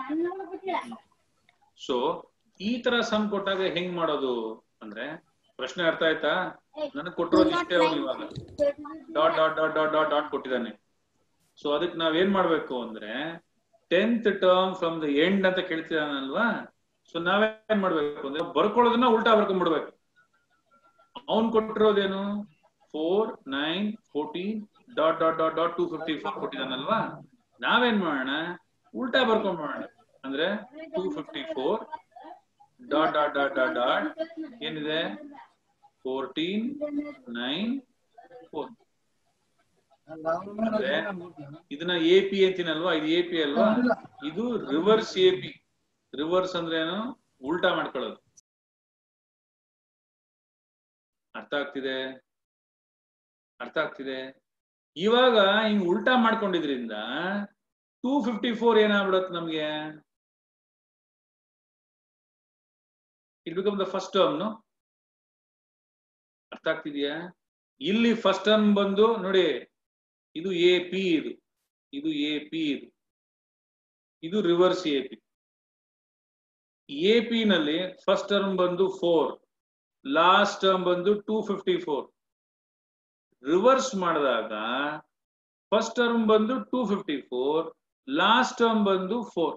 ಸೊ ಈ ತರ ಸಮ್ ಕೊಟ್ಟಾಗ ಹೆಂಗ್ ಮಾಡೋದು ಅಂದ್ರೆ ಪ್ರಶ್ನೆ ಅರ್ಥ ಆಯ್ತಾ ನನಗ್ ಕೊಟ್ಟಿರೋದು ಇಷ್ಟೇ ಅವ್ನು ಇವಾಗ dot dot dot dot dot dot ಕೊಟ್ಟಿದ್ದಾನೆ ಸೊ ಅದಕ್ಕೆ ನಾವ್ ಏನ್ ಮಾಡ್ಬೇಕು ಅಂದ್ರೆ tenth term from the end ಅಂತ ಕೇಳ್ತಿದ್ದಾನಲ್ವಾ ಸೊ ನಾವೇನ್ ಮಾಡ್ಬೇಕು ಅಂದ್ರೆ ಬರ್ಕೊಳ್ಳೋದನ್ನ ಉಲ್ಟಾ ಬರ್ಕೊಂಡ್ಬಿಡ್ಬೇಕು ಅವನ್ ಕೊಟ್ಟಿರೋದೇನು four nine fourteen dot dot dot dot two fifty four ಕೊಟ್ಟಿದ್ದಾನಲ್ವಾ ನಾವೇನ್ ಮಾಡೋಣ ಉಲ್ಟಾ ಬರ್ಕೊಂಡ್ಬಿಡೋಣ ಅಂದ್ರೆ two fifty four dot dot dot dot dot ಏನಿದೆ ಫೋರ್ಟೀನ್ ನೈನ್ ಫೋರ್ ಅಂದ್ರೆ ಇದನ್ನ ಎ ಪಿ ಅಂತೀನಲ್ವಾ ಇದು ಎ ಪಿ ಅಲ್ವಾ ಇದು ರಿವರ್ಸ್ ಎ ಪಿ ರಿವರ್ಸ್ ಅಂದ್ರೆ ಏನು ಉಲ್ಟಾ ಮಾಡ್ಕೊಳ್ಳೋದು ಅರ್ಥ ಆಗ್ತಿದೆ ಅರ್ಥ ಆಗ್ತಿದೆ ಇವಾಗ ಹಿಂಗ್ ಉಲ್ಟಾ ಮಾಡ್ಕೊಂಡಿದ್ರಿಂದ ಟೂ ಫಿಫ್ಟಿ ಫೋರ್ ಏನಾಗ್ಬಿಡತ್ತೆ ನಮ್ಗೆ it become the first term ಅರ್ಥ ಆಗ್ತಿದ್ಯಾ ಇಲ್ಲಿ ಫಸ್ಟ್ ಟರ್ಮ್ ಬಂದು ನೋಡಿ ಇದು ಎ ಪಿ ಇದು ಇದು ಎ ಪಿ ಇದು ಇದು reverse A P A P ನಲ್ಲಿ ಫಸ್ಟ್ ಟರ್ಮ್ ಬಂದು ಫೋರ್ ಲಾಸ್ಟ್ ಟರ್ಮ್ ಬಂದು ಟೂ ಫಿಫ್ಟಿ ಫೋರ್ ರಿವರ್ಸ್ ಮಾಡಿದಾಗ ಫಸ್ಟ್ ಟರ್ಮ್ ಬಂದು two fifty four last term ಬಂದು ಫೋರ್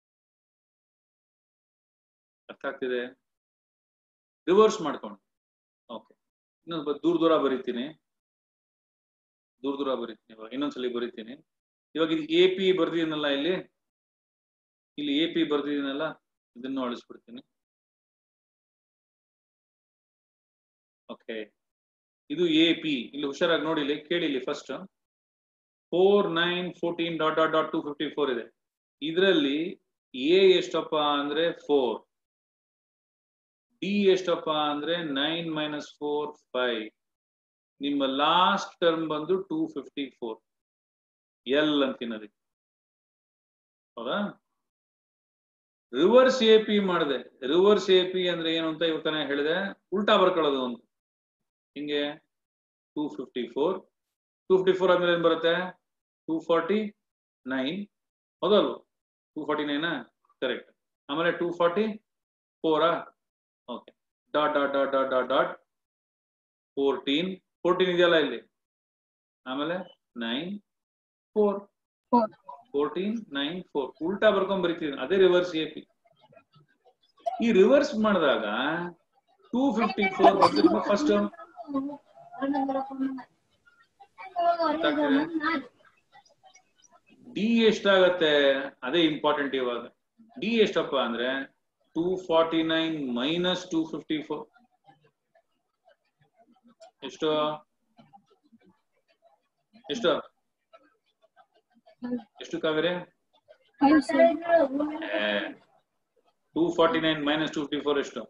ಅರ್ಥ ಆಗ್ತಿದೆ ರಿವರ್ಸ್ ಮಾಡ್ಕೊಂಡು ಓಕೆ ಇನ್ನೊಂದು ದೂರ ದೂರ ಬರೀತೀನಿ ದೂರ ದೂರ ಬರೀತೀನಿ ಇವಾಗ ಇನ್ನೊಂದ್ಸಲಿ ಬರೀತೀನಿ ಇವಾಗ ಇದು ಎ ಪಿ ಬರ್ದಿದ್ದೀನಲ್ಲ ಇಲ್ಲಿ ಇಲ್ಲಿ ಎ ಪಿ ಬರ್ದಿದ್ದೀನಲ್ಲ ಇದನ್ನು ಅಳಿಸ್ಬಿಡ್ತೀನಿ ಓಕೆ ಇದು ಎ ಪಿ ಇಲ್ಲಿ ಹುಷಾರಾಗಿ ನೋಡಿ ಇಲ್ಲಿ ಕೇಳಿ ಇಲ್ಲಿ first four nine fourteen dot dot dot two fifty four ಇದೆ ಇದರಲ್ಲಿ ಎ ಎಷ್ಟಪ್ಪ ಅಂದ್ರೆ ಫೋರ್ ಡಿ ಎಷ್ಟಪ್ಪ ಅಂದ್ರೆ ನೈನ್ ಮೈನಸ್ ಫೋರ್ ಫೈವ್ ನಿಮ್ಮ ಲಾಸ್ಟ್ ಟರ್ಮ್ ಬಂದು ಟೂ ಫಿಫ್ಟಿ ಫೋರ್ ಎಲ್ ಅಂತಿನದಿ ಹೌದಾ ರಿವರ್ಸ್ ಎ ಪಿ ಮಾಡಿದೆ ರಿವರ್ಸ್ ಎ ಪಿ ಅಂದ್ರೆ ಏನು ಅಂತ ಇವತ್ತನೇ ಹೇಳಿದೆ ಉಲ್ಟಾ ಬರ್ಕೊಳ್ಳೋದು ಅಂತ ಹಿಂಗೆ two fifty four two fifty four ಆದ್ಮೇಲೆ ಏನ್ ಬರುತ್ತೆ ಟೂ ಫಾರ್ಟಿ ನೈನ್ ಹೌದಲ್ವ ಟೂ ಫಾರ್ಟಿ ನೈನಾ ಕರೆಕ್ಟ್ ಆಮೇಲೆ ಟೂ ಫಾರ್ಟಿ ಫೋರಾ okay dot dot dot dot dot dot fourteen fourteen ಇದೆಯಲ್ಲ ಇಲ್ಲಿ ಆಮೇಲೆ nine four fourteen nine four ಉಲ್ಟಾ ಬರ್ಕೊಂಡ್ ಬರಿತೀನಿ ಅದೇ ರಿವರ್ಸ್ ಎ ಪಿ ಈ ರಿವರ್ಸ್ ಮಾಡಿದಾಗ two fifty four first D ಎಷ್ಟಾಗತ್ತೆ ಅದೇ ಇಂಪಾರ್ಟೆಂಟ್ ಇವಾಗ ಡಿ ಎಷ್ಟಪ್ಪ ಅಂದ್ರೆ two forty nine minus two fifty four ಎಷ್ಟು ಎಷ್ಟು ಎಷ್ಟು Kaveri two forty nine minus two fifty four ಎಷ್ಟು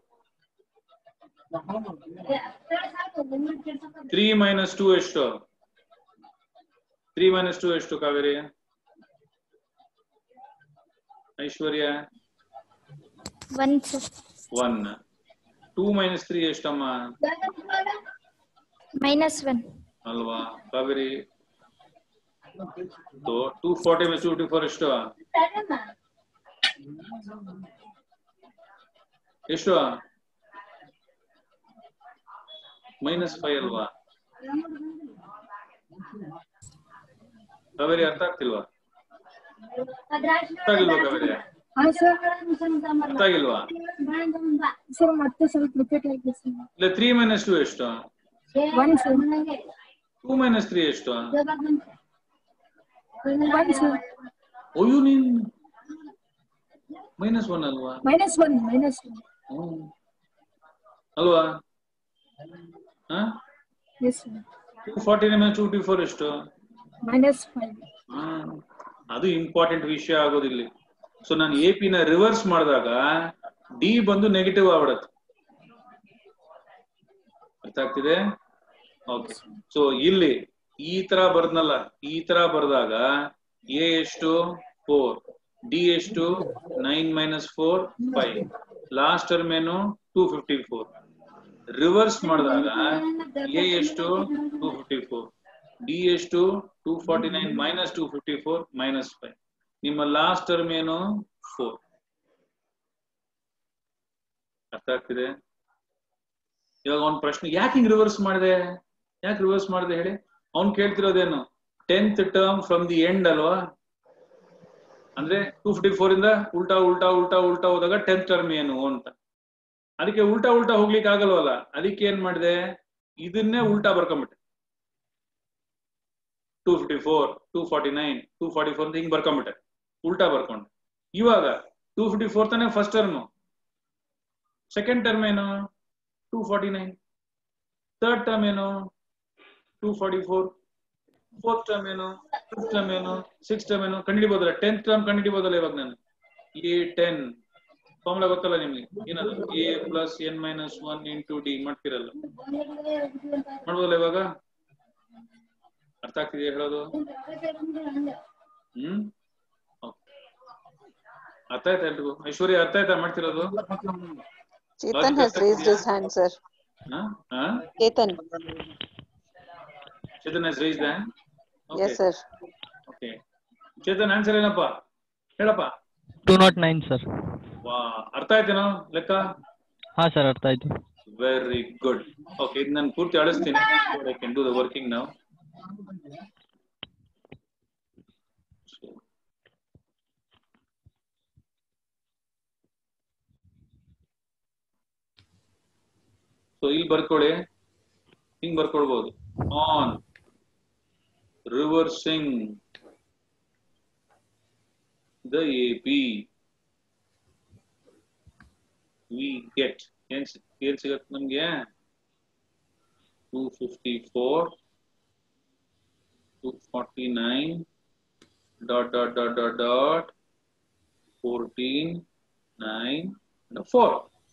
ತ್ರೀ ಮೈನಸ್ ಟೂ ಎಷ್ಟು ತ್ರೀ ಮೈನಸ್ ಟೂ ಎಷ್ಟು Kaveri Aishwarya one sir one two minus three ಎಷ್ಟಮ್ಮ ಮೈನಸ್ ಒನ್ ಅಲ್ವಾ Kaveri two forty minus two fifty four ಎಷ್ಟು ಎಷ್ಟು ಮೈನಸ್ ಫೈವ್ ಅಲ್ವಾ ಕಾವೇರಿ ಅರ್ಥ ಆಗ್ತಿಲ್ವಾ ಅರ್ಥ ಆಗಿಲ್ವಾ ಕಾವೇರಿ ಹಾಂ ಸರ್ ಅರ್ಥ ಆಗಿಲ್ವಾ ಸರ್ ಮತ್ತೆ ಸ್ವಲ್ಪ ರಿಪೀಟ್ ಆಗಿದೆ ಸರ್ ಇಲ್ಲ ತ್ರೀ ಮೈನಸ್ ಟೂ ಎಷ್ಟು one sir two minus three ಎಷ್ಟು ಒನ್ ಸರ್ ಅಯ್ಯೋ ನೀನ್ ಮೈನಸ್ ಒನ್ ಅಲ್ವಾ ಮೈನಸ್ ಒನ್ ಮೈನಸ್ ಒನ್ ಹ್ಮ್. ಅಲ್ವಾ ಹಾ yes sir two forty minus two T four ಎಷ್ಟು ಮೈನಸ್ ಫೈವ್ ಹಾ. ಅದು ಇಂಪಾರ್ಟೆಂಟ್ ವಿಷಯ ಆಗೋದಿಲ್ಲಿ ಸೊ ನಾನು ಎ ಪಿ ನ ರಿವರ್ಸ್ ಮಾಡಿದಾಗ ಡಿ ಬಂದು ನೆಗೆಟಿವ್ ಆಗ್ಬಿಡತ್ತೆ ಅರ್ಥ ಆಗ್ತಿದೆ ಓಕೆ ಸೊ ಇಲ್ಲಿ ಈ ತರ ಬರ್ದ್ನಲ್ಲ ಈ ತರ ಬರ್ದಾಗ ಎ ಎಷ್ಟು ಫೋರ್ ಡಿ ಎಷ್ಟು nine minus four five last term ಏನು ಟೂ ಫಿಫ್ಟಿ ಫೋರ್ ರಿವರ್ಸ್ ಮಾಡಿದಾಗ ಎ ಎಷ್ಟು ಟೂ ಫಿಫ್ಟಿ ಫೋರ್ ಡಿ ಎಷ್ಟು two forty nine minus two fifty four minus five ನಿಮ್ಮ ಲಾಸ್ಟ್ ಟರ್ಮ್ ಏನು ಫೋರ್ ಅರ್ಥ ಆಗ್ತಿದೆ ಇವಾಗ ಅವ್ನ ಪ್ರಶ್ನೆ ಯಾಕೆ ಹಿಂಗ್ ರಿವರ್ಸ್ ಮಾಡಿದೆ ಯಾಕೆ ರಿವರ್ಸ್ ಮಾಡಿದೆ ಹೇಳಿ ಅವ್ನ್ ಕೇಳ್ತಿರೋದೇನು tenth term from the end ಅಲ್ವಾ ಅಂದ್ರೆ ಟೂ ಫಿಫ್ಟಿ ಫೋರ್ ಇಂದ ಉಲ್ಟಾ ಉಲ್ಟಾ ಉಲ್ಟಾ ಉಲ್ಟಾ ಹೋದಾಗ ಟೆಂತ್ ಟರ್ಮ್ ಏನು ಅಂತ ಅದಕ್ಕೆ ಉಲ್ಟಾ ಉಲ್ಟಾ ಹೋಗ್ಲಿಕ್ಕೆ ಆಗಲ್ವಲ್ಲ ಅದಕ್ಕೆ ಏನ್ ಮಾಡಿದೆ ಇದನ್ನೇ ಉಲ್ಟಾ ಬರ್ಕೊಂಬಿಟ್ಟೆ two fifty four two forty nine two forty four ಅಂತ ಹಿಂಗ್ ಬರ್ಕೊಂಬಿಟ್ಟೆ ಉಲ್ಟಾ ಬರ್ಕೊಂಡು ಇವಾಗ ಟೂ ಫಿಫ್ಟಿ ಫೋರ್ ತಾನೇ ಫಸ್ಟ್ ಟರ್ಮ್ ಸೆಕೆಂಡ್ ಟರ್ಮ್ ಏನು two forty nine third term ಏನು two forty four fourth term ಏನು ಫಿಫ್ತ್ ಟರ್ಮ್ ಏನು ಸಿಕ್ಸ್ ಟರ್ಮ್ ಏನು ಕಂಡಿಡಿಬೋದಲ್ಲ ಟೆಂತ್ ಟರ್ಮ್ ಕಂಡಿಡಿಬೋದಲ್ಲ ಇವಾಗ ನಾನು ಎ ಟೆನ್ ಫಾರ್ಮುಲಾ ಗೊತ್ತಲ್ಲ ನಿಮ್ಗೆ ಏನದು A plus N minus one into D ಮಾಡ್ತಿರಲ್ಲ ಮಾಡ್ಬೋದಲ್ಲ ಇವಾಗ ಅರ್ಥ ಆಗ್ತಿದೆಯಾ ಹೇಳೋದು ಹ್ಮ್ Okay. ಅರ್ಥ ಆಯ್ತಾ ಎಲ್ರಿಗೂ ಐಶ್ವರ್ಯ ಅರ್ಥ ಆಯ್ತಾ ಮಾಡ್ತಿರೋದು Chetan has raised his hand, sir. Huh? Huh? Ketan. Chetan has raised hand. Okay. Yes, sir. Okay. Chetan answer ಏನಪ್ಪ ಹೇಳಪ್ಪ ಟೂ ನಾಟ್ ನೈನ್ ಸರ್ ವಾ ಅರ್ಥ ಆಯ್ತೇನೋ ಲೆಕ್ಕ ಹಾ ಸರ್ ಅರ್ಥ ಆಯ್ತು ವೆರಿ ಗುಡ್ ಓಕೆ ಇದು ನಾನು ಪೂರ್ತಿ ಅಳಿಸ್ತೀನಿ I can do the working ನಾವು ಸೊ ಇಲ್ಲಿ ಬರ್ಕೊಳ್ಳಿ ಹಿಂಗ್ ಬರ್ಕೊಳ್ಬಹುದು on reversing the A B we get ಏನ್ ಸಿ- ಏನ್ ಸಿಗತ್ತೆ ನಮ್ಗೆ two fifty four two forty nine dot dot dot dot dot fourteen nine four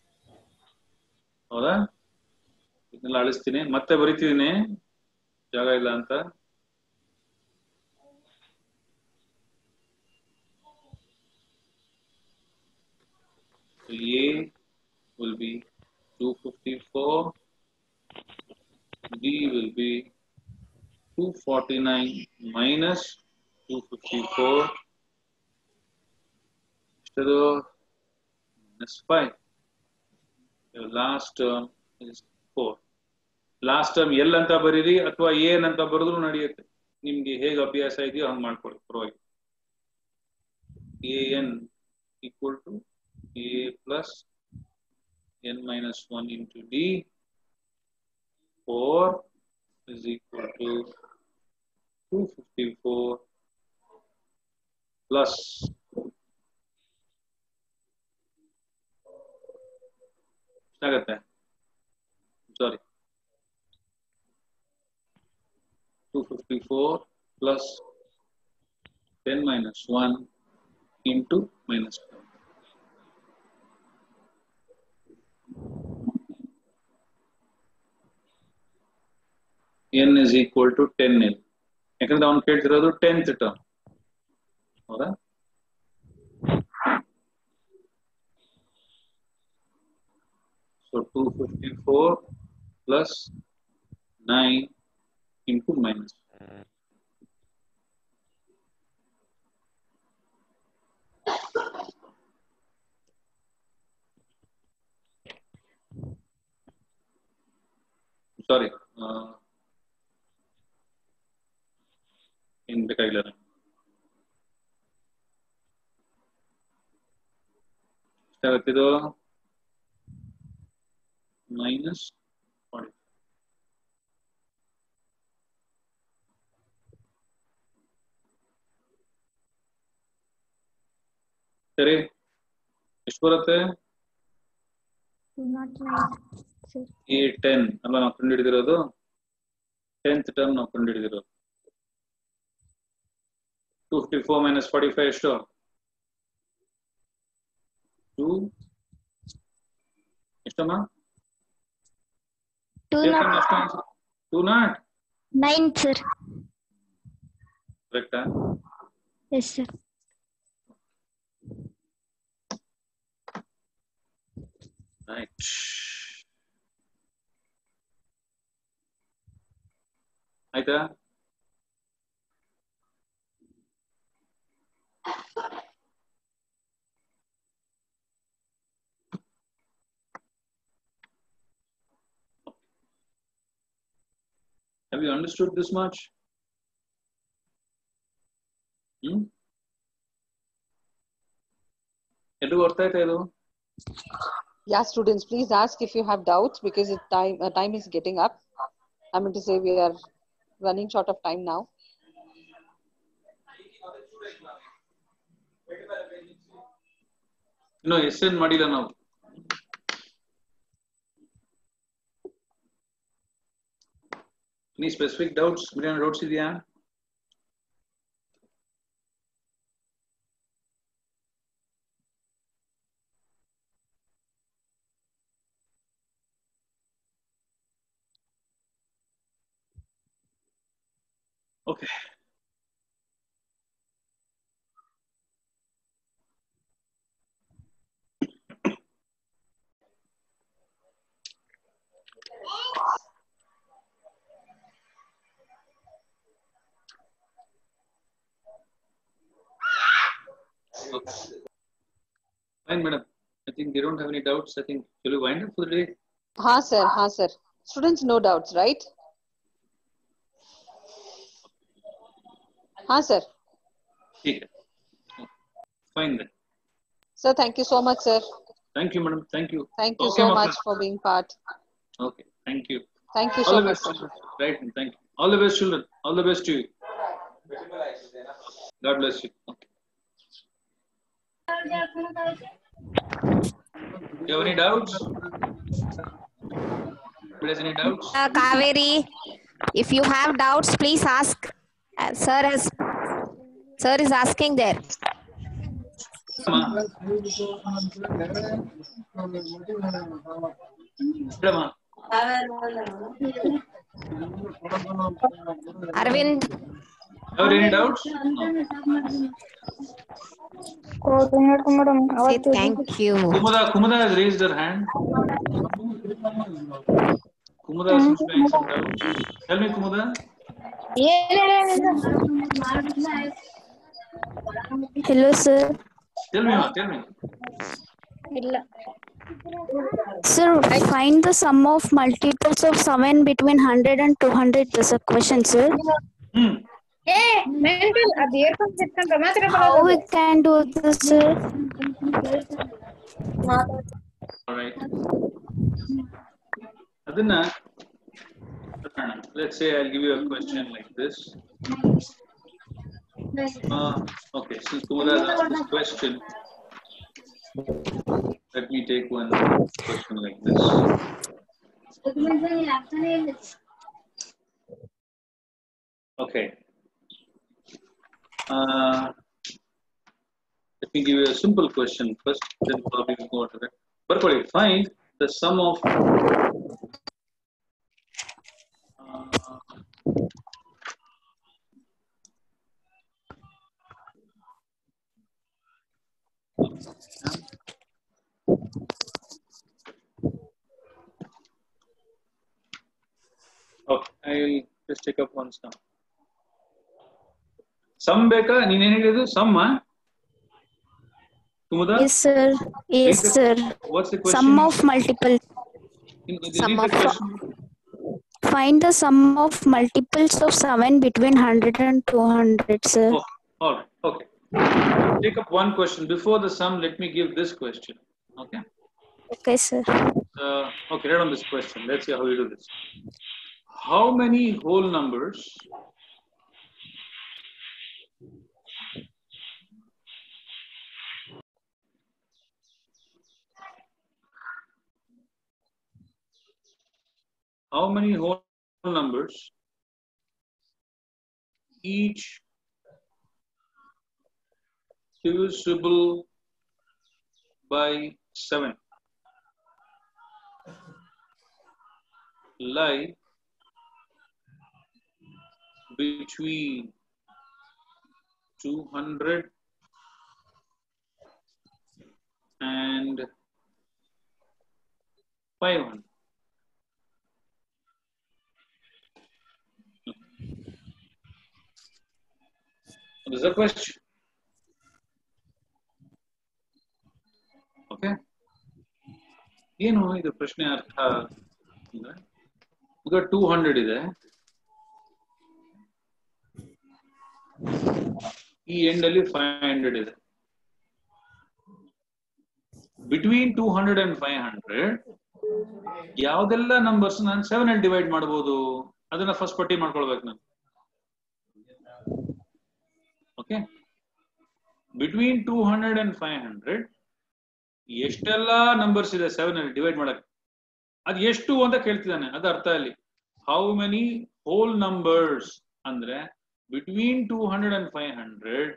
ಹೌದಾ ಇದನ್ನೆಲ್ಲ ಅಳಿಸ್ತೀನಿ ಮತ್ತೆ ಬರಿತಿದ್ದೀನಿ ಜಾಗ ಇಲ್ಲ ಅಂತ So A will be 254, B will be 249 minus 254. ಎಷ್ಟದು minus 5. Your last term is 4. Last term L ಅಂತ ಬರೀರಿ ಅಥವಾ ಏನ್ ಅಂತ ಬರೆದ್ರು ನಡೆಯುತ್ತೆ ನಿಮ್ಗೆ ಹೇಗೆ ಅಭ್ಯಾಸ ಇದೆಯೋ ಹಂಗೆ ಮಾಡ್ಕೊಳ್ಳಿ ಪರವಾಗಿ A N equal to A plus N minus one into D four is equal to two fifty four plus ಎಷ್ಟಾಗತ್ತೆ sorry 254 plus 10 minus 1 into minus 1. n is equal to 10 nil. ಯಾಕಂದ್ರೆ ಅವ್ನು ಕೇಳ್ತಿರೋದು ಟೆಂತ್ ಟರ್ಮ್ ಹೌದಾ so two fifty four plus nine into minus. Sorry. Uh, in ಬೇಕಾಗಿಲ್ಲ ನಂಗೆ. ಎಷ್ಟಾಗತ್ತಿದು minus forty ಸರಿ ಎಷ್ಟು ಬರುತ್ತೆ ಎ ಟೆನ್ ಅಲ್ಲ ನಾವು ಕಂಡು ಹಿಡಿದಿರೋದು ಟೆಂತ್ ಟರ್ಮ್ ನಾವು ಕಂಡು ಹಿಡಿದಿರೋದು two fifty four minus forty five ಎಷ್ಟು ಟೂ ಎಷ್ಟಮ್ಮ Two ಚೇತನ್ not ಎಷ್ಟು answer two not nine, sir. ಕರೆಕ್ಟಾ Yes, sir. ರೈಟ್ ಆಯ್ತಾ Have you understood this much? Hmm? ಎಲ್ರಿಗೂ ಅರ್ಥ ಆಯ್ತಾ ಇದು Yeah, students, please ask if you have doubts because it time uh, time is getting up. I mean to say we are running short of time now. ಇನ್ನು S N ಮಾಡಿಲ್ಲ ನಾವು any specific doubts ಏನಾದ್ರು doubts ಇದೆಯಾ okay Okay. Fine, madam. I think they don't have any doubts. I think shall we wind up for the day? Ha, sir. Ha, sir. Students, no doubts, right? Ha, sir. ठीक है. Fine then. Sir, thank you so much, sir. Thank you, madam. Thank you. Thank you Okay, so my much friend. for being part. Okay. Thank you. Thank you All so the much, best, sir. children. Right. and Thank you. All the best, children. All the best to you. God bless you. Okay. You have any doubts? Anybody has any doubts? Uh, Kaveri, if you have doubts, please ask. Uh, sir has, sir is asking there. Madam, Arvind, have any doubts? say thank you. Kumuda, Kumuda has raised her hand. Kumuda seems to have some doubts. Tell me, Kumuda. Hello, sir. Tell me, ma, tell me. Sir, find the sum of multiples of 7 between 100 and 200 is a question, sir. Hmm. How we can do this, sir? All right. Adina, let's say I'll give you a question like this. Uh, okay, since Kumara has asked this question, let me take one question like this. Okay. Uh, let me give you a simple question first, then probably we'll go on to that. Barkoli, find the sum of uh, Okay, I'll just take up one sum. Sum ಬೇಕಾ ನೀನ್ ಏನ್ ಹೇಳಿದ್ರು sum Kumuda Yes, sir. Yes, sir. What's the question? Sum of multiple. In- in- Sum read the of- question. Find the sum of multiples of 7 between 100 and 200, sir. Oh, all right. Okay. Take up one question. Before the sum, let me give this question. Okay. Okay, sir. Uh, okay, read on this question. Let's see how you do this. How many whole numbers how many whole numbers each divisible by 7 lie between 200 and 500 What is the question? Okay ಏನು ಇದು ಪ್ರಶ್ನೆ ಅರ್ಥ ಅಂದ್ರೆ ಈಗ two hundred ಇದೆ ಈ end ಅಲ್ಲಿ five hundred ಇದೆ between two hundred and five hundred ಯಾವ್ದೆಲ್ಲ ನಂಬರ್ಸ್ ನಾನು ಸೆವೆನ್ ಅಲ್ಲಿ ಡಿವೈಡ್ ಮಾಡಬಹುದು ಅದನ್ನ ಫಸ್ಟ್ ಪಟ್ಟಿ ಮಾಡ್ಕೊಳ್ಬೇಕು ನಾನು okay between two hundred and five hundred ಎಷ್ಟೆಲ್ಲ ನಂಬರ್ಸ್ ಇದೆ ಸೆವೆನ್ ಅಲ್ಲಿ ಡಿವೈಡ್ ಮಾಡಕ್ ಅದ್ ಎಷ್ಟು ಅಂತ ಕೇಳ್ತಿದ್ದಾನೆ ಅದು ಅರ್ಥ ಅಲ್ಲಿ ಹೌ ಮೆನಿ ಹೋಲ್ ನಂಬರ್ಸ್ ಅಂದ್ರೆ between two hundred and five hundred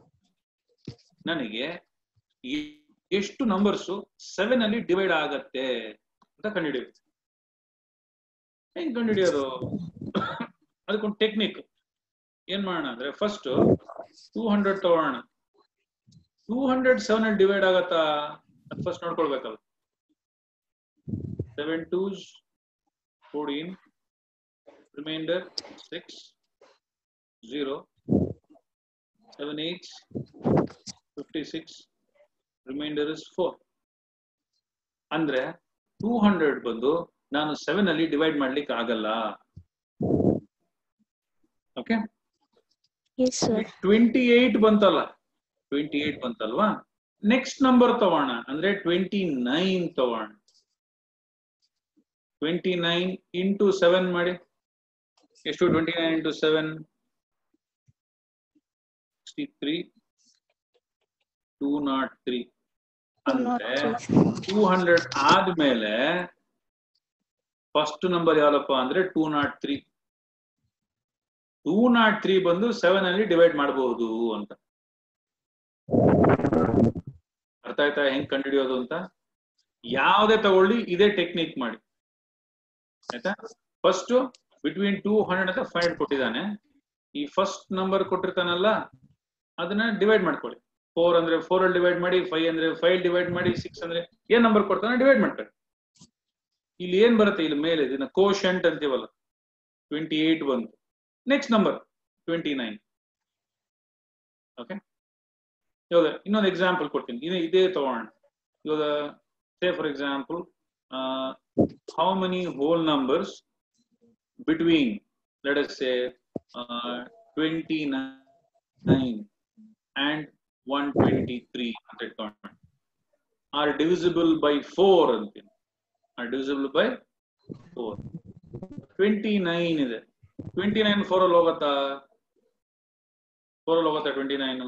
ನನಗೆ ಎ- ಎಷ್ಟು ನಂಬರ್ಸ್ ಸೆವೆನ್ ಅಲ್ಲಿ ಡಿವೈಡ್ ಆಗತ್ತೆ ಅಂತ ಕಂಡುಹಿಡಿಯುತ್ತೆ ಹೆಂಗ್ ಕಂಡುಹಿಡಿಯೋದು ಅದಕ್ಕೊಂದು ಟೆಕ್ನಿಕ್ ಏನ್ ಮಾಡೋಣ ಅಂದ್ರೆ ಫಸ್ಟ್ ಟೂ ಹಂಡ್ರೆಡ್ ತಗೊಳ್ಳೋಣ ಟೂ ಹಂಡ್ರೆಡ್ ಸೆವೆನ್ ಅಲ್ಲಿ ಡಿವೈಡ್ ಆಗತ್ತಾ ಅದು ಫಸ್ಟ್ ನೋಡ್ಕೊಳ್ಬೇಕಲ್ಲ seven twos fourteen remainder six zero seven eight fifty six remainder is four ಅಂದ್ರೆ ಟೂ ಹಂಡ್ರೆಡ್ ಬಂದು ನಾನು ಸೆವೆನ್ ಅಲ್ಲಿ ಡಿವೈಡ್ ಮಾಡ್ಲಿಕ್ಕೆ ಆಗಲ್ಲ okay Yes, sir. Twenty eight ಬಂತಲ್ಲ ಟ್ವೆಂಟಿ ಏಟ್ ಬಂತಲ್ವಾ ನೆಕ್ಸ್ಟ್ ನಂಬರ್ ತಗೋಣ ಅಂದ್ರೆ ಟ್ವೆಂಟಿ ನೈನ್ ತಗೋಣ ಟ್ವೆಂಟಿ ನೈನ್ ಇಂಟು ಸೆವೆನ್ ಮಾಡಿ ಎಷ್ಟು twenty nine into seven sixty three two not three ಅಂದ್ರೆ ಟೂ ಹಂಡ್ರೆಡ್ ಆದ್ಮೇಲೆ ಫಸ್ಟ್ ನಂಬರ್ ಯಾವ್ದಪ್ಪ ಅಂದ್ರೆ two not three two not three ಬಂದು ಸೆವೆನ್ ಅಲ್ಲಿ ಡಿವೈಡ್ ಮಾಡಬಹುದು ಅಂತ ಅರ್ಥ ಆಯ್ತಾ ಹೆಂಗ್ ಕಂಡುಹಿಡಿಯೋದು ಅಂತ ಯಾವ್ದೇ ತಗೊಳ್ಳಿ ಇದೇ ಟೆಕ್ನಿಕ್ ಮಾಡಿ ಆಯ್ತಾ ಫಸ್ಟ್ ಬಿಟ್ವೀನ್ ಟೂ ಹಂಡ್ರೆಡ್ ಅಂತ ಫೈವ್ ಕೊಟ್ಟಿದ್ದಾನೆ ಈ ಫಸ್ಟ್ ನಂಬರ್ ಕೊಟ್ಟಿರ್ತಾನಲ್ಲ ಅದನ್ನ ಡಿವೈಡ್ ಮಾಡ್ಕೊಳ್ಳಿ ಫೋರ್ ಅಂದ್ರೆ ಫೋರ್ ಅಲ್ಲಿ ಡಿವೈಡ್ ಮಾಡಿ ಫೈವ್ ಅಂದ್ರೆ ಫೈವ್ ಡಿವೈಡ್ ಮಾಡಿ ಸಿಕ್ಸ್ ಅಂದ್ರೆ ಏನ್ ನಂಬರ್ ಕೊಡ್ತಾನೆ ಡಿವೈಡ್ ಮಾಡ್ತಾರೆ ಇಲ್ಲಿ ಏನ್ ಬರುತ್ತೆ ಇಲ್ಲಿ ಮೇಲೆ ಇದನ್ನ ಕೋಶಂಟ್ ಅಂತೀವಲ್ಲ ಟ್ವೆಂಟಿ ಏಟ್ ಬಂತು next number twenty nine okay ಇವಾಗ ಇನ್ನೊಂದು ಎಕ್ಸಾಂಪಲ್ ಕೊಡ್ತೀನಿ ಇದು ಇದೇ ತಗೋಣ ಇವಾಗ say for example how many whole numbers between let us say twenty nine and one twenty three ಅಂತ ಇಟ್ಕೊಂಡು ಆರ್ ಡಿವಿಸಿಬಲ್ ಬೈ ಫೋರ್ ಅಂತೀನಿ are divisible by four twenty nine ಇದೆ ಟ್ವೆಂಟಿ ನೈನ್ ಫೋರ್ ಅಲ್ಲಿ ಹೋಗತ್ತಾ ಫೋರ್ ಅಲ್ಲಿ ಹೋಗತ್ತಾ twenty nine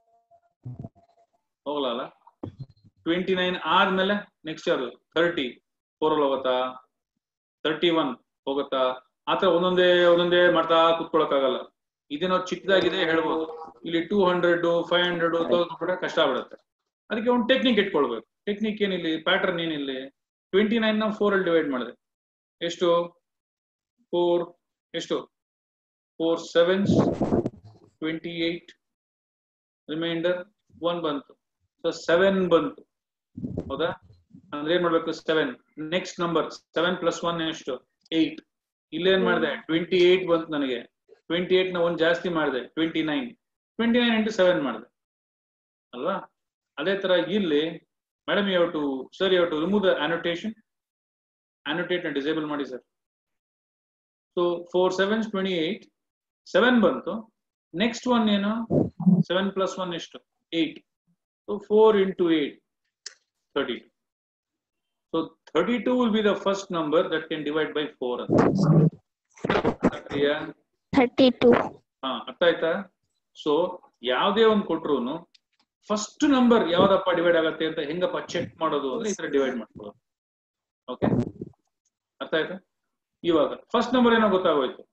ಹೋಗಲ್ಲ twenty nine ಆದ್ಮೇಲೆ ನೆಕ್ಸ್ಟ್ ಇಯರ್ ಥರ್ಟಿ ಫೋರ್ ಅಲ್ಲಿ ಹೋಗತ್ತಾ ತರ್ಟಿ ಒನ್ ಹೋಗತ್ತಾ ಆತರ ಒಂದೊಂದೇ ಒಂದೊಂದೇ ಮಾಡ್ತಾ ಕುತ್ಕೊಳಕ್ಕಾಗಲ್ಲ ಇದೇನೋ ಚಿಕ್ಕದಾಗಿದೆ ಹೇಳ್ಬೋದು ಇಲ್ಲಿ ಟೂ ಹಂಡ್ರೆಡ್ ಫೈವ್ ಹಂಡ್ರೆಡ್ ಕೂಡ ಕಷ್ಟ ಆಗ್ಬಿಡುತ್ತೆ ಅದಕ್ಕೆ ಒಂದು ಟೆಕ್ನಿಕ್ ಇಟ್ಕೊಳ್ಬೇಕು ಟೆಕ್ನಿಕ್ ಏನಿಲ್ಲಿ ಪ್ಯಾಟರ್ನ್ ಏನಿಲ್ಲಿ ಟ್ವೆಂಟಿ ನೈನ್ ನ ಫೋರ್ ಅಲ್ಲಿ ಡಿವೈಡ್ ಮಾಡಿದೆ ಎಷ್ಟು ಫೋರ್ ಎಷ್ಟು four sevens twenty eight remainder one ಬಂತು ಸೊ ಸೆವೆನ್ ಬಂತು ಹೌದಾ ಅಂದ್ರೆ ಏನ್ ಮಾಡ್ಬೇಕು seven next number seven plus one ಎಷ್ಟು ಏಟ್ ಇಲ್ಲೇನ್ ಮಾಡಿದೆ ಟ್ವೆಂಟಿ ಏಟ್ ಬಂತು ನನಗೆ ಟ್ವೆಂಟಿ ಏಟ್ ನ ಒಂದ್ ಜಾಸ್ತಿ ಮಾಡಿದೆ twenty nine twenty nine into seven ಮಾಡಿದೆ ಅಲ್ವಾ ಅದೇ ತರ ಇಲ್ಲಿ ಮೇಡಮ್ ಯಾವ ಟು ಸರ್ ಯಾವ to remove the annotation annotate ನ ಡಿಸೇಬಲ್ ಮಾಡಿ sir so four sevens twenty eight seven ಬಂತು ನೆಕ್ಸ್ಟ್ ಒನ್ ಏನು ಸೆವೆನ್ ಪ್ಲಸ್ ಒನ್ ಎಷ್ಟು eight so four into eight thirty two so thirty two will be the first number that can divide by four thirty two ಹಾ ಅರ್ಥ ಆಯ್ತಾ so ಯಾವ್ದೇ ಒಂದು ಕೊಟ್ರು first number ಯಾವ್ದಪ್ಪ ಡಿವೈಡ್ ಆಗತ್ತೆ ಅಂತ ಹೆಂಗಪ್ಪ ಚೆಕ್ ಮಾಡೋದು ಅಂದ್ರೆ ಈ ತರ ಡಿವೈಡ್ ಮಾಡ್ಕೊಳ್ಳೋದು ಓಕೆ ಅರ್ಥ ಆಯ್ತಾ ಇವಾಗ ಫಸ್ಟ್ ನಂಬರ್ ಏನೋ ಗೊತ್ತಾಗೋಯ್ತು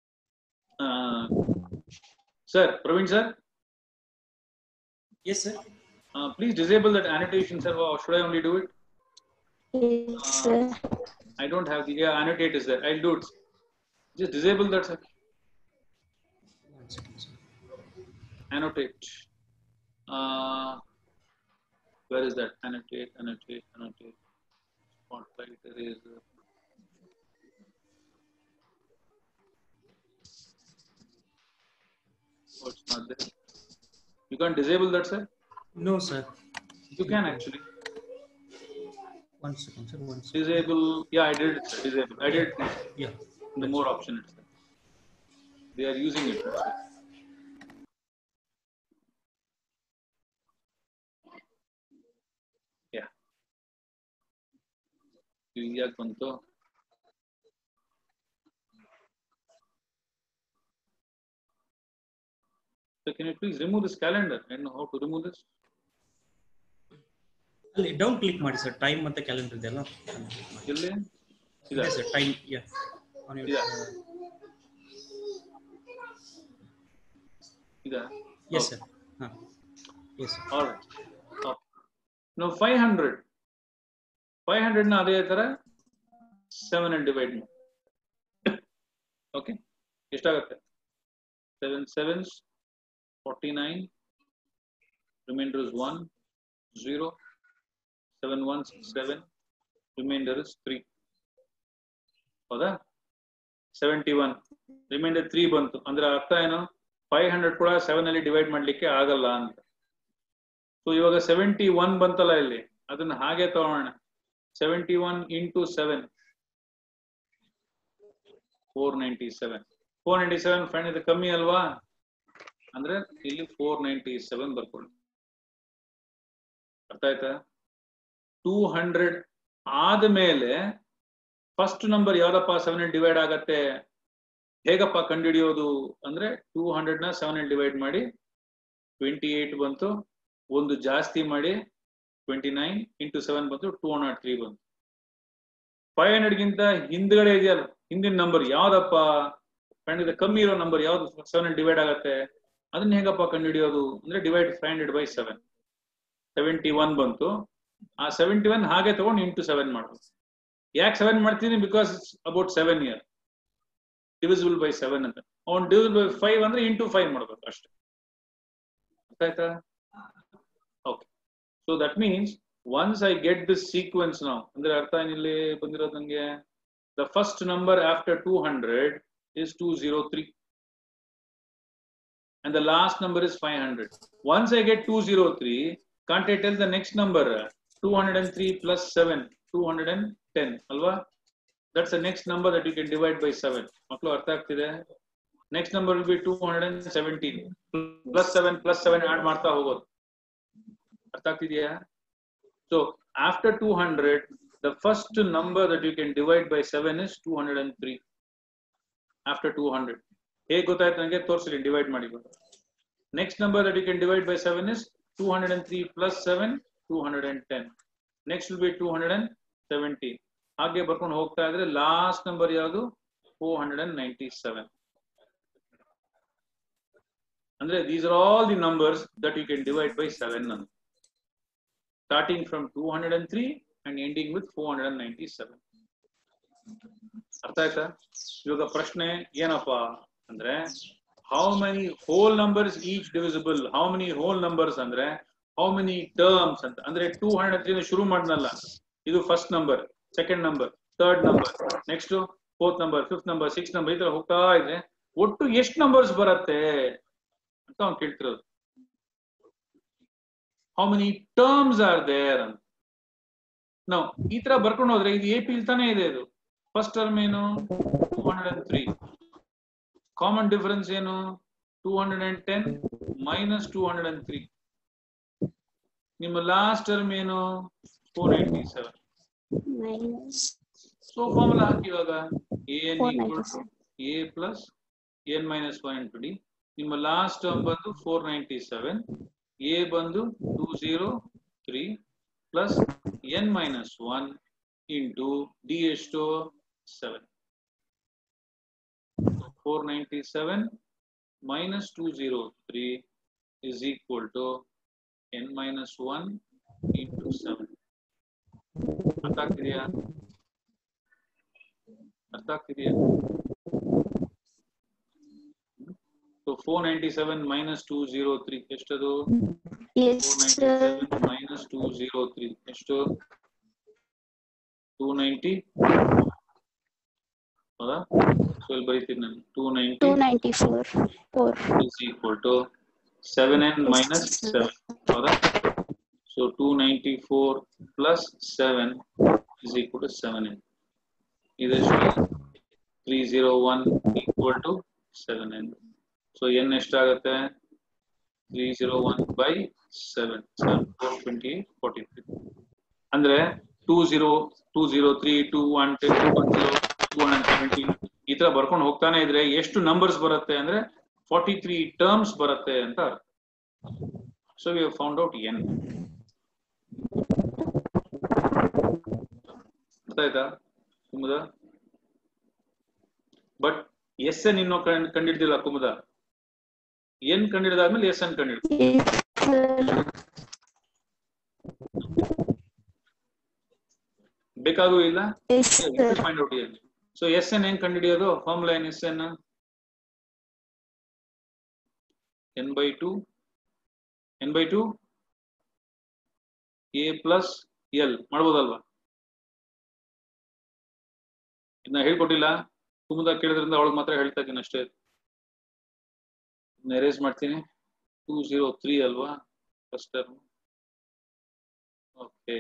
sir Praveen sir Yes, sir. Please disable that annotation sir or should I only do it sir. I don't have the yeah, annotate is there I'll do it just disable that sir One second, sir. annotate uh, where is that annotate annotate annotate spotlight eraser oh it's not there you can't disable that sir No, sir. you can actually One second, sir. One second. disable yeah i did it sir. disable i did it Yeah. the more option it's there. they are using it actually. yeah ಇದು ಯಾಕೆ ಬಂತು So can you please remove this calendar and how to remove this? ಅಲ್ಲಿ down click ಮಾಡಿ sir time ಮತ್ತೆ calendar ಇದೆಯಲ್ಲ ಎಲ್ಲಿ ಇದೆ sir time ಯಾ ಇದಾ? ಇದಾ ಎಸ್ ಸರ್ ಹಾಂ yes All right. Okay. Now 500. 500 ನ ಅದೇ ತರ 7 and divide ಮಾಡಿ. Okay? ಎಷ್ಟಾಗುತ್ತೆ? 7 sevens 49 remainder is 1 0 7 ones 7 remainder is 3 ಹೌದಾ 71 ರಿಮೈಂಡರ್ 3 ಬಂತು ಅಂದ್ರೆ ಅರ್ಥ ಏನು 500 ಕೂಡ 7 ಅಲ್ಲಿ ಡಿವೈಡ್ ಮಾಡ್ಲಿಕ್ಕೆ ಆಗಲ್ಲ ಅಂತ ಸೊ ಇವಾಗ ಸೆವೆಂಟಿ ಒನ್ ಬಂತಲ್ಲ ಇಲ್ಲಿ ಅದನ್ನ ಹಾಗೆ ತಗೋಣ seventy one into seven four ninety seven four ninety seven fine ಇದು ಕಮ್ಮಿ ಅಲ್ವಾ ಅಂದ್ರೆ ಇಲ್ಲಿ ಫೋರ್ ನೈಂಟಿ ಸೆವೆನ್ ಬರ್ಕೊಳ್ಳಿ ಅರ್ಥ ಆಯ್ತಾ ಟೂ ಹಂಡ್ರೆಡ್ ಆದ್ಮೇಲೆ ಫಸ್ಟ್ ನಂಬರ್ ಯಾವ್ದಪ್ಪ ಸೆವೆನ್ ಡಿವೈಡ್ ಆಗತ್ತೆ ಹೇಗಪ್ಪ ಕಂಡುಹಿಡಿಯೋದು ಅಂದ್ರೆ ಟೂ ಹಂಡ್ರೆಡ್ ನ ಸೆವೆನ್ ಡಿವೈಡ್ ಮಾಡಿ ಟ್ವೆಂಟಿ ಏಟ್ ಬಂತು ಒಂದು ಜಾಸ್ತಿ ಮಾಡಿ ಟ್ವೆಂಟಿ ನೈನ್ ಇಂಟು ಸೆವೆನ್ ಬಂತು ಟೂ ಹಂಡ್ರೆಡ್ ತ್ರೀ ಬಂತು ಫೈವ್ ಹಂಡ್ರೆಡ್ ಗಿಂತ ಹಿಂದ್ಗಡೆ ಇದೆಯಲ್ಲ ಹಿಂದಿನ ನಂಬರ್ ಯಾವ್ದಪ್ಪ ಕಂಡಿದ ಕಮ್ಮಿ ಇರೋ ನಂಬರ್ ಯಾವ್ದು ಸೆವೆನ್ ಡಿವೈಡ್ ಆಗತ್ತೆ ಅದನ್ನ ಹೇಗಪ್ಪ ಕಂಡುಹಿಡಿಯೋದು ಅಂದ್ರೆ divide five hundred by seven seventy one ಬಂತು ಆ ಸೆವೆಂಟಿ ಒನ್ ಹಾಗೆ ತಗೊಂಡು ಇಂಟು ಸೆವೆನ್ ಮಾಡ್ಬೋದು ಯಾಕೆ ಸೆವೆನ್ ಮಾಡ್ತೀನಿ because it's about seven year divisible by seven ಅಂತ ಅವ್ನು ಡಿವಿಸಿಬಲ್ ಬೈ ಫೈವ್ ಅಂದ್ರೆ ಇಂಟು ಫೈವ್ ಮಾಡ್ಬೇಕು ಅಷ್ಟೇ ಅರ್ಥ ಆಯ್ತಾ okay so that means once I get this sequence ನಾವು ಅಂದ್ರೆ ಅರ್ಥ ಏನಿಲ್ಲಿ ಬಂದಿರೋದು ನಂಗೆ the first number after two hundred is 203 and the last number is 500 once i get 203 can't i tell the next number 203 plus 7 210 alva that's the next number that you can divide by 7 ಮಕ್ಕಳು ಅರ್ಥ ಆಗ್ತಿದೆ next number will be 217 plus 7 plus 7 add ಮಾಡ್ತಾ ಹೋಗೋದು ಅರ್ಥ ಆಗ್ತಿದೆಯಾ so after 200 the first number that you can divide by 7 is 203 after 200 ಹೇಗೆ ಗೊತ್ತಾಯ್ತು ನನಗೆ ತೋರಿಸ್ರಿ ಡಿವೈಡ್ ಮಾಡಿ next number that you can divide by seven is two hundred and three plus seven two hundred and ten next will be two hundred and seventy ಹಾಗೆ ಬರ್ಕೊಂಡು ಹೋಗ್ತಾ ಇದ್ರೆ last number ಯಾವುದು four hundred and ninety seven ಅಂದ್ರೆ these are all the numbers that you can divide by seven ಅಂತ starting from two hundred and three and ending with four hundred and ninety seven ಅರ್ಥ ಆಯ್ತಾ ಇವಾಗ ಪ್ರಶ್ನೆ ಏನಪ್ಪಾ ಅಂದ್ರೆ how many whole numbers each divisible how many whole numbers ಅಂದ್ರೆ how many terms ಅಂತ ಅಂದ್ರೆ ಟೂ ಹಂಡ್ರೆಡ್ ತ್ರೀ ಶುರು ಮಾಡ್ನಲ್ಲ ಇದು first number second number third number next fourth number fifth number six number ಈ ತರ ಹೋಗ್ತಾ ಇದೆ ಒಟ್ಟು ಎಷ್ಟು ನಂಬರ್ಸ್ ಬರುತ್ತೆ ಅಂತ ಅವ್ನು ಕೇಳ್ತಿರೋದು how many terms are there ಅಂತ ನಾವು ಈ ತರ ಬರ್ಕೊಂಡು ಹೋದ್ರೆ ಇದು ಎ ಪಿ ತಾನೇ ಇದೆ ಇದು ಫಸ್ಟ್ ಟರ್ಮ್ ಏನು two hundred and three common difference ಏನು two hundred and ten minus two hundred and three ನಿಮ್ಮ ಲಾಸ್ಟ್ ಟರ್ಮ್ ಏನು four eighty seven so formula ಹಾಕಿ ಇವಾಗ n equal to A plus N minus one into d ನಿಮ್ಮ last term ಬಂದು four ninety seven a ಬಂದು two zero three plus N minus one into D ಎಷ್ಟು seven four ninety seven minus two zero three is equal to N minus one into seven ಅರ್ಥ ಆಗ್ತಿದೆಯಾ ಅರ್ಥ ಆಗ್ತಿದೆಯಾ so four ninety seven minus two zero three ಎಷ್ಟದು four ninety seven minus two zero three ಎಷ್ಟು two ninety ಹೌದಾ so ಇಲ್ಲಿ ಬರೀತೀನಿ ನಾನು two ninety two ninety four four is equal to 7n minus 7 ಹೌದಾ so 294 plus 7 is equal to 7n ಇದೆಷ್ಟು 301 equal to 7n so n ಎಷ್ಟಾಗುತ್ತೆ 301 by 7 7 420 43 ಅಂದ್ರೆ 20 203 210 210 217 ಈ ತರ ಬರ್ಕೊಂಡು ಹೋಗ್ತಾನೆ ಇದ್ರೆ ಎಷ್ಟು ನಂಬರ್ಸ್ ಬರುತ್ತೆ ಅಂದ್ರೆ ಫಾರ್ಟಿ ತ್ರೀ ಟರ್ಮ್ಸ್ ಬರುತ್ತೆ ಅಂತ ಅರ್ಥ so we found out n ಅರ್ಥ ಆಯ್ತಾ ಕುಮುದ ಬಟ್ ಎಸ್ ಎನ್ ಇನ್ನೂ ಕಂಡಿಡ್ದಿಲ್ಲ ಕುಮುದ ಎನ್ ಕಂಡಿಡಿದಾದ್ಮೇಲೆ ಎಸ್ ಎನ್ ಕಂಡಿಡ್ ಬೇಕಾಗೂ ಇಲ್ಲ find out n so S n ಹೆಂಗ್ ಕಂಡುಹಿಡಿಯೋದು ಫಾರ್ಮುಲಾ ಏನ್ S n n by two n by two A plus l ಮಾಡ್ಬೋದಲ್ವಾ ಇದನ್ನ ಹೇಳ್ಕೊಟ್ಟಿಲ್ಲ ಕುಮುದ ಕೇಳಿದ್ರಿಂದ ಅವಳಿಗೆ ಮಾತ್ರ ಹೇಳ್ತಾ ಇದ್ದೀನಿ ಅಷ್ಟೇ ಎರೇಸ್ ಮಾಡ್ತೀನಿ ಟೂ ಜೀರೋ ತ್ರೀ ಅಲ್ವಾ first term Okay.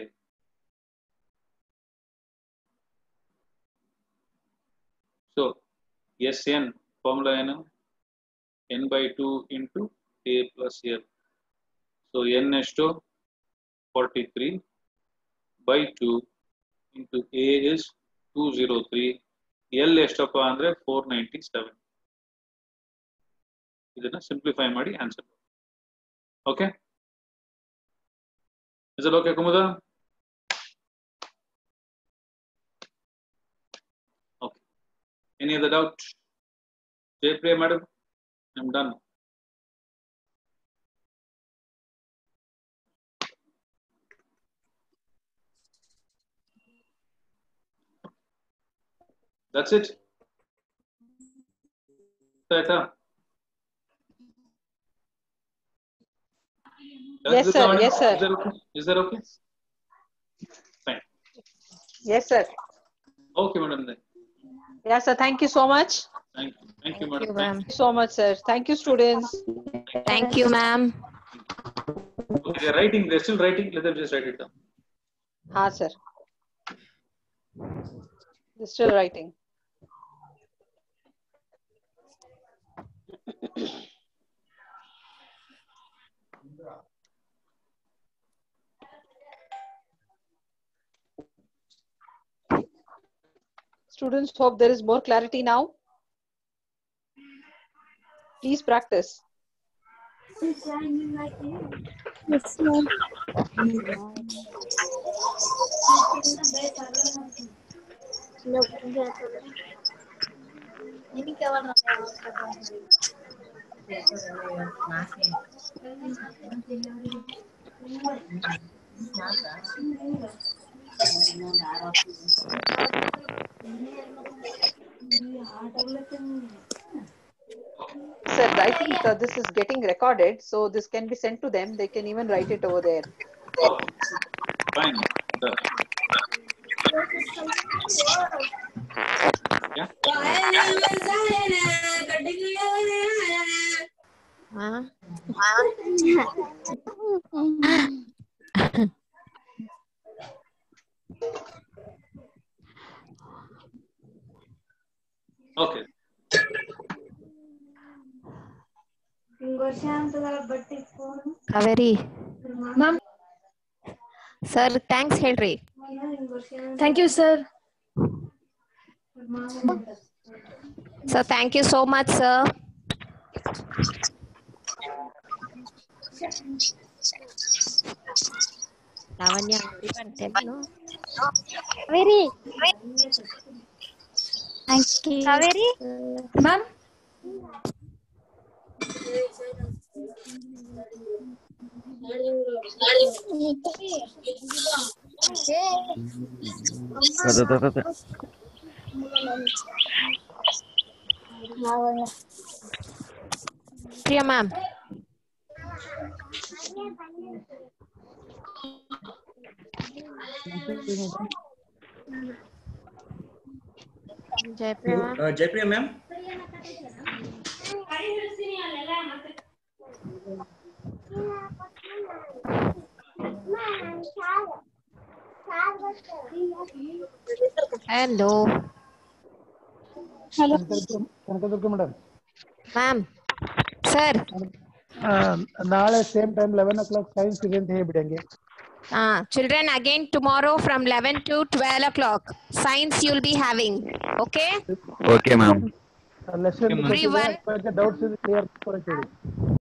So Sn formula ಏನು n by 2 into a plus l. So n ಎಷ್ಟು 43 by 2 into a is 203 l ಎಷ್ಟಪ್ಪ ಅಂದ್ರೆ 497 ಇದನ್ನ ಸಿಂಪ್ಲಿಫೈ ಮಾಡಿ answer okay is it okay Kumuda okay any other doubt Jayapriya madam I'm done. That's it. ಆಯ್ತಾ Yes, sir. Yes, sir. Is that okay? Is that okay? Fine. Yes, sir. Okay, madam. Then. Yeah, sir. Thank you so much. Thank you. Thank you, madam. you, ma'am. Thank you so much, sir. Thank you, students. Thank you, ma'am. Okay, they're writing. They're still writing. Let them just write it down. Ah, sir. They're still writing. Students, hope there is more clarity now. Please practice. Yes, ma'am. Sir, I think uh, this is getting recorded, so this can be sent to them. They can even write it over there. Okay. Fine. Done. Yeah. Huh? Okay. Kaveri. Ma'am, Sir, thanks ಹೇಳ್ರಿ thank you, sir. Sir, thank you so much, sir. Lavanya ಅಂತೇನು Kaveri. Thank you. Kaveri. Ma'am, Priya ma'am Jayapriya ma'am Uh, Jaipriya ma'am. Hello hello. Kanakadurga madam ma'am sir ನಾಳೆ same time eleven o'clock science ಇದೆ ಅಂತ ಹೇಳ್ಬಿಡಿ ಹಂಗೆ Uh, children, again tomorrow from 11 to 12 o'clock. Science you'll be having. Okay? Okay ma'am lesson Everyone. Doubts clear ಕೊಡಕ್ಕೆ ಹೇಳಿ